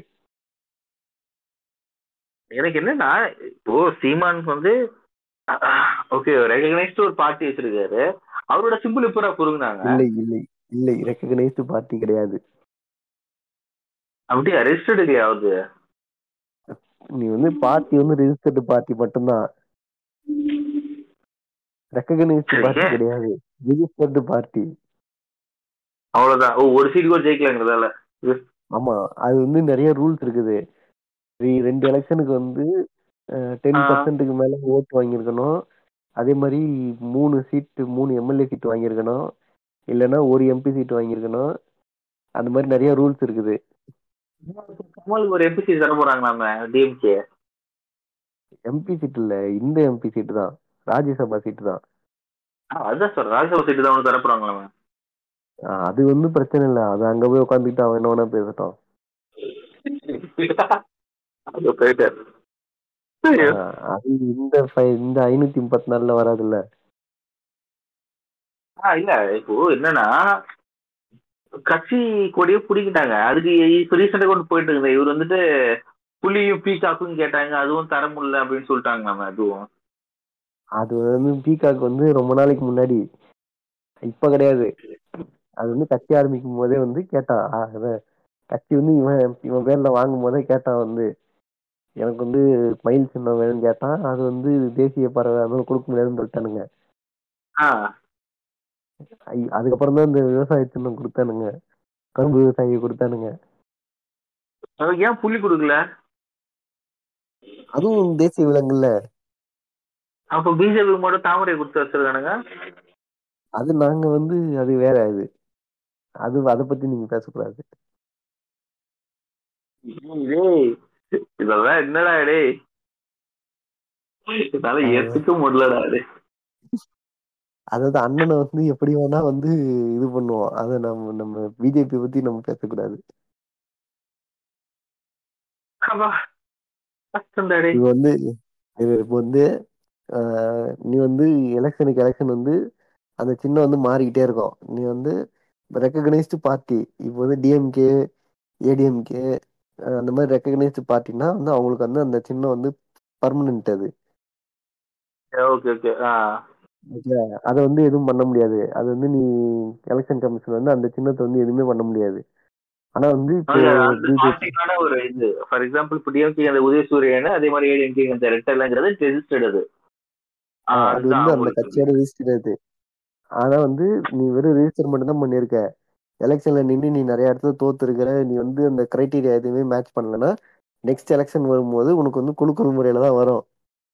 எனக்கு என்னன்னா இப்போ சீமான் வந்து ஓகே ரெகனைஸ்டு ஒரு பார்ட்டி வச்சிருக்காரு அவரோட சிம்பிள் எப்படா புரிஞ்சுனாங்க இல்லை இல்லை இல்லை ரெக்கக்னைஸ்டு பார்ட்டி கிடையாது அப்படியே ரெஜிஸ்டர்டு இல்லையாவது நீ வந்து பார்ட்டி வந்து ரெஜிஸ்டர்டு பார்ட்டி மட்டும்தான் ரெக்கக்னைஸ்டு பார்ட்டி கிடையாது ரெஜிஸ்டர்டு பார்ட்டி அவ்வளவுதான் ஓ ஒரு சீட் கூட ஜெயிக்கலாங்கிறதால ஆமா அது வந்து நிறைய ரூல்ஸ் இருக்குது ரெ- ரெண்டு எலெக்ஷனுக்கு வந்து டென் ஆ. பர்சன்ட்டுக்கு மேல ஓட்டு வாங்கியிருக்கணும் அதே மாதிரி மூணு சீட்டு மூணு எம்எல்ஏ சீட் வாங்கியிருக்கணும் இல்லைன்னா ஒரு எம்பி சீட் வாங்கியிருக்கணும் அந்த மாதிரி நிறைய ரூல்ஸ் இருக்குது கமலுக்கு ஒரு எம்பி சீட் தர போறாங்களாமே டிஎம்கே எம்பி சீட் இல்ல இந்த எம்பி சீட்டு தான் ராஜ்யசபா சீட்டு தான் அதுதான் சார் ராஜ்யசபா சீட்டு தான் ஒன்று தர போறாங்களாமே ஆ, அது வந்து பிரச்சனை இல்லை அது அங்க போய் உட்காந்துக்கிட்டு அவன் என்ன வேணா பேசட்டும் அது போயிட்டாரு ஆ, அது இந்த fi- இந்த ஐநூத்தி முப்பத்தி நாலுல வராதுல்ல ஆ இல்ல இப்போ என்னன்னா கட்சி கொடியே பிடிக்கிட்டாங்க அதுக்கு இப்ப ரீசெண்டா கொண்டு போயிட்டு இருக்குது இவர் வந்துட்டு புலியும் பீகாக்கும் கேட்டாங்க அதுவும் தர முடியல அப்படின்னு சொல்லிட்டாங்க அதுவும் அது வந்து பீகாக் வந்து ரொம்ப நாளைக்கு முன்னாடி இப்ப கிடையாது அது வந்து கட்சி ஆரம்பிக்கும் போதே வந்து கேட்டான் ஆ, இவன் கட்சி வந்து இவன் இவன் பேர்ல வாங்கும் போதே கேட்டான் வந்து எனக்கு வந்து மயில் சின்னம் வேணும்னு கேட்டான் அது வந்து தேசிய பறவை அதனால கொடுக்க முடியாதுன்னு சொல்லிட்டானுங்க ஆ ஐ- அதுக்கப்புறம் தான் இந்த விவசாய சின்னம் கொடுத்தானுங்க கரும்பு விவசாயி கொடுத்தானுங்க அதுக்கு ஏன் புலி கொடுக்கல அதுவும் தேசிய விலங்குல அப்ப பிஜேபி மட்டும் தாமரை கொடுத்து வச்சிருக்கானுங்க அது நாங்க வந்து அது வேற இது அது அதை பத்தி நீங்க பேசக்கூடாது டேய் இதெல்லாம் என்னடா டேய் என்னால ஏத்துக்க முடியலடா டேய் அதாவது அண்ணனை வந்து எப்படி வேணா வந்து இது பண்ணுவோம் அதை நம்ம நம்ம பிஜேபி பத்தி நம்ம பேசக்கூடாது அப்பா, கஷ்டம்டா டேய் இது வந்து இது இப்போ வந்து ஆஹ், நீ வந்து எலெக்ஷனுக்கு எலெக்ஷன் வந்து அந்த சின்னம் வந்து மாறிக்கிட்டே இருக்கும் நீ வந்து ரெக்கக்னைஸ்டு பார்ட்டி இப்போ வந்து டிஎம்கே ஏடிஎம்கே அந்த மாதிரி ரெக்கக்னைஸ்டு பார்ட்டினா வந்து அவங்களுக்கு வந்து அந்த சின்னம் வந்து பர்மனன்ட் அது ஓகே ஓகே ஆ அதை வந்து எதுவும் பண்ண முடியாது அது வந்து நீ எலெக்ஷன் கமிஷன் வந்து அந்த சின்னத்தை வந்து எதுவுமே பண்ண முடியாது ஆனா வந்து இப்போ அது அந்த பிஜேபி பார்ட்டிக்கான ஒரு இது ஃபார் எக்ஸாம்பிள் இப்போ டிஎம்கே அந்த உதயசூரியன் அதே மாதிரி ஏடிஎம்கே அந்த ரெட்டலங்கிறது ரெஜிஸ்டர்ட் அது ஆ, அது அதுதான் வந்து அந்த அவங்களுக்கு கட்சியோட ரிஜிஸ்டர் அது ஆனா வந்து நீ வெறும் ரிஜிஸ்டர் மட்டும் தான் பண்ணியிருக்க எலெக்ஷன்ல நின்று நீ நிறைய இடத்துல தோத்து இருக்கிற நீ வந்து அந்த கிரைட்டீரியா எதுவுமே மேட்ச் பண்ணலன்னா நெக்ஸ்ட் எலெக்ஷன் வரும்போது உனக்கு வந்து குழுக்கள் முறையில தான் வரும்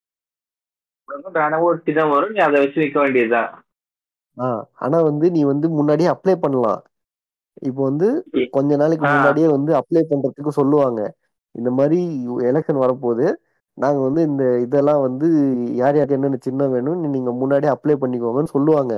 தானே ஒரு சின்னம் வரும் நீ அதை வச்சு நிக்க வேண்டியதுதான் ஆ ஆனா வந்து நீ வந்து முன்னாடியே அப்ளை பண்ணலாம் இப்போ வந்து கொஞ்ச நாளைக்கு ஆ. முன்னாடியே வந்து அப்ளை பண்றதுக்கு சொல்லுவாங்க இந்த மாதிரி எலெக்ஷன் வரப்போகுது நாங்க வந்து இந்த இதெல்லாம் வந்து யார் யாருக்கு என்னென்ன சின்னம் வேணும் நீங்க முன்னாடியே அப்ளை பண்ணிக்கோங்கன்னு சொல்லுவாங்க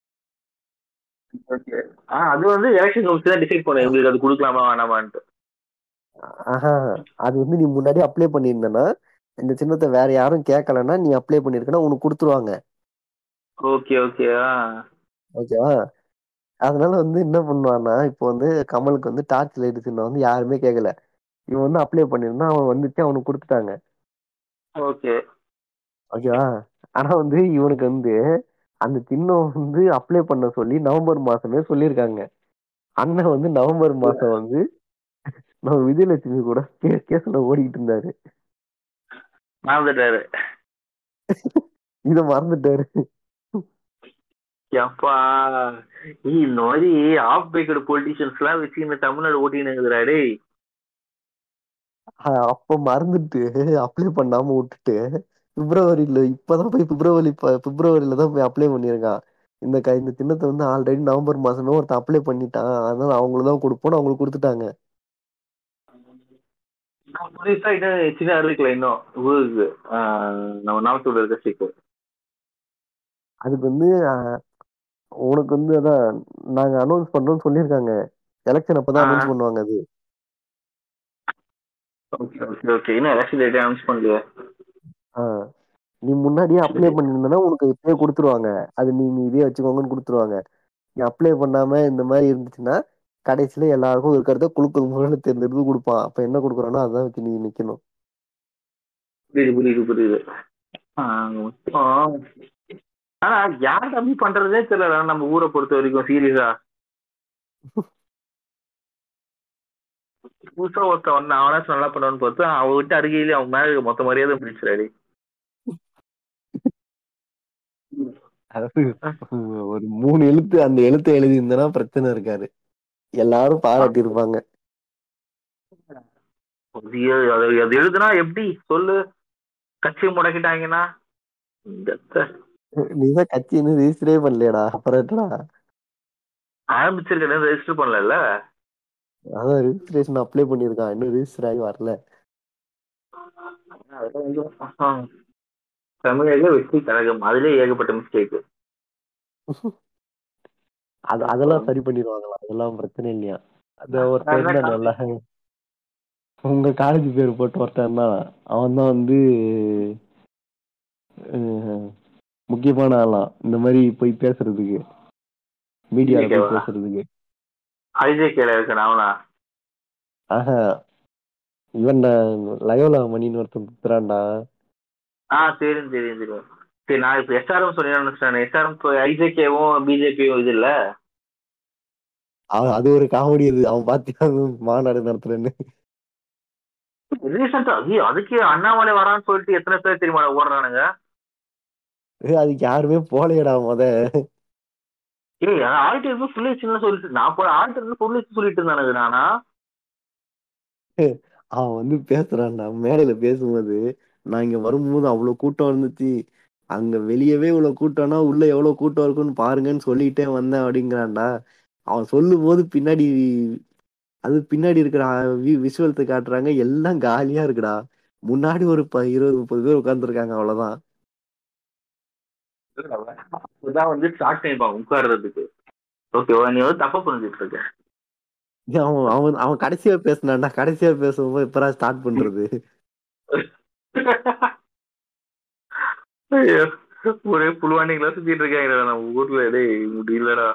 ஆ அது வந்து எலெக்ஷன் கமிஷன் தான் டிசைட் பண்ணும் எங்களுக்கு அது கொடுக்கலாமா வேணாமான்ட்டு ஆஹா அது வந்து நீ முன்னாடியே அப்ளை பண்ணியிருந்தனா இந்த சின்னத்தை வேற யாரும் கேட்கலன்னா நீ அப்ளை பண்ணிருக்கனா உனக்கு கொடுத்துருவாங்க ஓகே ஓகே ஆ ஓகேவா அதனால வந்து என்ன பண்ணுவான்னா இப்போ வந்து கமலுக்கு வந்து டார்ச் லைட் சின்னம் வந்து யாருமே கேட்கல இவன் வந்து அப்ளை பண்ணியிருந்தான் அவன் வந்துட்டு அவனுக்கு கொடுத்துட்டாங்க ஓகே ஓகேவா ஆனா வந்து இவனுக்கு வந்து அந்த சின்னம் வந்து அப்ளை பண்ண சொல்லி நவம்பர் மாசமே சொல்லியிருக்காங்க அண்ணன் வந்து நவம்பர் மாசம் வந்து நம்ம விஜயலட்சுமி கூட கேஸ்ல ஓடிக்கிட்டு இருந்தாரு மறந்துட்டாரு இத மறந்துட்டாரு எப்பா ஏய், இந்த மாதிரி ஆஃப் பேக்கடு பொலிட்டிஷியன்ஸ் எல்லாம் வச்சு இந்த தமிழ்நாடு ஓட்டினுங்கிறா டேய் அஹ் அப்ப மறந்துட்டு அப்ளை பண்ணாம விட்டுட்டு பிப்ரவரியில இப்பதான் போய் பிப்ரவரி ப- பிப்ரவரியில தான் போய் அப்ளை பண்ணியிருக்கான் இந்த க இந்த சின்னத்தை வந்து ஆல்ரெடி நவம்பர் மாசமே ஒருத்தன் அப்ளை பண்ணிட்டான் அதனால அவங்களுக்கு தான் கொடுப்போம்னு அவங்களுக்கு கொடுத்துட்டாங்க நான் புதுசா இன்னும் சின்ன அறிவிக்கல இன்னும் ஊருக்கு ஆ, நம்ம நாமத்தூர் இருக்க சீக்கு அதுக்கு வந்து அஹ், உனக்கு வந்து அதான் நாங்க அனௌன்ஸ் பண்றோம்னு சொல்லியிருக்காங்க எலெக்ஷன் அப்பதான் ஆ. அனௌன்ஸ் பண்ணுவாங்க அது ஓகே ஓகே ஓகே இன்னும் எலெக்ஷன் டேட் அனௌன்ஸ் பண்ணலையே ஆஹ் நீ முன்னாடியே அப்ளை பண்ணிருந்தனா உனக்கு இப்பயே கொடுத்துருவாங்க அது நீ நீ இதே வச்சுக்கோங்கன்னு கொடுத்துருவாங்க நீ அப்ளை பண்ணாம இந்த மாதிரி இருந்துச்சுன்னா கடைசியில எல்லாருக்கும் இருக்கிறத குழுக்கள் முறையில தேர்ந்தெடுத்து கொடுப்பான் அப்ப என்ன கொடுக்குறானோ அதான் வச்சு நீ நிக்கணும் புரியுது புரியுது புரியுது ஆ, மொத்தம் ஆனா யார் தம்பி பண்றதே தெரியல நம்ம ஊரை பொறுத்த வரைக்கும் சீரியஸா புதுசா ஒருத்தன் வந்து அவனாச்சும் நல்லா பண்ணுவான்னு பார்த்தா அவன் விட்டு அருகையிலே அவன் மேல இருக்க மொத்த மரியாதை பிடிச்சிடாடி அதாவது ஒரு மூணு எழுத்து அந்த எழுத்தை எழுதி இருந்தனா பிரச்சனை இருக்காரு எல்லாரும் பாராட்டி இருப்பாங்க அது எ- அது அது எழுதுனா எப்படி சொல்லு கட்சி முடக்கிட்டாங்கன்னா இந்த த- நீதான் கட்சி இன்னும் ரெஜிஸ்டரே பண்ணலையடா அப்புறம் என்னடா ஆரம்பிச்சிருக்கேன் ரெஜிஸ்டர் பண்ணல அதான் ரெஜிஸ்ட்ரேஷன் அப்ளை பண்ணியிருக்கான் இன்னும் ரெஜிஸ்டர் ஆகி வரல தமிழக வெற்றி கழகம் அதுலயே ஏகப்பட்ட மிஸ்டேக் அது அதெல்லாம் சரி பண்ணிடுவாங்களா அதெல்லாம் பிரச்சனை இல்லையா அந்த ஒருத்தன் அதான் இருந்தான்ல உங்க காலேஜ் பேர் போட்டு ஒருத்தன் தான் அவன் தான் வந்து அஹ், முக்கியமான ஆளாம் இந்த மாதிரி போய் பேசுறதுக்கு மீடியால போய் மீடியாவா? பேசுறதுக்கு ஐஜேகேல இருக்கேன் அவனா ஆஹா இவன் லயோலா மணின்னு ஒருத்தன் குத்துறான்டா ஆ தெரியும் தெரியும் தெரியும் சரி நான் இப்ப எஸ்ஆர்எம் சொல்லி நினைச்சேன் எஸ்ஆர்எம் ஐஜேகேவும் பிஜேபியும் இது இல்ல அவன் அது ஒரு காமெடி அது அவன் பாத்தியா மாநாடு நடத்துறேன்னு ரீசெண்டா ஐயோ அதுக்கு அண்ணாமலை வரான்னு சொல்லிட்டு எத்தனை பேர் தெரியுமா ஓடுறானுங்க ஏய், அதுக்கு யாருமே போலையடா முத ஏய் ஆல்டர் சொல்லிச்சுன்னு சொல்லிட்டு நான் போய் ஆல்டர் சொல்லிச்சு சொல்லிட்டு இருந்தானுங்க நானா அவன் வந்து பேசுறான்டா மேடையில பேசும்போது நான் இங்க வரும்போது அவ்வளவு கூட்டம் இருந்துச்சு அங்க வெளியவே இவ்வளவு கூட்டம்னா உள்ள எவ்வளவு கூட்டம் இருக்குன்னு பாருங்கன்னு சொல்லிட்டே வந்தேன் அப்படிங்கிறான்டா அவன் சொல்லும் போது பின்னாடி அது பின்னாடி இருக்கிற விஷுவலத்தை காட்டுறாங்க எல்லாம் காலியா இருக்குடா முன்னாடி ஒரு ப- இருபது முப்பது பேர் உட்கார்ந்துருக்காங்க அவ்வளவுதான் அப்பதான் வந்து ஸ்டார்ட் பண்ணிப்பாங்க உட்கார்றதுக்கு ஓகேவா நீ வந்து தப்பா புரிஞ்சுட்டு இருக்க ஏன் அவன் அவன் அவன் கடைசியா பேசினான்டா கடைசியா பேசும்போது இப்பரா ஸ்டார்ட் பண்றது ஐயோ, ஒரே புழுவாண்டிங்களா சுத்திட்டு இருக்காங்க நம்ம ஊர்ல டேய் முடியலடா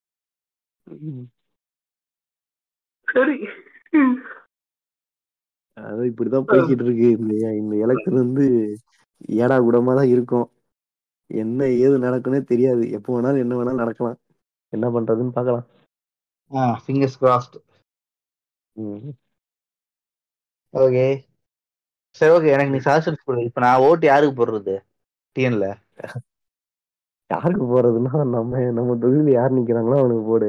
சரி அது இப்டிதா போய்கிட்டு இருக்கு இந்த இந்த எலக்சன் வந்து ஏடா கூடமா தா இருக்கு என்ன ஏது நடக்குனே தெரியாது எப்ப வேணாலு என்ன வேணாலு நடக்கலா என்ன பண்றதுன்னு பாக்கலா ஆ ஃபிங்கர்ஸ் கிராஸ்ட் ம் ஓகே சரி ஓகே எனக்கு நீ சஜஷன்ஸ் குடு இப்ப நா ஓட்டு யாருக்கு போடுறது டி என்ல யாருக்கு போறதுன்னா நம்ம நம்ம தொகுதில யார் நிக்கிறாங்களோ அவனுக்கு போடு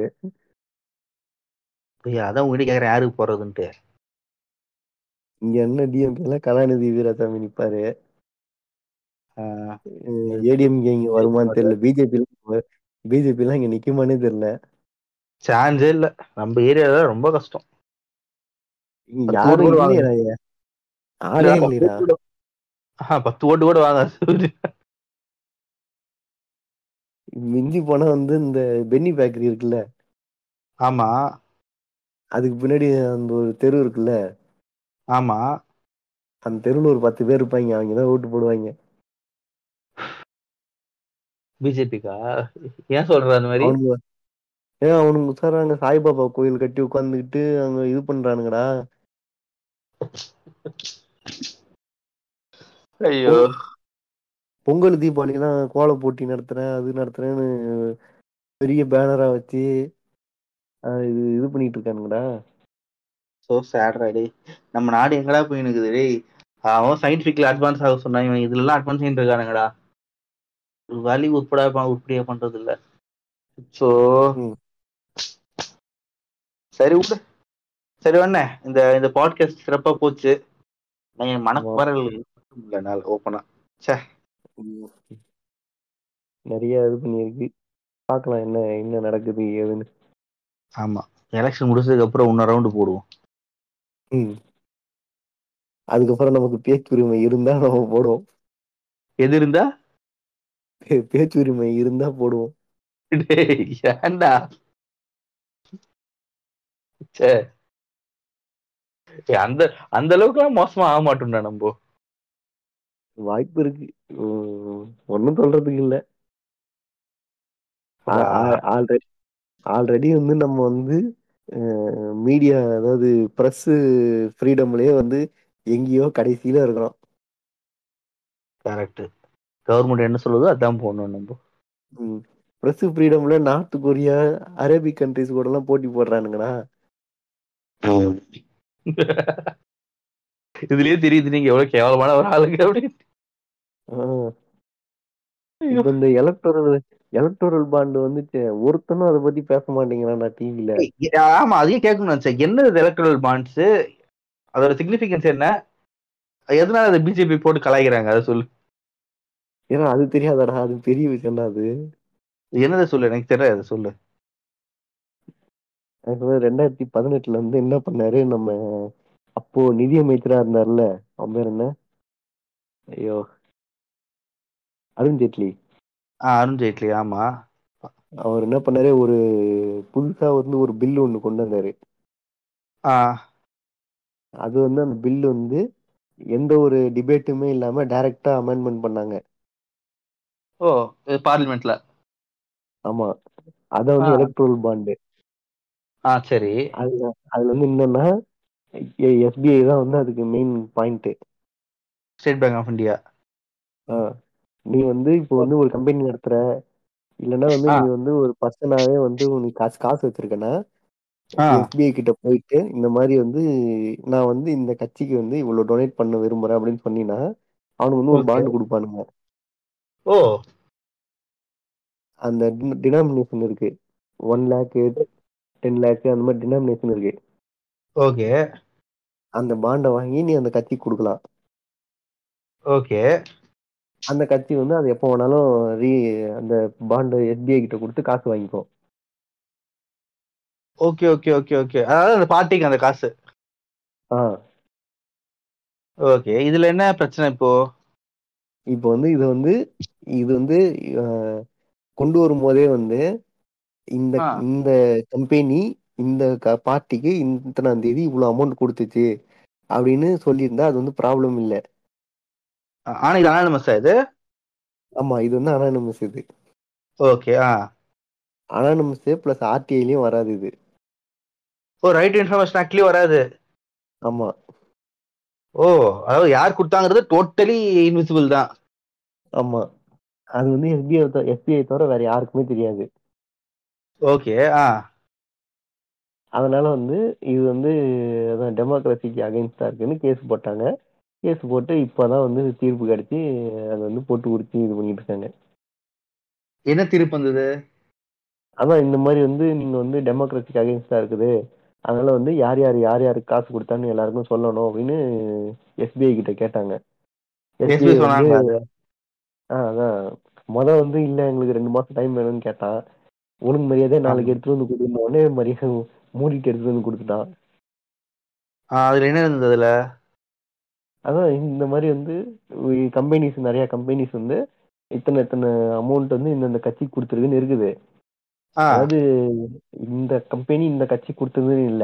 டேய் அதா உங்கிட்ட கேக்குறே யாருக்கு போடுறதுன்ட்டு இங்க என்ன டி எம் கே ல கலாநிதி வீராசாமி நிப்பாரு ஆ, ஏ டி எம் கே இங்க வருமான்னு தெரியல B J P B J P லா இங்க நிக்குமானே தெரியல சான்ஸே இல்ல நம்ம ஏரியால ரொம்ப கஷ்டோ இங்க பத்து ஓட்டு யாரும் கூட வாங்க இல்லையேடா ஆளே இல்லையடா ஆ பத்து ஓட்டு கூட வாங்காது மிஞ்சி போனா வந்து இந்த பென்னி பேக்கரி இருக்குல்ல ஆமா அதுக்கு பின்னாடி அந்த ஒரு தெரு இருக்குல்ல ஆமா அந்த தெருவுல ஒரு பத்து பேர் இருப்பாய்ங்க அவிங்கதா ஓட்டு போடுவாய்ங்க பி ஜே பிக்கா ஏ சொல்ற அந்த மாரி அவனுங்க ஏ அவனுங்க உசாராங்க சாய்பாபா கோயில் கட்டி உக்காந்துகிட்டு அங்க இது பண்றானுங்கடா ஐயோ பொங் பொங்கல் தீபாவளிக்குலா கோல போட்டி நடத்துறே அது நடத்துறேன்னு பெரிய பேனரா வச்சு அ இது இது பண்ணிட்டு இருக்கானுங்கடா சோ சேட்ரா டேய் நம்ம நாடு எங்கடா போயினுக்குது டேய் அவ சயின்டிஃபிக்ல அட்வான்ஸ் ஆக சொன்னா இவ இதுலல்லா அட்வான்ஸ் ஆயிட்டு இருக்கானுங்கடா ஒரு வேலைக்கு உருப்படா உருப்படியா பண்றது இல்ல சோ ம் சரி வுடு சரி வேண்ணே இந்த இந்த பாட்கஸ்ட் சிறப்பா போச்சு எ ஆமா மனக்குமறல் என்னால ஓப்பனா ச்சே நெறைய இது பண்ணிருக்கு பாக்கலா என்ன என்ன நடக்குது ஏதுன்னு ஆமா எலெக்ஷன் முடிச்சதுக்கு அப்புறோ இன்னொரு ரவுண்டு போடுவோ ம் அதுக்கப்புறோ நமக்கு பேச்சுரிமை இருந்தா நம்ம போடுவோ எது இருந்தா பேச்சுரிமை இருந்தா போடுவோ டேய் ஏன்டா ச்சே அந்த அந்த அளவுக்குலா மோசமா ஆக மாட்டோம்டா நம்போ வாய்ப்பு இருக்கு ம் ஒன்னு சொல்றதுக்கு இல்ல ஆ அடா ஆ ஆல்ரெடி ஆல்ரெடி வந்து நம்ம வந்து அ மீடியா அதாவது பிரஸ்ஸு ஃப்ரீடம்லயே வந்து எங்கேயோ கடைசியில இருக்குறோ கரெக்ட்டு கவர்மெண்ட் என்ன சொல்லுதோ அதா போடணு நம்போ ம் பிரஸ் ஃப்ரீடம்ல நார்த் கொரியா அரேபிக் கண்ட்ரிஸ் கூடல்லா போட்டி போடுறானுங்கடா இதுலயே தெரியுது நீங்க எவ்வளவு கேவலமான ஒரு ஆளுங்க அப்டின்னு ஆ இப்ப இந்த எலக்டோரல் எலக்டோரல் பாண்ட் வந்துச்சே ஒருத்தனு அத பத்தி பேச மாட்டேங்கிறான்டா டி வில ஆமா அதையு கேட்கணுனு நெனச்சே என்னது எலக்ட்ரல் பாண்ட்ஸு அதோட சிக்னிபிகன்ஸ் என்ன எதனால அத பி ஜே பி போட்டு கலாய்க்கிறாங்க அத சொல்லு ஏன்னா அது தெரியாதாடா அது பெரிய விஷயம்டா அது என்னது சொல்லு எனக்கு தெரியாது சொல்லு அது ரெண்டாயிரத்தி பதினெட்டுல வந்து என்ன பண்ணாரு நம்ம அப்போ நிதியமைச்சரா இருந்தார்ல அவ பேர் என்ன ஐயோ அருண்ஜேட்லி ஆ அருண்ஜேட்லி ஆமா அவர் என்ன பண்ணாரு ஒரு புதுசா வந்து ஒரு பில் ஒண்ணு கொண்டு வந்தாரு ஆ அது வந்து அந்த பில் வந்து எந்த ஒரு டிபேட்டுமே இல்லாம டைரக்ட்டா அமெண்ட்மெண்ட் பண்ணாங்க ஓ இது பார்லிமெண்ட்ல ஆமா அத ஆ வந்து எலக்ட்ரோல் பாண்டு ஆ சரி அதுல அதுல வந்து என்னன்னா எஸ் பி ஐ தா வந்து அதுக்கு main point State Bank of India ஆ நீ வந்து இப்ப வந்து ஒரு கம்பெனி நடத்துற இல்லன்னா வந்து ஆ நீ வந்து ஒரு பர்சனாவே வந்து உனக்கு காசு காசு வச்சிருக்கன்னா ஆ எஸ் பி ஐ கிட்ட போயிட்டு இந்த மாரி வந்து நா வந்து இந்த கட்சிக்கு வந்து இவ்வளோ டொனேட் பண்ண விரும்புறே அப்டின்னு சொன்னீன்னா அவனுக்கு வந்து ஒரு ஓகே பாண்டு குடுப்பானுங்க ஓ அந்த டினாமினேஷன் இருக்கு ஒன் லேக்கு டென் லேக்கு அந்த மாரி டினாமினேஷன் இருக்கு ஓகே அந்த பாண்ட வாங்கி நீ அந்த கட்சிக்கு குடுக்கலா ஓகே அந்த கட்சி வந்து அது எப்ப வேனாலு ரீ அந்த பாண்ட எஸ் பி ஐ கிட்ட குடுத்து காசு வாங்கிக்கு ஓகே ஓகே ஓகே ஓகே அதாவது அந்த பார்ட்டிக்கு அந்த காசு ஆ ஓகே இதுல என்ன பிரச்சன இப்போ இப்ப வந்து இது வந்து இது வந்து ஆ கொண்டு வரும் போதே வந்து இந்த ஆ இந்த கம்பெனி இந்த பார்ட்டிக்கு இத்தனாந் தேதி இவ்வளவு அமௌண்ட் குடுத்துச்சு அப்டின்னு சொல்லியிருந்தா அது வந்து ப்ராப்ளம் இல்ல ஆனா இது அனானிமஸ்ஸா இது ஆமா இது வந்து அனானிமஸ் இது ஓகே ஆ அனானிமஸ் பிளஸ் ஆர் டி ஐலயு வராது இது ஓ ரைட் இன்ஃபர்மேஷன் ஆக்ட்லயு வராது ஆமா ஓ அதாவது யார் கொடுத்தாங்கிறது டோட்டலி இன்விசிபிள் தான் ஆமா அது வந்து எஸ்பிஐ எஸ்பிஐ தவிர வேற யாருக்குமே தெரியாது ஓகே ஆ அதனால வந்து இது வந்து அதான் டெமோக்ரஸிக்கு அகைன்ஸ்டா இருக்குன்னு கேஸ் போட்டாங்க கேஸ் போட்டு இப்பதான் வந்து தீர்ப்பு கிடைச்சி அதை வந்து போட்டு உரிச்சு இது பண்ணிட்டு இருக்காங்க என்ன தீர்ப்பு வந்தது அதான் இந்த மாதிரி வந்து நீங்க வந்து டெமோக்ரஸிக்கு அகைன்ஸ்டா இருக்குது அதனால வந்து யார் யார் யார் யாருக்கு காசு கொடுத்தான்னு எல்லாருக்கும் சொல்லணும் அப்படின்னு எஸ்பிஐ கிட்ட கேட்டாங்க SBI SBI வந்து சொன்னாங்களா அது? ஆ அதான் முத வந்து இல்ல எங்களுக்கு ரெண்டு மாசம் டைம் வேணும்னு கேட்டான் ஒழுங்கு மரியாதை நாளைக்கு எடுத்துட்டு வந்து கொடுத்த உடனே மரியாதை மூடிட்டு எடுத்துட்டு வந்து கொடுத்துட்டான் ஆ, அதுல என்ன இருந்தது அதுல அதான் இந்த மாதிரி வந்து கம்பெனிஸ் நிறைய கம்பெனிஸ் வந்து இத்தனை இத்தனை அமௌண்ட் வந்து இந்தந்த கட்சிக்கு கொடுத்துருக்குன்னு இருக்குது ஆ அதாவது இந்த கம்பெனி இந்த கட்சி கொடுத்ததுன்னு இல்ல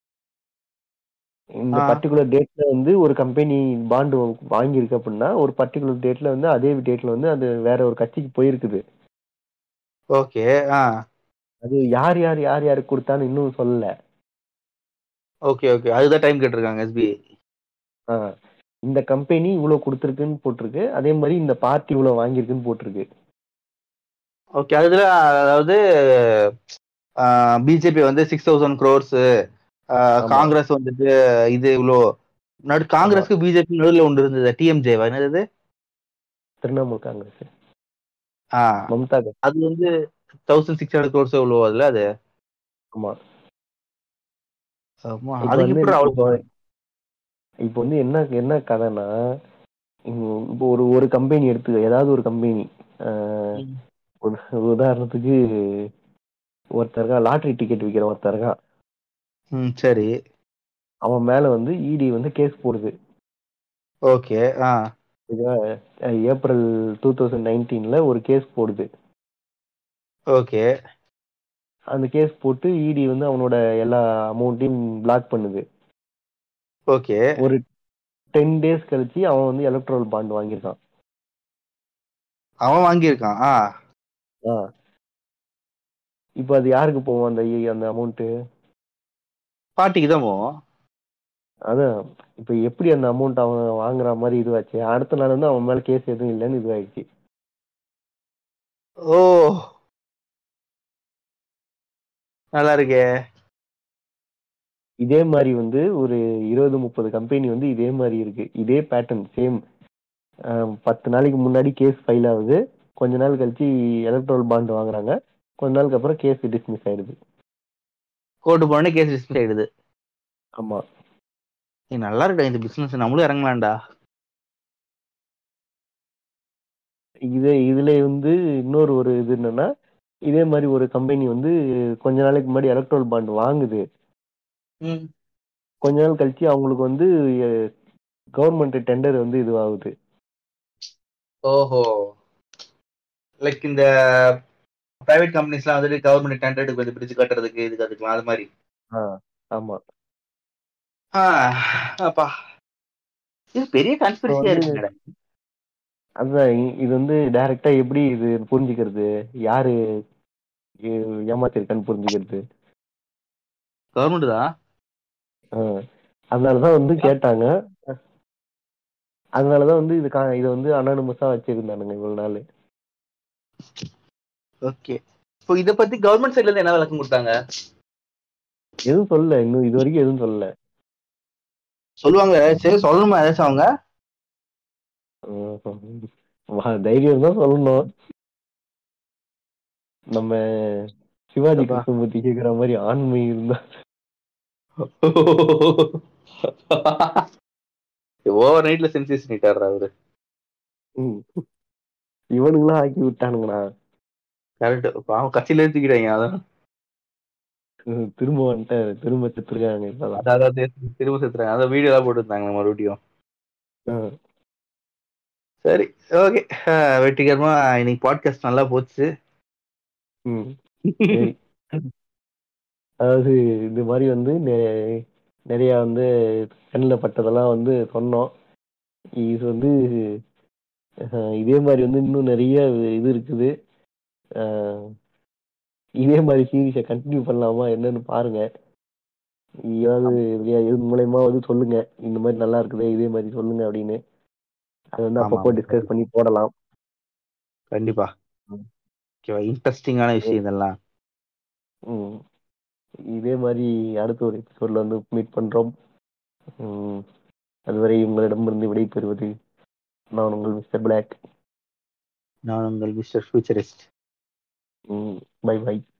இந்த ஆ. பர்டிகுலர் டேட்ல வந்து ஒரு கம்பெனி பாண்டு வாங்கியிருக்கு அப்படின்னா ஒரு பர்டிகுலர் டேட்ல வந்து அதே டேட்ல வந்து அது வேற ஒரு கட்சிக்கு போயிருக்குது ஓகே ஆ அது யார் யார் யார் யாருக்கு கொடுத்தான்னு இன்னும் சொல்லல ஓகே ஓகே அதுதான் டைம் கேட்டிருக்காங்க எஸ்பிஐ ஆ. இந்த கம்பெனி இவ்வளவு கொடுத்துருக்குன்னு போட்டிருக்கு அதே மாதிரி இந்த பார்ட்டி இவ்வளவு வாங்கியிருக்குன்னு போட்டிருக்கு ஓகே அதுல அதாவது பிஜேபி வந்து சிக்ஸ் தௌசண்ட் க்ரோர்ஸ் ஆமா. காங்கிரஸ் வந்துட்டு இது இவ்வளோ நடு காங்கிரஸ்க்கு பிஜேபி நடுவில் ஒன்று இருந்தது டிஎம்ஜேவா என்னது திரிணாமுல் காங்கிரஸ் ஆ மம்தா கட்சி அது வந்து தௌசண்ட் சிக்ஸ் ஹண்ட்ரட் க்ரோர்ஸ் எவ்வளோ அதுல அது ஆமா ஆமா, இப்ப அதுக்கு வந்து எப்படி அவ்வளோ இப்போ- இப்போ வந்து என்ன என்ன கதைன்னா இங்க இப்போ ஒரு ஒரு கம்பெனி எடுத்து ஏதாவது ஒரு கம்பெனி ம். ஒரு உதாரணத்துக்கு ஒருத்தர் இருக்கான் லாட்ரி டிக்கெட் விற்கிற ஒருத்தர் இருக்கான் ம் சரி அவன் மேல வந்து இடி வந்து கேஸ் போடுது ஓகே ஆ இதுவா, அஹ் ஏப்ரல் டூ தௌசண்ட் நைன்டீன்ல ஒரு கேஸ் போடுது ஓகே அந்த கேஸ் போட்டு இடி வந்து அவனோட எல்லா அமௌண்ட்டையும் பிளாக் பண்ணுது ஓகே ஒரு டென் டேஸ் கழிச்சு அவன் வந்து எலக்ட்ரல் பாண்ட் வாங்கியிருக்கான் அவன் வாங்கியிருக்கான் ஆ ஆ இப்போ அது யாருக்கு போகும் அந்த இ- அந்த அமௌண்ட்டு பார்ட்டிக்கு தான் போவோம் அதான் இப்போ எப்படி அந்த அமௌண்ட் அவன் வாங்குற மாதிரி இதுவாச்சு அடுத்த நாள் வந்து அவன் மேல கேஸ் எதுவும் இல்லைன்னு இதுவாயிடுச்சு ஓ நல்லா இருக்கே இதே மாதிரி வந்து ஒரு இருபது முப்பது கம்பெனி வந்து இதே மாதிரி இருக்கு இதே பேட்டர்ன் சேம் பத்து நாளைக்கு முன்னாடி கேஸ் ஃபைல் ஆகுது கொஞ்ச நாள் கழிச்சு எலக்ட்ரல் பாண்ட் வாங்குறாங்க கொஞ்ச நாளுக்கு அப்புறம் கேஸ் டிஸ்மிஸ் ஆயிடுது கோர்ட்டு போனே கேஸ் டிஸ்மிஸ் ஆயிடுது ஆமா ஏய், நல்லா இருக்கா இந்த பிசினஸ் நம்மளும் இறங்கலாம்டா இது இதுல வந்து இன்னொரு ஒரு இது என்னன்னா இதே மாதிரி ஒரு கம்பெனி வந்து கொஞ்ச நாளைக்கு முன்னாடி எலக்ட்ரல் பாண்ட் வாங்குது ம் கொஞ்ச நாள் கழிச்சு அவங்களுக்கு வந்து கவர்மெண்ட் டெண்டர் வந்து இதுவாகுது ஓஹோ லைக் இந்த பிரைவேட் கம்பெனிஸ்லாம் வந்துட்டு கவர்மெண்ட் டெண்டருக்கு வந்து பிரிச்சு கட்டுறதுக்கு இதுக்கு அதுக்கு அது மாதிரி ஆ ஆமா ஆ, அப்பா இது பெரிய கான்ஸ்பிரசியா வந்து- இருக்குங்கடா அதுதான் இ- இது வந்து டைரக்டா எப்படி இது புரிஞ்சுக்கிறது யாரு ஏ- ஏமாத்திருக்கான்னு புரிஞ்சுக்கிறது கவர்மெண்ட் தான் ஆ. அதனாலதான் வந்து கேட்டாங்க அதனாலதான் வந்து இது கா- இதை வந்து அனானிமஸா வச்சிருந்தானுங்க இவ்வளவு நாள் ஓகே இப்போ இத பத்தி கவர்மெண்ட் சைடுல இருந்து என்ன விளக்கம் கொடுத்தாங்க எதுவும் சொல்லல இன்னும் இது வரைக்கும் எதுவும் சொல்லல சொல்லுவாங்க சரி சொல்லணுமா ஏதாச்சும் அவங்க வா, தைரியம் தான் சொல்லணும் நம்ம சிவாஜி அப்பா. கிருஷ்ணமூர்த்தி கேக்குற மாதிரி ஆண்மை இருந்தா ஓவர் நைட்ல சென்சேஷன் ஆயிட்டாரு அவரு ம். இவனுங்களாம் ஆக்கி விட்டானுங்கண்ணா கரெக்ட் அவன் கட்சியில தூக்கிட்டாங்க அதான் ம், திரும்ப வந்துட்டு திரும்ப செத்துருக்காங்க இப்பதான் அதான் அதான் தேசம் திரும்ப செத்துறாங்க அதான் வீடியோ எல்லாம் போட்டுருந்தாங்க மறுபடியும் ஆ. சரி ஓகே வெற்றிகரமா இன்னைக்கு பாட்காஸ்ட் நல்லா போச்சு ம். சரி. அதாவது இந்த மாதிரி வந்து நெ- நிறைய வந்து கண்ணில் பட்டதெல்லாம் வந்து சொன்னோம் இது வந்து அஹ், இதே மாதிரி வந்து இன்னும் நிறைய இது இருக்குது அஹ், இதே மாதிரி சீரீஸை கண்டினியூ பண்ணலாமா என்னன்னு பாருங்க ஏதாவது இதுலயா இது மூலயமா வந்து சொல்லுங்க இந்த மாதிரி நல்லா இருக்குது இதே மாதிரி சொல்லுங்க அப்படின்னு அது வந்து ஆமா, அப்பப்போ ஆமா. டிஸ்கஸ் பண்ணி போடலாம் கண்டிப்பா ம். ஓகேவா இன்ட்ரெஸ்டிங்கான விஷயம் இதெல்லாம் ம். இதே மாதிரி அடுத்த ஒரு எபிசோட்ல வந்து மீட் பண்றோம் ம். அதுவரை உங்களிடமிருந்து விடைபெறுவது நான் உங்கள் மிஸ்டர் பிளாக் நான் உங்கள் மிஸ்டர் ஃபியூச்சரிஸ்ட் பை பை